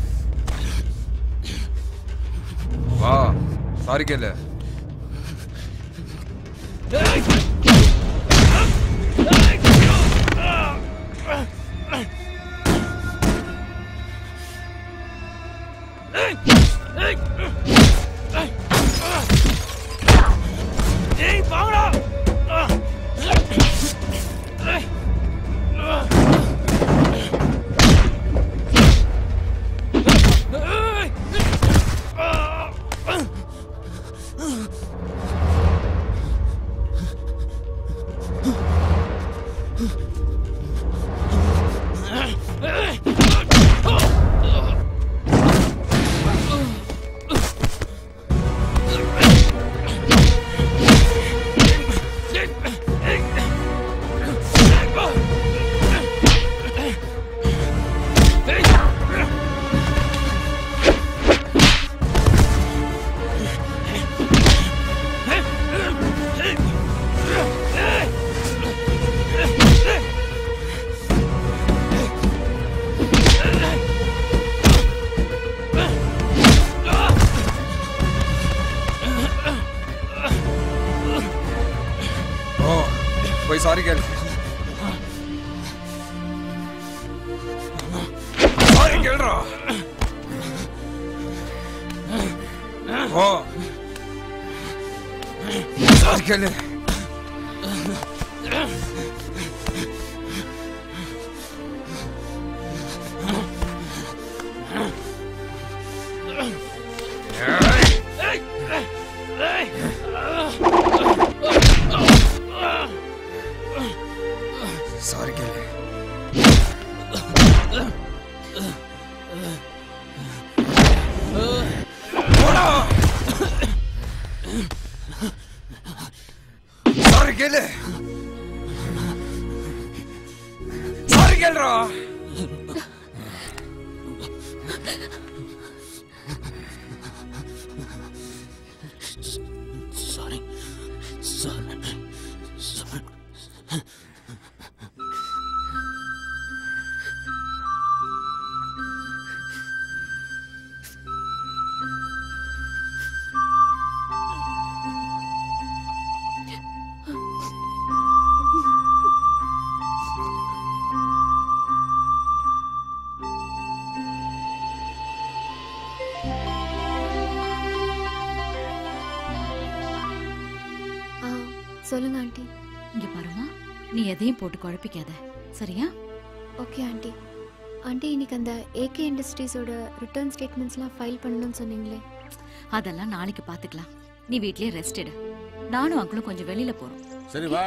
வா சாரி கேளு ஏய் வாங்கடா போய் சாரி கேளு சாரி கேளுடா ஓ சாரி கேளு சாரி கேளு போடா சாரி கேளு சாரி கேளுடா சாரி சாரி சாரி ஆ சொல்லுங்க ஆண்டி இங்க பாருமா நீ எதையும் போட்டு குழப்பிக்காத சரியா ஓகே ஆண்டி ஆண்டி இன்னைக்கு அந்த ஏகே இண்டஸ்ட்ரீஸோட ரிட்டர்ன் ஸ்டேட்மெண்ட்ஸ்லாம் ஃபைல் பண்ணணும்னு சொன்னீங்களே அதெல்லாம் நாளைக்கு பாத்துக்கலாம் நீ வீட்லயே ரெஸ்ட் எடு நானும் அங்கிளும் கொஞ்சம் வெளியில போறோம் சரி வா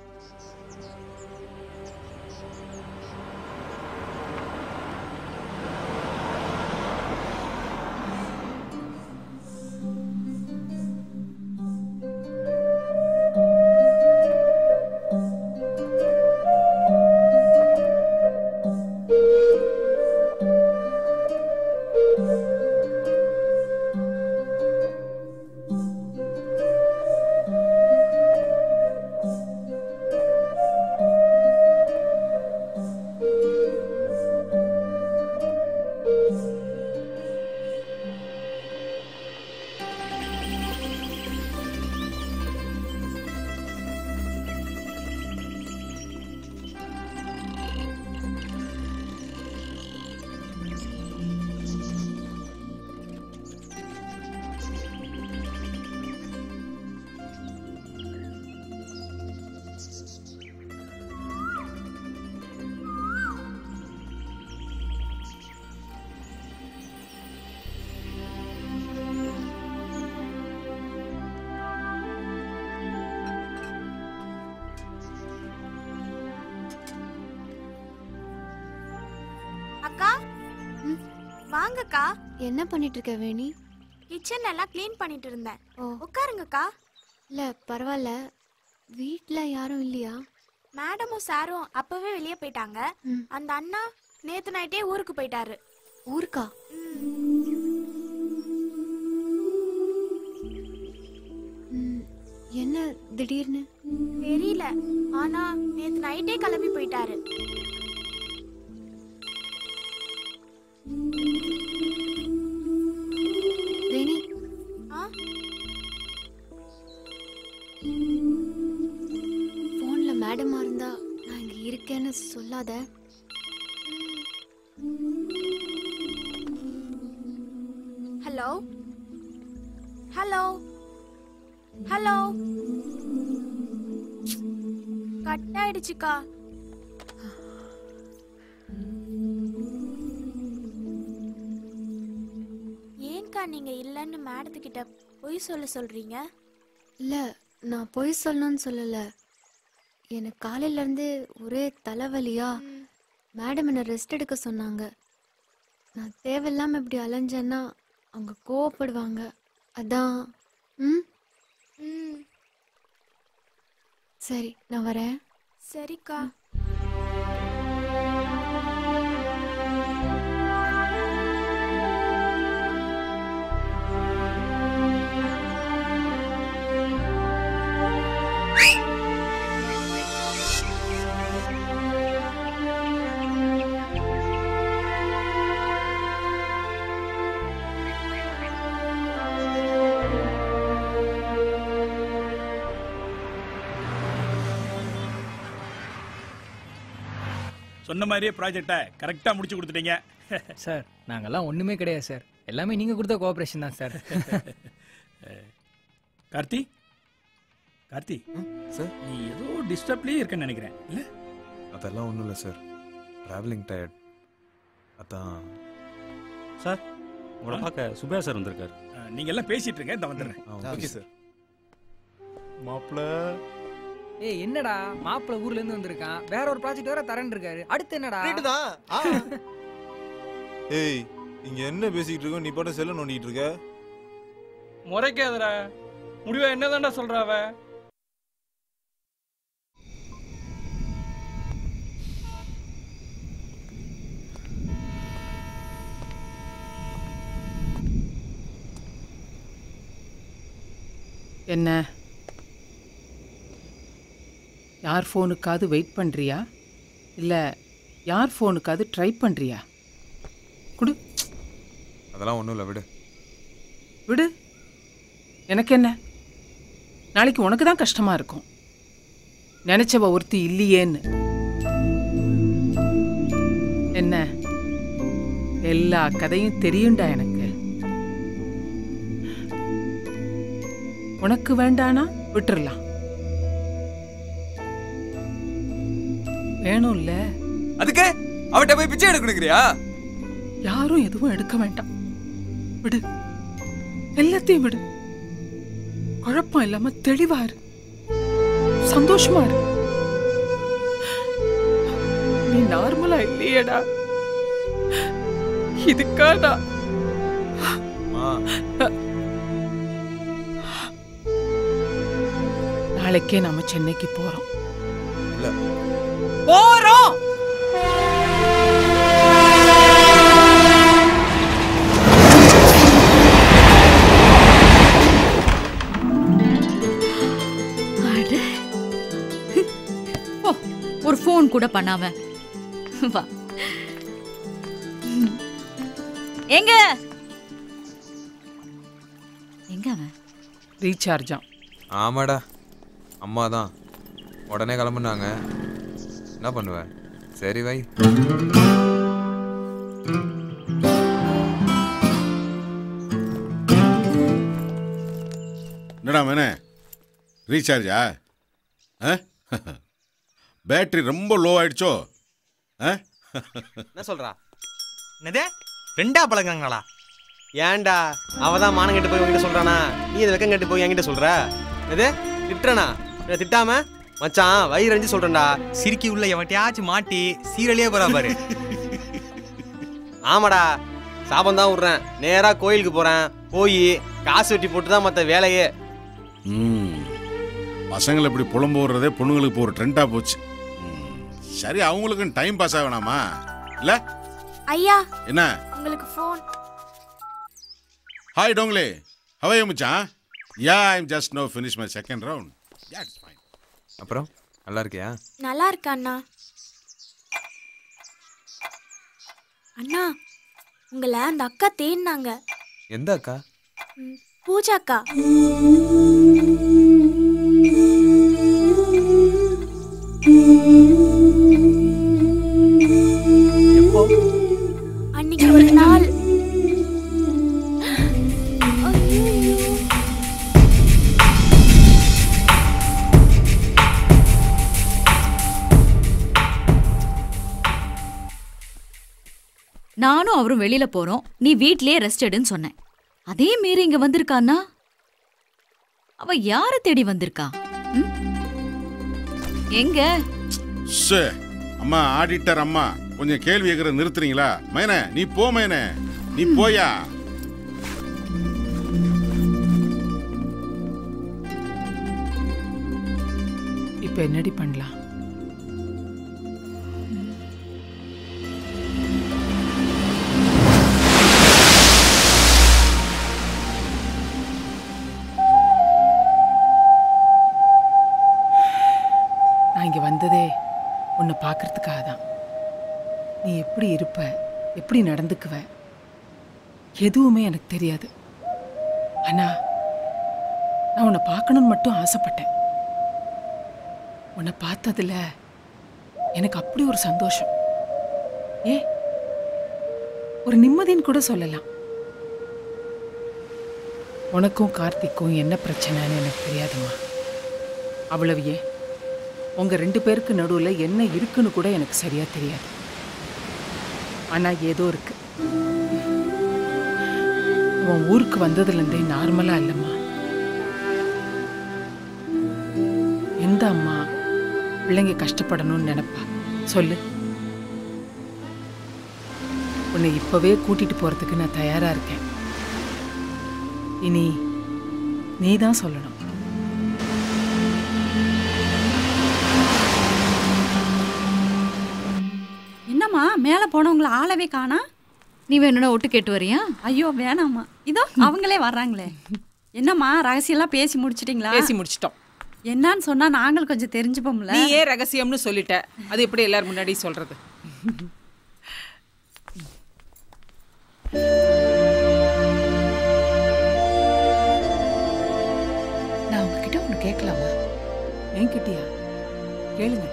அக்கா வாங்கக்கா என்ன பண்ணிட்டு இருக்க வேணி கிச்சன் எல்லாம் க்ளீன் பண்ணிட்டு இருந்தேன் உட்காருங்கக்கா இல்ல பரவாயில்ல வீட்ல யாரும் இல்லையா மேடமும் சாரும் அப்பவே வெளியே போயிட்டாங்க அந்த அண்ணா நேத்து நைட்டே ஊருக்கு போயிட்டாரு ஊருக்கா ம், என்ன திடீர்னு தெரியல ஆனா நேத்து நைட்டே கிளம்பி போயிட்டாரு வேணி ஆ போன்ல மேடமா இருந்தா நான் இங்க இருக்கேன்னு சொல்லாத ஹலோ ஹலோ ஹலோ கட் ஆயிடுச்சுக்கா ஏன்க்கா நீங்க இல்லைன்னு மேடத்துக்கிட்ட பொய் சொல்ல சொல்றீங்க இல்ல நான் பொய் சொல்லணும்னு சொல்லல எனக்கு காலையில இருந்து ஒரே தலைவலியா மேடம் என்ன ரெஸ்ட் எடுக்க சொன்னாங்க நான் தேவையில்லாம இப்படி அலைஞ்சேன்னா அவங்க கோவப்படுவாங்க அதான் ம் ம் சரி நான் வரேன் சரிக்கா சொன்ன மாதிரியே ப்ராஜெக்டை கரெக்டா முடிச்சு கொடுத்துட்டீங்க சார் நாங்கெல்லாம் ஒன்றுமே கிடையாது சார் எல்லாமே நீங்கள் கொடுத்த கோஆப்ரேஷன் தான் சார் கார்த்தி கார்த்தி சார் நீ ஏதோ டிஸ்டர்ப்லயே இருக்கேன்னு நினைக்கிறேன் இல்ல அதெல்லாம் ஒன்றும் இல்லை சார் ட்ராவலிங் டயர்ட் அதான் சார் உங்களை பார்க்க சுப்பையா சார் வந்திருக்காரு நீங்க எல்லாம் பேசிட்டு இருங்க இந்த வந்துடுறேன் ஓகே சார் மாப்பிள்ள ஏய் என்னடா மாப்பிள்ள ஊர்ல இருந்து வந்திருக்கான் வேற ஒரு ப்ராஜெக்ட் வேற தரேன் இருக்காரு அடுத்து என்னடா தான் ஏய் இங்க என்ன பேசிக்கிட்டு இருக்கோம் நீ பாட்டு செல்ல நோண்டிட்டு இருக்க முறைக்காதடா முடிவா என்னதான்டா சொல்றா அவ என்ன யார் ஃபோனுக்காவது வெயிட் பண்ணுறியா இல்லை யார் ஃபோனுக்காவது ட்ரை பண்ணுறியா கொடு அதெல்லாம் ஒன்றும் இல்லை விடு விடு எனக்கு என்ன நாளைக்கு உனக்கு தான் கஷ்டமா இருக்கும் நினைச்சவ ஒருத்தி இல்லையேன்னு என்ன எல்லா கதையும் தெரியும்டா எனக்கு உனக்கு வேண்டானா விட்டுறலாம் வேணும்ல அதுக்கு அவட்ட போய் பிச்சை எடுக்கணுங்கிறியா யாரும் எதுவும் எடுக்க வேண்டாம் விடு எல்லாத்தையும் விடு குழப்பம் இல்லாம தெளிவா இரு சந்தோஷமா இரு நீ நார்மலா இல்லையேடா இதுக்காடா நாளைக்கே நாம சென்னைக்கு போறோம் இல்ல போறோம் அட. ஓ ஒரு ஃபோன் கூட பண்ணாம வா எங்க எங்க அவன் ரீசார்ஜா ஆமாடா அம்மா தான் உடனே கிளம்புனாங்க என்ன பண்ணுவ சரி வை என்னடா மேனே ரீசார்ஜா ஆ பேட்டரி ரொம்ப லோ ஆயிடுச்சோ ஆ என்ன சொல்றா என்னது ரெண்டா பழகுறாங்களா ஏன்டா அவ தான் மானம் கெட்டு போய் உங்ககிட்ட சொல்றானா நீ இதை வெக்கம் கெட்டு போய் என்கிட்ட சொல்ற எது திட்டுறனா இதை திட்டாம மச்சான் வயிறு அஞ்சு சொல்றேன்டா சிரிக்கி உள்ள எவட்டையாச்சும் மாட்டி சீரழியே போறா பாரு ஆமாடா சாபம் தான் விடுறேன் நேரா கோயிலுக்கு போறேன் போய் காசு வெட்டி போட்டு தான் மற்ற வேலையே ம் பசங்களை இப்படி புலம்பு விடுறதே பொண்ணுங்களுக்கு இப்போ ஒரு ட்ரெண்டாக போச்சு ம், சரி அவங்களுக்கும் டைம் பாஸ் ஆகணாமா இல்ல ஐயா என்ன உங்களுக்கு ஃபோன் ஹாய் டோங்லே ஹவை மச்சான் yeah I'm just no finish my second round yeah it's fine அப்புறம் நல்லா இருக்கியா நல்லா இருக்கா அண்ணா அண்ணா உங்களை அந்த அக்கா தேடினாங்க எந்த அக்கா ம், பூஜா அக்கா அன்னைக்கு ஒரு நாள் ஐயையோ. நானும் அவரும் வெளியில போறோம் நீ வீட்லயே ரெஸ்ட் எடுன்னு சொன்னேன் அதே மீறி இங்க வந்திருக்கான்னா அவ யார தேடி வந்திருக்கா ம்? எங்க சே அம்மா ஆடிட்டர் அம்மா கொஞ்சம் கேள்வி கேட்கற நிறுத்துறீங்களா மைனே நீ போ மைனே நீ போயா இப்ப என்னடி பண்ணலாம் நான் இங்க வந்ததே உன்னை பார்க்கறதுக்காக தான் நீ எப்படி இருப்ப எப்படி நடந்துக்குவ எதுவுமே எனக்கு தெரியாது ஆனா நான் உன்னை பார்க்கணும்னு மட்டும் ஆசைப்பட்டேன் உன்னை பார்த்ததுல எனக்கு அப்படி ஒரு சந்தோஷம் ஏ ஒரு நிம்மதின்னு கூட சொல்லலாம் உனக்கும் கார்த்திக்கும் என்ன பிரச்சனைன்னு எனக்கு தெரியாதும்மா அவ்வளவு ஏன் உங்க ரெண்டு பேருக்கு நடுவுல என்ன இருக்குன்னு கூட எனக்கு சரியா தெரியாது ஆனா ஏதோ இருக்கு உன் ஊருக்கு வந்ததுல இருந்தே நார்மலா இல்லம்மா எந்த அம்மா பிள்ளைங்க கஷ்டப்படணும்னு நினைப்பா சொல்லு உன்னை இப்பவே கூட்டிட்டு போறதுக்கு நான் தயாரா இருக்கேன் இனி நீ தான் சொல்லணும் என்னம்மா மேல போனவங்கள ஆளவே காணா நீ வேணும்னா ஒட்டு கேட்டு வரியா ஐயோ வேணாம்மா இதோ அவங்களே வர்றாங்களே என்னம்மா ரகசியம்லாம் பேசி முடிச்சிட்டீங்களா பேசி முடிச்சிட்டோம் என்னன்னு சொன்னா நாங்களும் கொஞ்சம் தெரிஞ்சுப்போம்ல நீ ஏன் ரகசியம்னு சொல்லிட்ட அது எப்படி எல்லாரும் முன்னாடி சொல்றது நான் உங்ககிட்ட ஒன்று கேட்கலாமா என்கிட்டயா கேளுங்க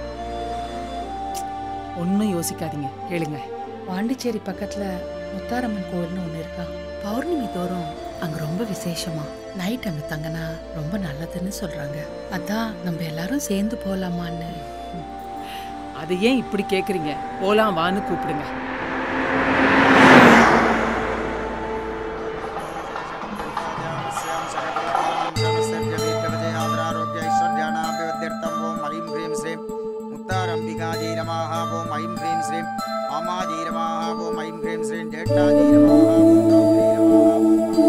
ஒன்றும் யோசிக்காதீங்க கேளுங்க பாண்டிச்சேரி பக்கத்துல முத்தாரம்மன் கோவில்னு ஒன்று இருக்கா பௌர்ணமி தோறும் அங்க ரொம்ப விசேஷமா நைட் அங்க தங்கினா ரொம்ப நல்லதுன்னு சொல்றாங்க அதான் நம்ம எல்லாரும் சேர்ந்து போலாமான்னு அது ஏன் இப்படி கேட்குறீங்க போலாம் வான்னு கூப்பிடுங்க आरोग्यैश्वर्याणाभिवृद्ध्यर्थम् ॐ ऐं ह्रीं श्रीं मुत्तारम्बिकायै नमः ॐ ऐं ह्रीं श्रीं आमायै नमः ॐ ऐं ह्रीं श्रीं ज्येष्ठायै नमः ॐ द्रौपदी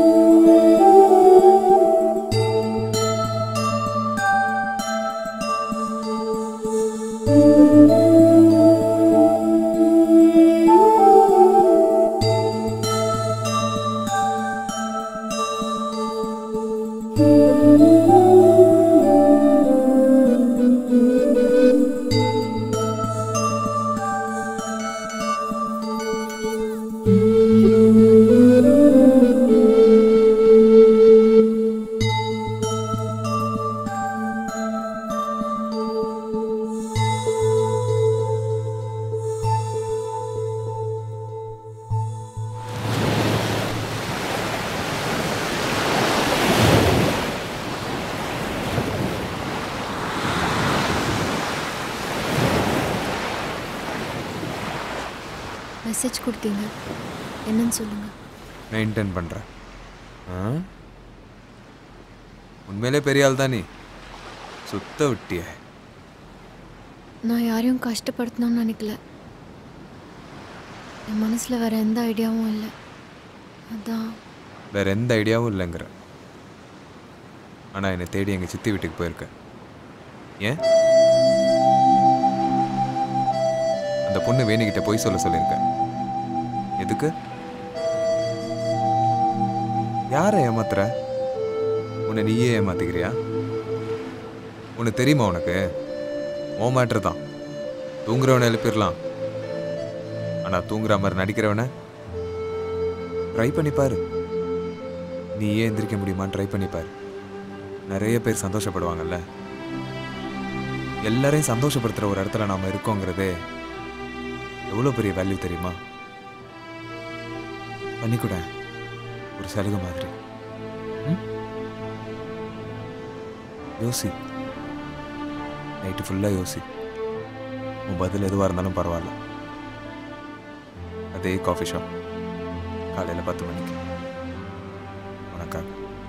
மெசேஜ் கொடுத்தீங்க என்னன்னு சொல்லுங்க நான் இன்டென்ட் பண்ணுறேன் ஆ உண்மையிலே பெரிய ஆள் தான் நீ சுத்த விட்டிய நான் யாரையும் கஷ்டப்படுத்தணும்னு நினைக்கல என் மனசில் வேற எந்த ஐடியாவும் இல்லை அதான் வேற எந்த ஐடியாவும் இல்லைங்கிற ஆனால் என்னை தேடி எங்கள் சித்தி வீட்டுக்கு போயிருக்க ஏன் அந்த பொண்ணு வேணிக்கிட்ட போய் சொல்ல சொல்லியிருக்க எதுக்கு யாரை ஏமாத்துற உன்னை நீயே ஏமாத்திக்கிறியா உனக்கு தெரியுமா உனக்கு ஓ மேட்ரு தான் தூங்குறவனை எழுப்பிடலாம் ஆனால் தூங்குற மாதிரி நடிக்கிறவனை ட்ரை பண்ணி பாரு நீ ஏன் எந்திரிக்க முடியுமான்னு ட்ரை பண்ணி பாரு நிறைய பேர் சந்தோஷப்படுவாங்கல்ல எல்லாரையும் சந்தோஷப்படுத்துகிற ஒரு இடத்துல நாம் இருக்கோங்கிறதே எவ்வளோ பெரிய வேல்யூ தெரியுமா பண்ணிக்கூட ஒரு சலுகை மாதிரி ம்? யோசி நைட்டு ஃபுல்லாக யோசி உன் பதில் எதுவாக இருந்தாலும் பரவாயில்ல அதே காஃபி ஷாப் காலையில் பத்து மணிக்கு உனக்காக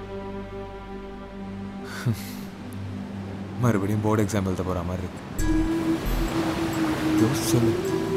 மறுபடியும் போர்டு எக்ஸாம் எழுத போகிற மாதிரி இருக்கு யோசிச்சு சொல்லு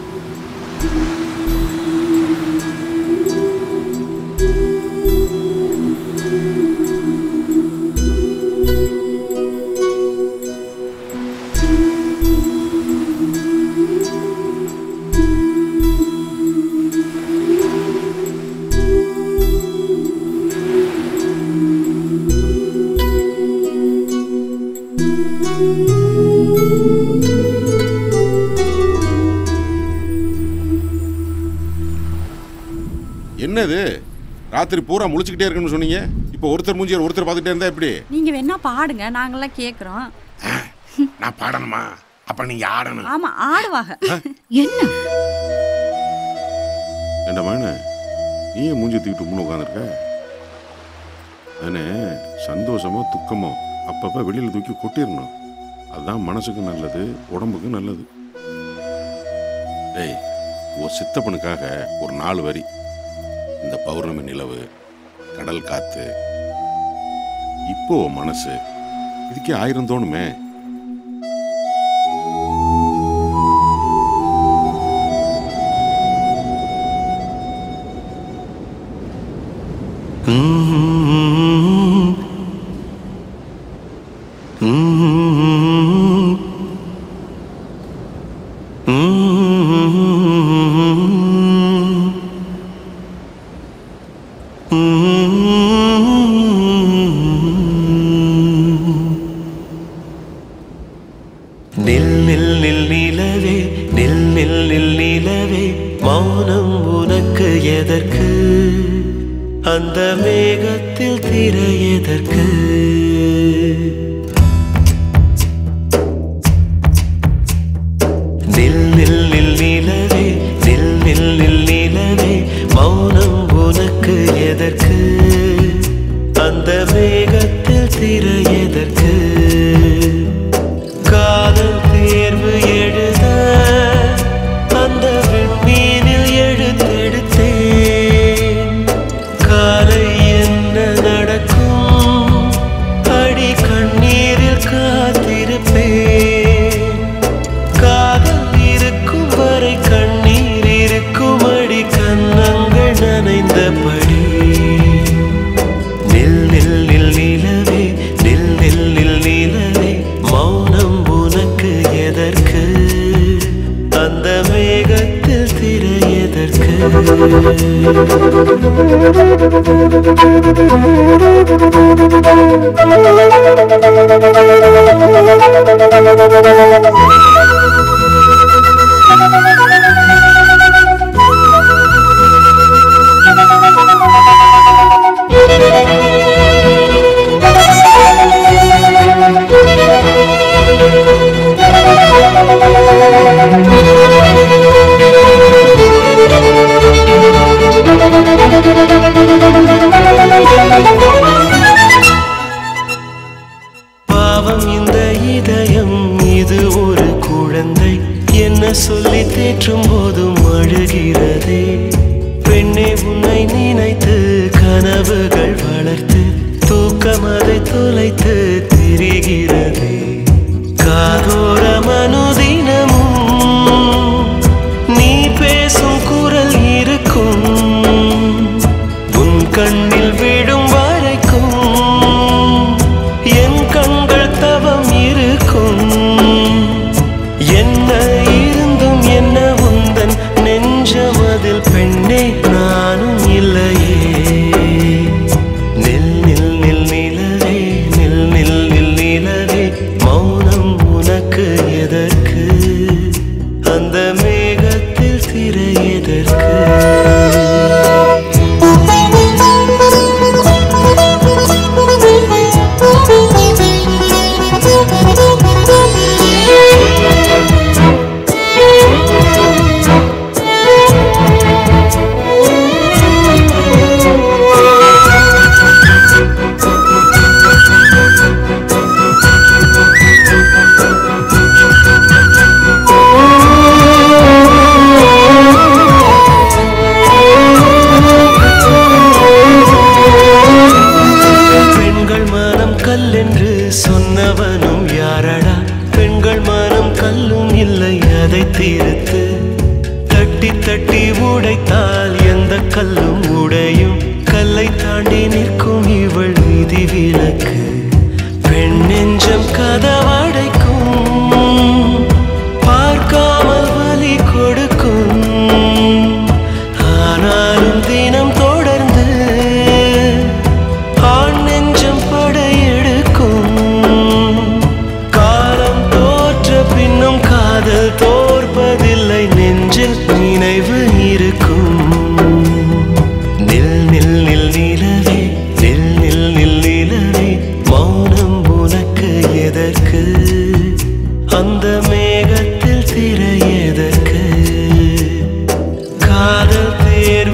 என்னது ராத்திரி பூரா முழிச்சுக்கிட்டே இருக்குன்னு சொன்னீங்க இப்போ ஒருத்தர் மூஞ்சியர் ஒருத்தர் பார்த்துட்டே இருந்தா எப்படி நீங்க வேணா பாடுங்க நாங்கெல்லாம் கேக்குறோம் நான் பாடணுமா அப்ப நீங்க ஆடணும் ஆமா ஆடுவாங்க என்ன என்ன மகனே நீ ஏன் மூஞ்சி தூக்கிட்டு முன்னு உட்காந்துருக்க அண்ணே சந்தோஷமோ துக்கமோ அப்பப்போ வெளியில் தூக்கி கொட்டிடணும் அதுதான் மனசுக்கு நல்லது உடம்புக்கு நல்லது டேய் உன் சித்தப்பனுக்காக ஒரு நாலு வரி இந்த பௌர்ணமி நிலவு கடல் காத்து இப்போ உன் மனசு இதுக்கே ஆயிரம் தோணுமே நில் நில் நில் நிலவே நில் நில் நில் நிலவே மௌனம் உனக்கு எதற்கு அந்த மேகத்தில் திரை எதற்கு நில் நில் நில் நிலவே நில் நில் நில் நிலவே மௌனம் உனக்கு எதற்கு அந்த மேகத்தில் திரை எதற்கு காதல் தேர்வு எழுத அந்த விண்மீனில் எழுத்தெடுத்தேன் காலை என்ன நடக்கும் அடி கண்ணீரில் காத்திருப்பேன் காதல் இருக்கும் வரை கண்ணீர் இருக்கும் அடி கன்னங்கள் நனைந்தபடி நில் நில் நில் நிலவே நில் நில் நில் நிலவே மௌனம் உனக்கு எதற்கு அந்த மேகத்தில் திரை எதற்கு பாவம் இந்த இதயம் இது ஒரு குழந்தை என்ன சொல்லி தேற்றும் போதும் அழுகிறதே பெண்ணே உன்னை நினைத்து கனவுகள் வளர்த்து தூக்கம் அதை தொலைத்து திரிகிறதே காதோர மனுதினமும் நீ பேசும் குரல் இருக்கும் உன் கண்ணில் விழும் வரைக்கும் என் கண்கள் தவம் இருக்கும் என்ன இருந்தும் என்ன உந்தன் நெஞ்சமதில் பெண்ணே நானும் இல்லையே நில் நில் நில் நிலவே நில் நில் நில் நிலவே மௌனம் உனக்கு எதற்கு அந்த மேகத்தில் திரை எதற்கு பெண்கள் மனம் கல்லென்று சொன்னவனும் யாரடா பெண்கள் மனம் கல்லும் இல்லை அதை தீர்த்து தட்டி தட்டி உடைத்தால் எந்த கல்லும் உடையும் கல்லை தாண்டி நிற்கும் இவள் விதி விலக்கு பெண் நெஞ்சம் கதவடைக்கும் பார்க்காமல் வலி கொடுக்கும் ஆனாலும் தினம் தொடர்ந்து ஆண் நெஞ்சம் படையெடுக்கும் காலம் தோற்ற பின்னும் காதல் தோற்பதில்லை நெஞ்சில் நினைவு இருக்கும் நில் நில் நில் நிலவே நில் நில் நில் நிலவே மௌனம் உனக்கு எதற்கு அந்த மேகத்தில் திரை எதற்கு காதல் தேர்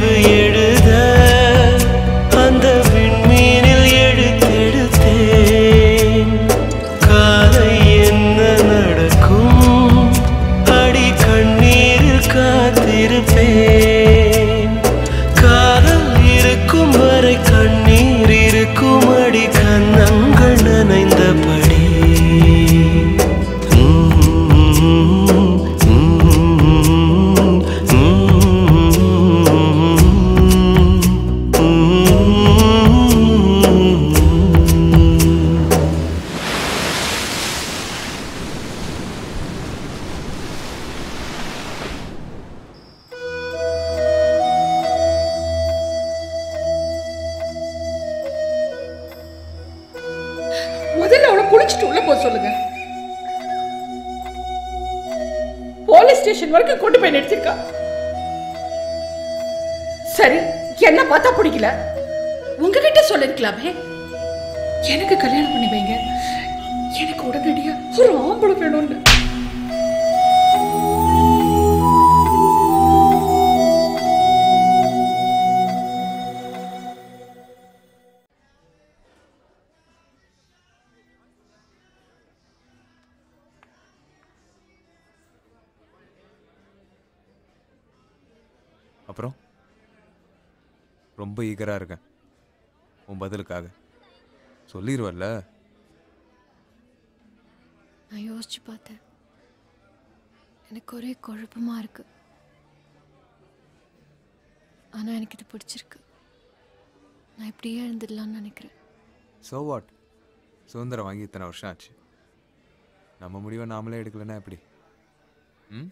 ஏன் காதல் இருக்கும் வரை கண்ணீர் இருக்கும் அடி கண்ணங்கள் நனைந்தபடி முதல்ல அவளை குளிச்சுட்டு உள்ள போக சொல்லுங்க போலீஸ் ஸ்டேஷன் வரைக்கும் கொண்டு போய் நிறுத்திருக்கா சரி என்ன பார்த்தா பிடிக்கல உங்ககிட்ட சொல்லிருக்கலாமே எனக்கு கல்யாணம் பண்ணி வைங்க எனக்கு உடனடியா ஒரு ஆம்பளை வேணும்னு அப்புறம் ரொம்ப ஈகராக இருக்கேன் உன் பதிலுக்காக சொல்லிடுவல்ல நான் யோசிச்சு பார்த்தேன் எனக்கு ஒரே குழப்பமா இருக்கு ஆனா எனக்கு இது பிடிச்சிருக்கு நான் இப்படியே எழுந்துடலாம்னு நினைக்கிறேன் ஸோ வாட் சுதந்திரம் வாங்கி இத்தனை வருஷம் ஆச்சு நம்ம முடிவை நாமளே எடுக்கலன்னா எப்படி ம்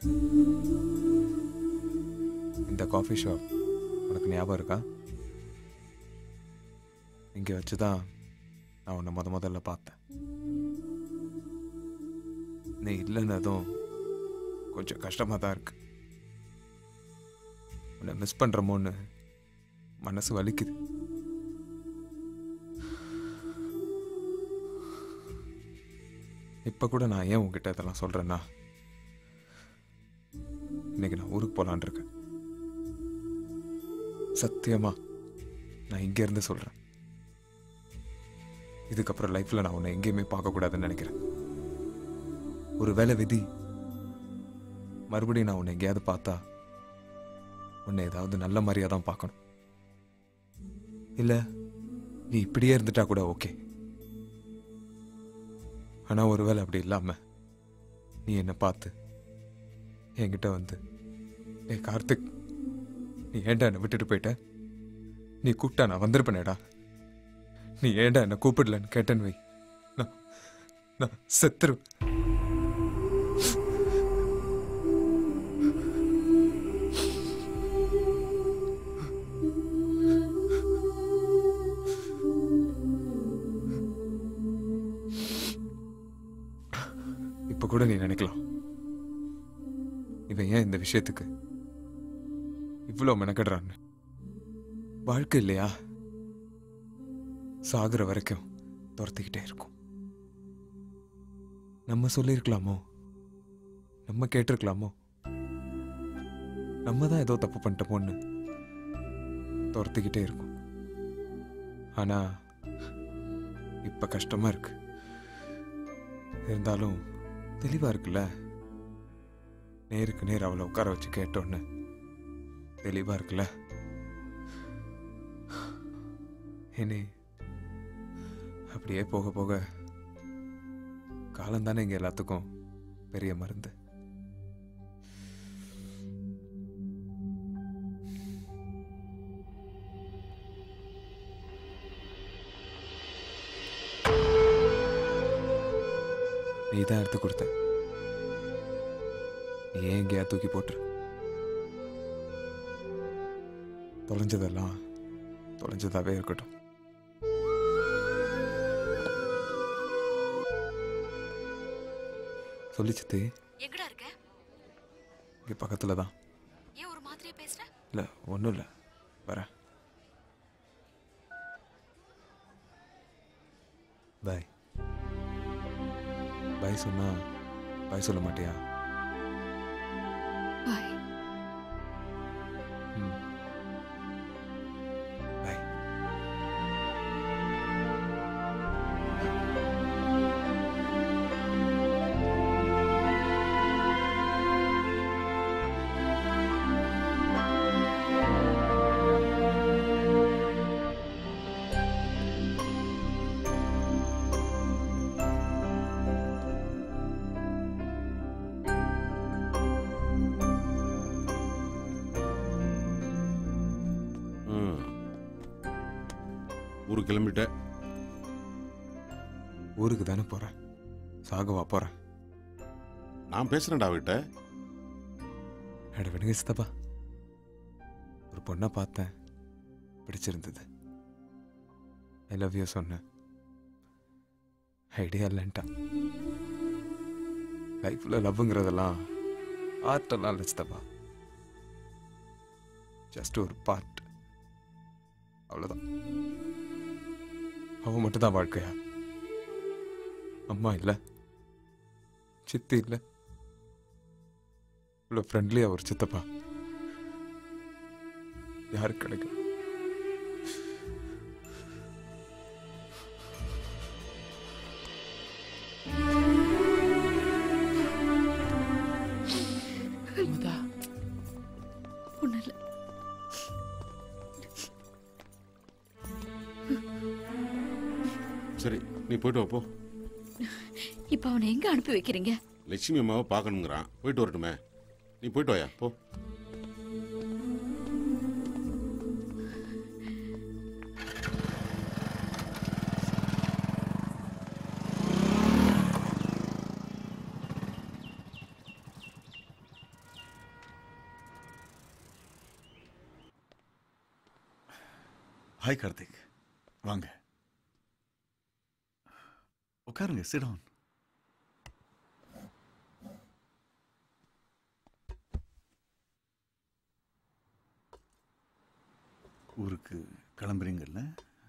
இந்த காஃபி ஷாப் உனக்கு ஞாபகம் இருக்கா இங்கே வச்சு தான் நான் உன்னை முத முதல்ல பார்த்தேன் நீ இல்லைன்னதும் கொஞ்சம் கஷ்டமாக தான் இருக்கு உன்னை மிஸ் பண்ணுறமோன்னு மனசு வலிக்குது இப்போ கூட நான் ஏன் உங்ககிட்ட இதெல்லாம் சொல்கிறேன்னா இன்னைக்கு நான் ஊருக்கு போகலான் இருக்கேன் சத்தியமா நான் இங்கேருந்து சொல்கிறேன் இதுக்கப்புறம் லைஃப்பில் நான் உன்னை எங்கேயுமே பார்க்கக்கூடாதுன்னு நினைக்கிறேன் ஒரு வேலை விதி மறுபடியும் நான் உன்னை எங்கேயாவது பார்த்தா உன்னை ஏதாவது நல்ல மாதிரியாக தான் பார்க்கணும் இல்லை நீ இப்படியே இருந்துட்டா கூட ஓகே ஆனால் ஒருவேளை அப்படி இல்லாமல் நீ என்னை பார்த்து என்கிட்ட வந்து ஏ கார்த்திக் நீ ஏன்டா என்னை விட்டுட்டு போயிட்ட நீ கூப்பிட்டா நான் வந்திருப்பேனேடா நீ ஏன்டா என்னை கூப்பிடலன்னு கேட்டேன்னு வை நான் நான் செத்துருவேன் இப்ப கூட நீ நினைக்கலாம் இவன் ஏன் இந்த விஷயத்துக்கு இவ்வளோ மெனக்கடுறான்னு வாழ்க்கை இல்லையா சாகுற வரைக்கும் துரத்திக்கிட்டே இருக்கும் நம்ம சொல்லியிருக்கலாமோ நம்ம கேட்டிருக்கலாமோ நம்ம தான் ஏதோ தப்பு பண்ணிட்டோமோன்னு துரத்திக்கிட்டே இருக்கும் ஆனா இப்ப கஷ்டமா இருக்கு இருந்தாலும் தெளிவா இருக்குல்ல நேருக்கு நேர் அவளை உட்கார வச்சு கேட்டோன்னு தெளிவா இருக்குல்ல இனி அப்படியே போக போக காலம் தானே இங்க எல்லாத்துக்கும் பெரிய மருந்து நீ தான் எடுத்து கொடுத்த நீ ஏன் எங்கேயா தூக்கி போட்டுரு தொலைஞ்சதெல்லாம் தொலைஞ்சதாவே இருக்கட்டும் சொல்லி சித்தி எங்கடா இருக்க இங்கே பக்கத்தில் தான் ஏன் ஒரு மாதிரியா பேசுற இல்லை ஒன்றும் இல்லை வரேன் பாய் பாய் சொன்னா பாய் சொல்ல மாட்டியா பாய் ம் பாய் ஊருக்கு கிளம்பிட்ட ஊருக்கு தானே போறேன் சாகவா போறேன் நான் பேசுறேன்டா அவகிட்ட அட விடுங்க சித்தப்பா ஒரு பொண்ணை பார்த்தேன் பிடிச்சிருந்தது ஐ லவ் யூ சொன்னேன் ஐடியா இல்லைன்ட்டா லைஃப்பில் லவ்ங்கிறதெல்லாம் ஆர்ட்டெல்லாம் இல்லை சித்தப்பா ஜஸ்ட் ஒரு பார்ட் அவ்வளோதான் அவன் மட்டும் தான் வாழ்க்கையா அம்மா இல்லை சித்தி இல்லை இவ்வளோ ஃப்ரெண்ட்லியாக ஒரு சித்தப்பா யாருக்கு கிடைக்கும் அமுதா ஒன்றும் இல்லை சரி நீ போயிட்டு வா போ இப்போ அவனை எங்க அனுப்பி வைக்கிறீங்க லட்சுமி அம்மாவை பார்க்கணுங்கிறான் போயிட்டு வரட்டுமே நீ போயிட்டு வாயா போ ஹாய் கார்த்திக் வாங்க உட்காருங்க சிடவுன் ஊருக்கு கிளம்புறீங்கல்ல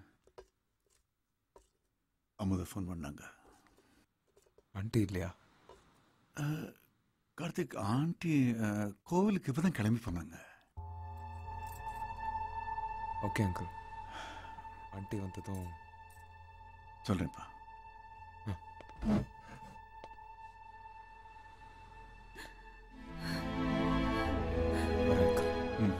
அமுத ஃபோன் பண்ணாங்க ஆண்டி இல்லையா அஹ், கார்த்திக் ஆண்டி அஹ், கோவிலுக்கு இப்போ தான் கிளம்பி போனாங்க ஓகே அங்கிள் ஆண்டி வந்ததும் சொல்கிறேன்ப்பா வரேன் uncle. ம்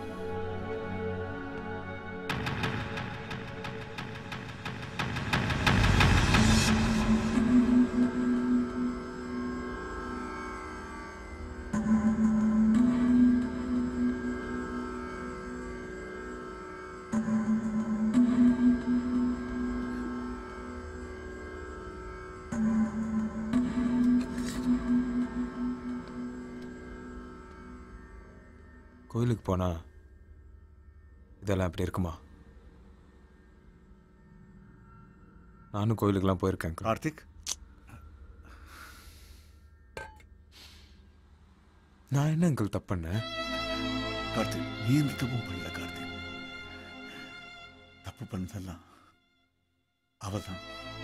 கோயிலுக்கு போனா இதெல்லாம் எப்படி இருக்குமா நானும் கோயிலுக்கெல்லாம் போயிருக்கேன் uncle. கார்த்திக் நான் என்ன அங்கிள் தப்பு பண்ணேன் கார்த்திக் நீ எந்த தப்பும் பண்ணல கார்த்திக் தப்பு பண்ணதெல்லாம் அவதான்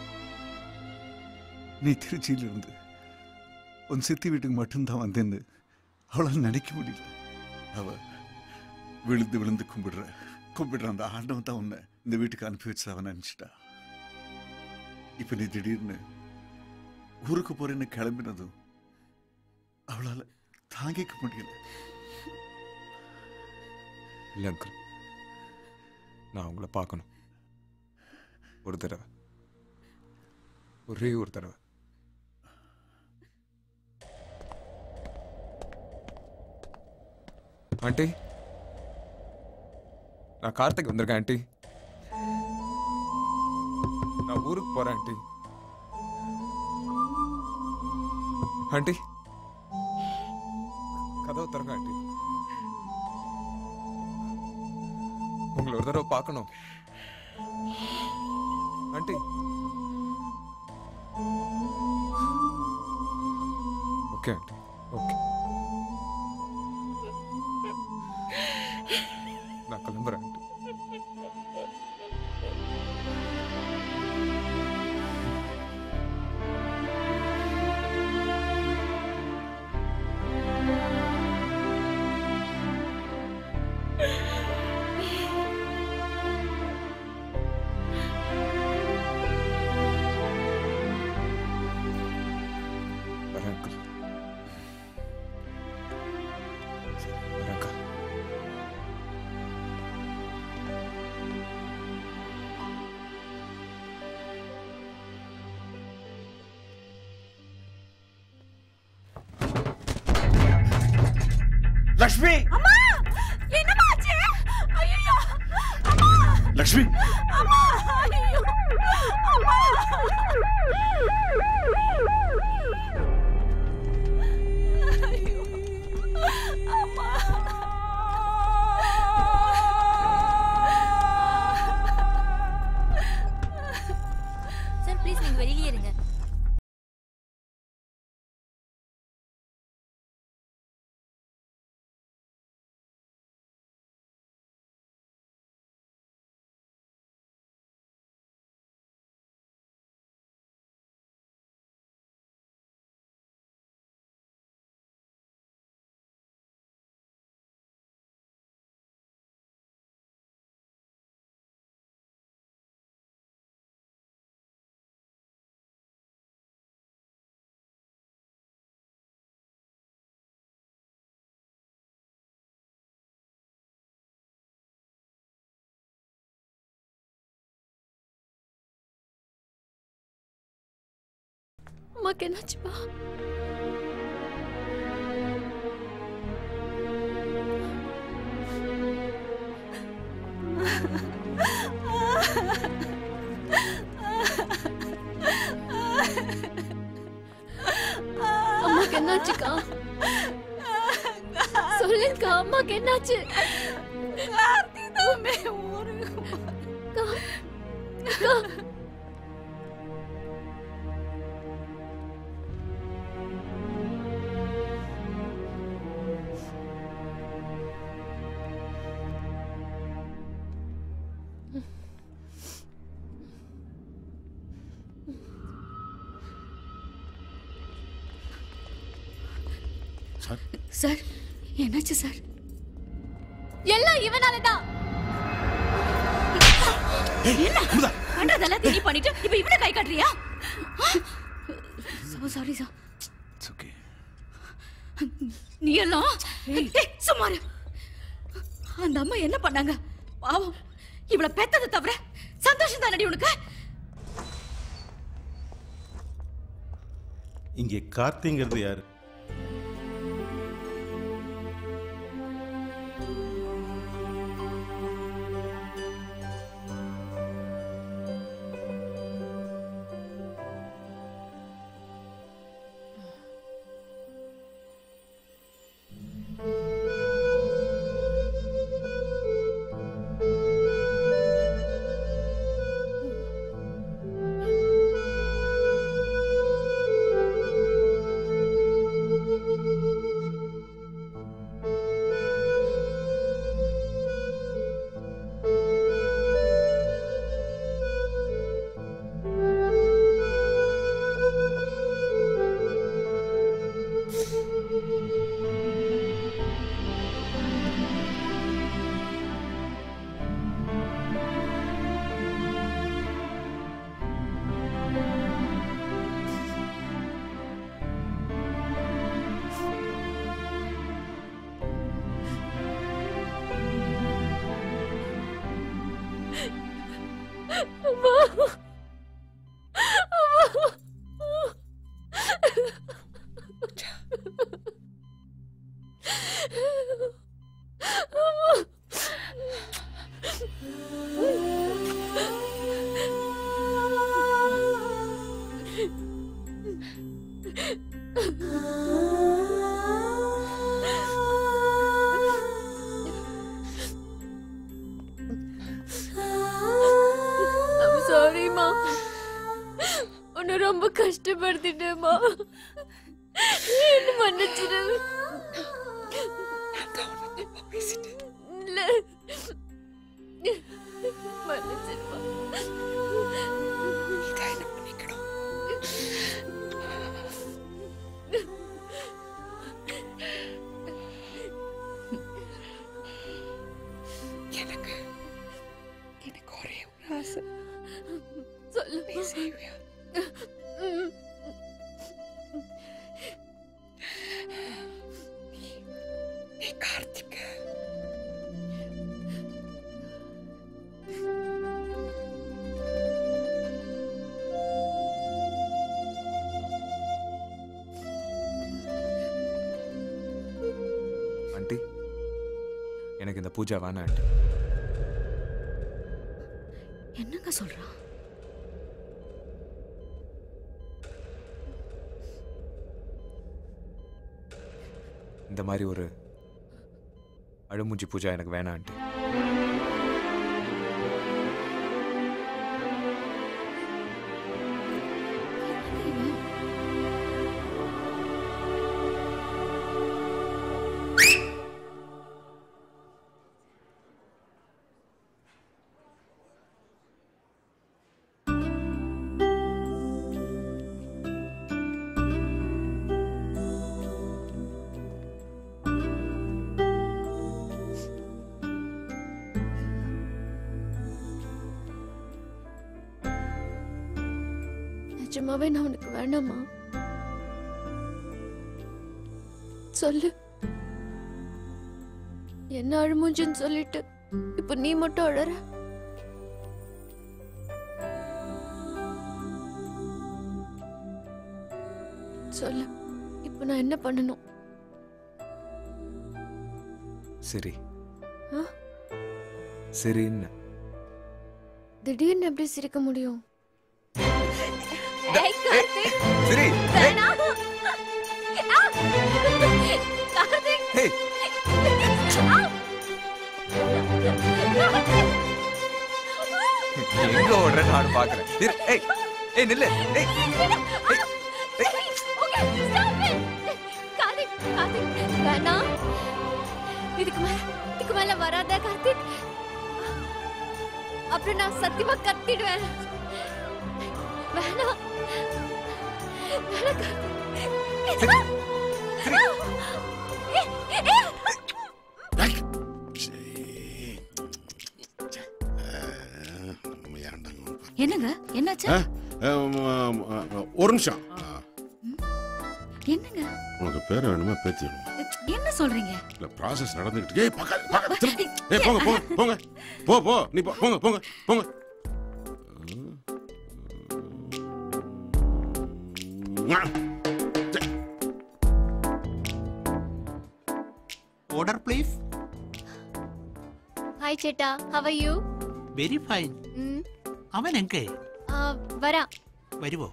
நீ திருச்சியில இருந்து உன் சித்தி வீட்டுக்கு மட்டும்தான் வந்தேன்னு அவளால் நினைக்க முடியல அவ விழுந்து விழுந்து கும்பிடுற கும்பிடுற அந்த ஆண்டவன் தான் உன்னை இந்த வீட்டுக்கு அனுப்பி வச்சு அவன் நினைச்சிட்டா இப்ப நீ திடீர்னு ஊருக்கு போறேன்னு கிளம்பினதும் அவளால தாங்கிக்க முடியல இல்லை அங்கிள் நான் உங்களை பார்க்கணும் ஒரு தடவை ஒரே ஒரு தடவை ஆண்டி நான் கார்த்திக் வந்திருக்கேன் ஆண்டி நான் ஊருக்கு போறேன் ஆண்டி ஆண்டி கதவு திறங்க ஆண்டி உங்களை ஒரு தடவை பார்க்கணும் ஆண்டி ஓகே ஆண்டி ஓகே நான் கிளம்புறேன் ஆண்டி வரேன் அங்கிள் வரேன்க்கா லக்ஷ்மி அம்மா என்னம்மா ஆச்சு ஐயோ அம்மா லக்ஷ்மி அம்மா ஐயோ சார் ப்ளீஸ் நீங்க வெளியிலே இருங்க அம்மாக்கு என்னாச்சுப்பா அம்மாக்கு என்னாச்சுக்கா சொல்லுங்கக்கா அம்மாக்கு என்னாச்சு அக்கா, அக்கா. சார் சார் என்னாச்சு சார் எல்லாம் இவனால தான் என்ன பண்றதெல்லாம் நீ பண்ணிட்டு இப்ப இவனை கை காட்டுறியா சோ சாரி சார் நீ எல்லாம் ஏய், சும்மா இரு. அந்த அம்மா என்ன பண்ணாங்க பாவம் இவள பெத்ததை தவிர சந்தோஷம் தானடி உனக்கு இங்கே கார்த்திங்கிறது யாரு அம்மா I'm sorry, மா உன்னை ரொம்ப கஷ்டப்படுத்திட்டேம்மா என்ன மன்னிச்சிடு இல்ல மன்னிச்சிடுமா எனக்கு எனக்கு ஒரே ஒரு ஆசை சொல்லு நீ செய்வியா ம். நீ கார்த்திக்க ஆண்டி எனக்கு இந்த பூஜா வேணாம் ஆண்டி என்னங்க சொல்றான் இந்த மாதிரி ஒரு அழுமூஞ்சி பூஜா எனக்கு வேணான்ட்டு நிஜமாவே நான் உனக்கு வேணாமா சொல்லு என்ன அழுமூஞ்சுன்னு சொல்லிட்டு இப்ப நீ மட்டும் அழற சொல்லு இப்ப நான் என்ன பண்ணணும் சரி ஆ? சரின்னு திடீர்னு எப்படி சிரிக்க முடியும் ஏய், கார்த்திக். சரி வேணாம். ஆ! கார்த்திக். ஏய். ஆ! கார்த்திக். எங்க ஓடுறேன்னு நானும் பாக்குறேன் இரு, ஏய் ஏய் நில்லு ஏய் Okay, stop it. Karthik, Karthik, வேணாம். இதுக்கு மேல இதுக்கு மேல வராத கார்த்திக் அப்புறம் நான் சத்தியமா கத்திடுவேன் வேணாம் வேணாம் கார்த்திக். ஏய், ஏய். என்னங்க என்னாச்சு ஆ? ஆம், ஆம், ஆ, ஒரு நிமிஷம் ஆ, என்னங்க உனக்கு பேர் வேணுமா பேத்தி வேணுமா என்ன சொல்றீங்க இல்ல ப்ராசஸ் நடந்துகிட்டு ஏய் பக்க பக்க திரும்ப. ஏய் போங்க போங்க போங்க போ போ நீ போ போங்க போங்க போங்க Order, please. ஹாய் சேட்டா how are you Very fine. ம் அவன் எங்கே வரா വരുവോ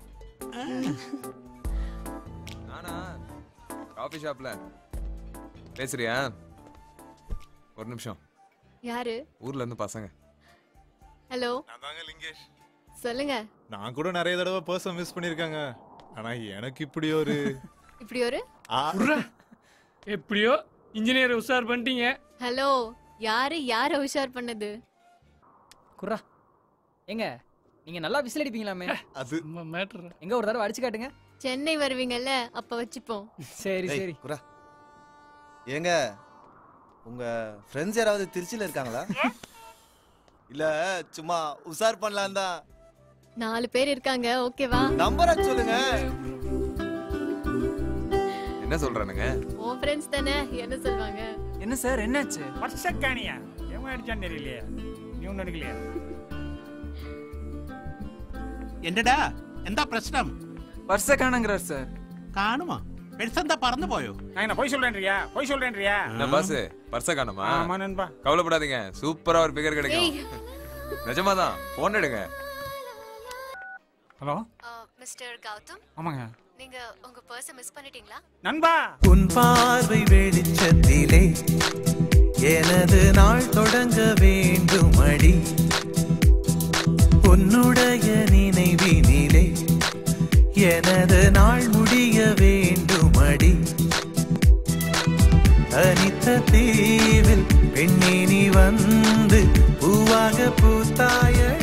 நானா காஃபி ஷாப்ல பேசுறியா ஒரு நிமிஷம் யாரு ஊர்ல இருந்து பசங்க ஹலோ அதாங்க லிங்கேஷ் சொல்லுங்க நான் கூட நிறைய தடவை பர்சன் மிஸ் பண்ணிருக்காங்க ஆனா எனக்கு இப்படி ஒரு இப்படி ஒரு எப்படியோ இன்ஜினியர் உஷார் பண்ணிட்டீங்க ஹலோ யாரு யார உஷார் பண்ணது குர்ரா ஏங்க நீங்க நல்லா விசில் அடிப்பீங்களாமே அது மேட்ரு எங்க ஒரு தடவை அடிச்சு காட்டுங்க சென்னை வருவீங்கல்ல அப்ப வச்சுப்போம் சரி ஏய், சரி குரா ஏங்க உங்க ஃப்ரெண்ட்ஸ் யாராவது திருச்சியில இருக்காங்களா இல்ல சும்மா உசார் பண்ணலாம் தான் நாலு பேர் இருக்காங்க ஓகேவா நம்பரை சொல்லுங்க என்ன சொல்றானுங்க உன் ஃப்ரெண்ட்ஸ் தானே என்ன சொல்வாங்க என்ன சார் என்னாச்சு வருஷக்கானியா எவன் அடிச்சான்னு தெரியலையே நீ ஒன்றும் எடுக்கலையா എന്റെടാ എന്താ പ്രശ്നം பர்ஸ காணுங்கிறார் சார் കാണുമോ പെട്ടെന്താ പറന്നു പോയോ நான் என்ன பொய் சொல்றேன்றியா பொய் சொல்றேன்றியா என்ன பாஸ் பர்ஸ காணுமா ஆமா நண்பா கவலைப்படாதீங்க சூப்பரா ஒரு பிகர் கிடைக்கும் ஏய். நிஜமாதான் போன் எடுங்க ஹலோ மிஸ்டர் கௌதம் ஆமாங்க நீங்க உங்க பர்ஸ மிஸ் பண்ணிட்டீங்களா நண்பா உன் பார்வை வெளிச்சத்திலே எனது நாள் தொடங்க வேண்டும் அடி உன்னுடைய நினைவினிலே எனது நாள் முடிய வேண்டும் அடி தனித்த தீவில் பெண்ணினி வந்து பூவாக பூத்தாயடி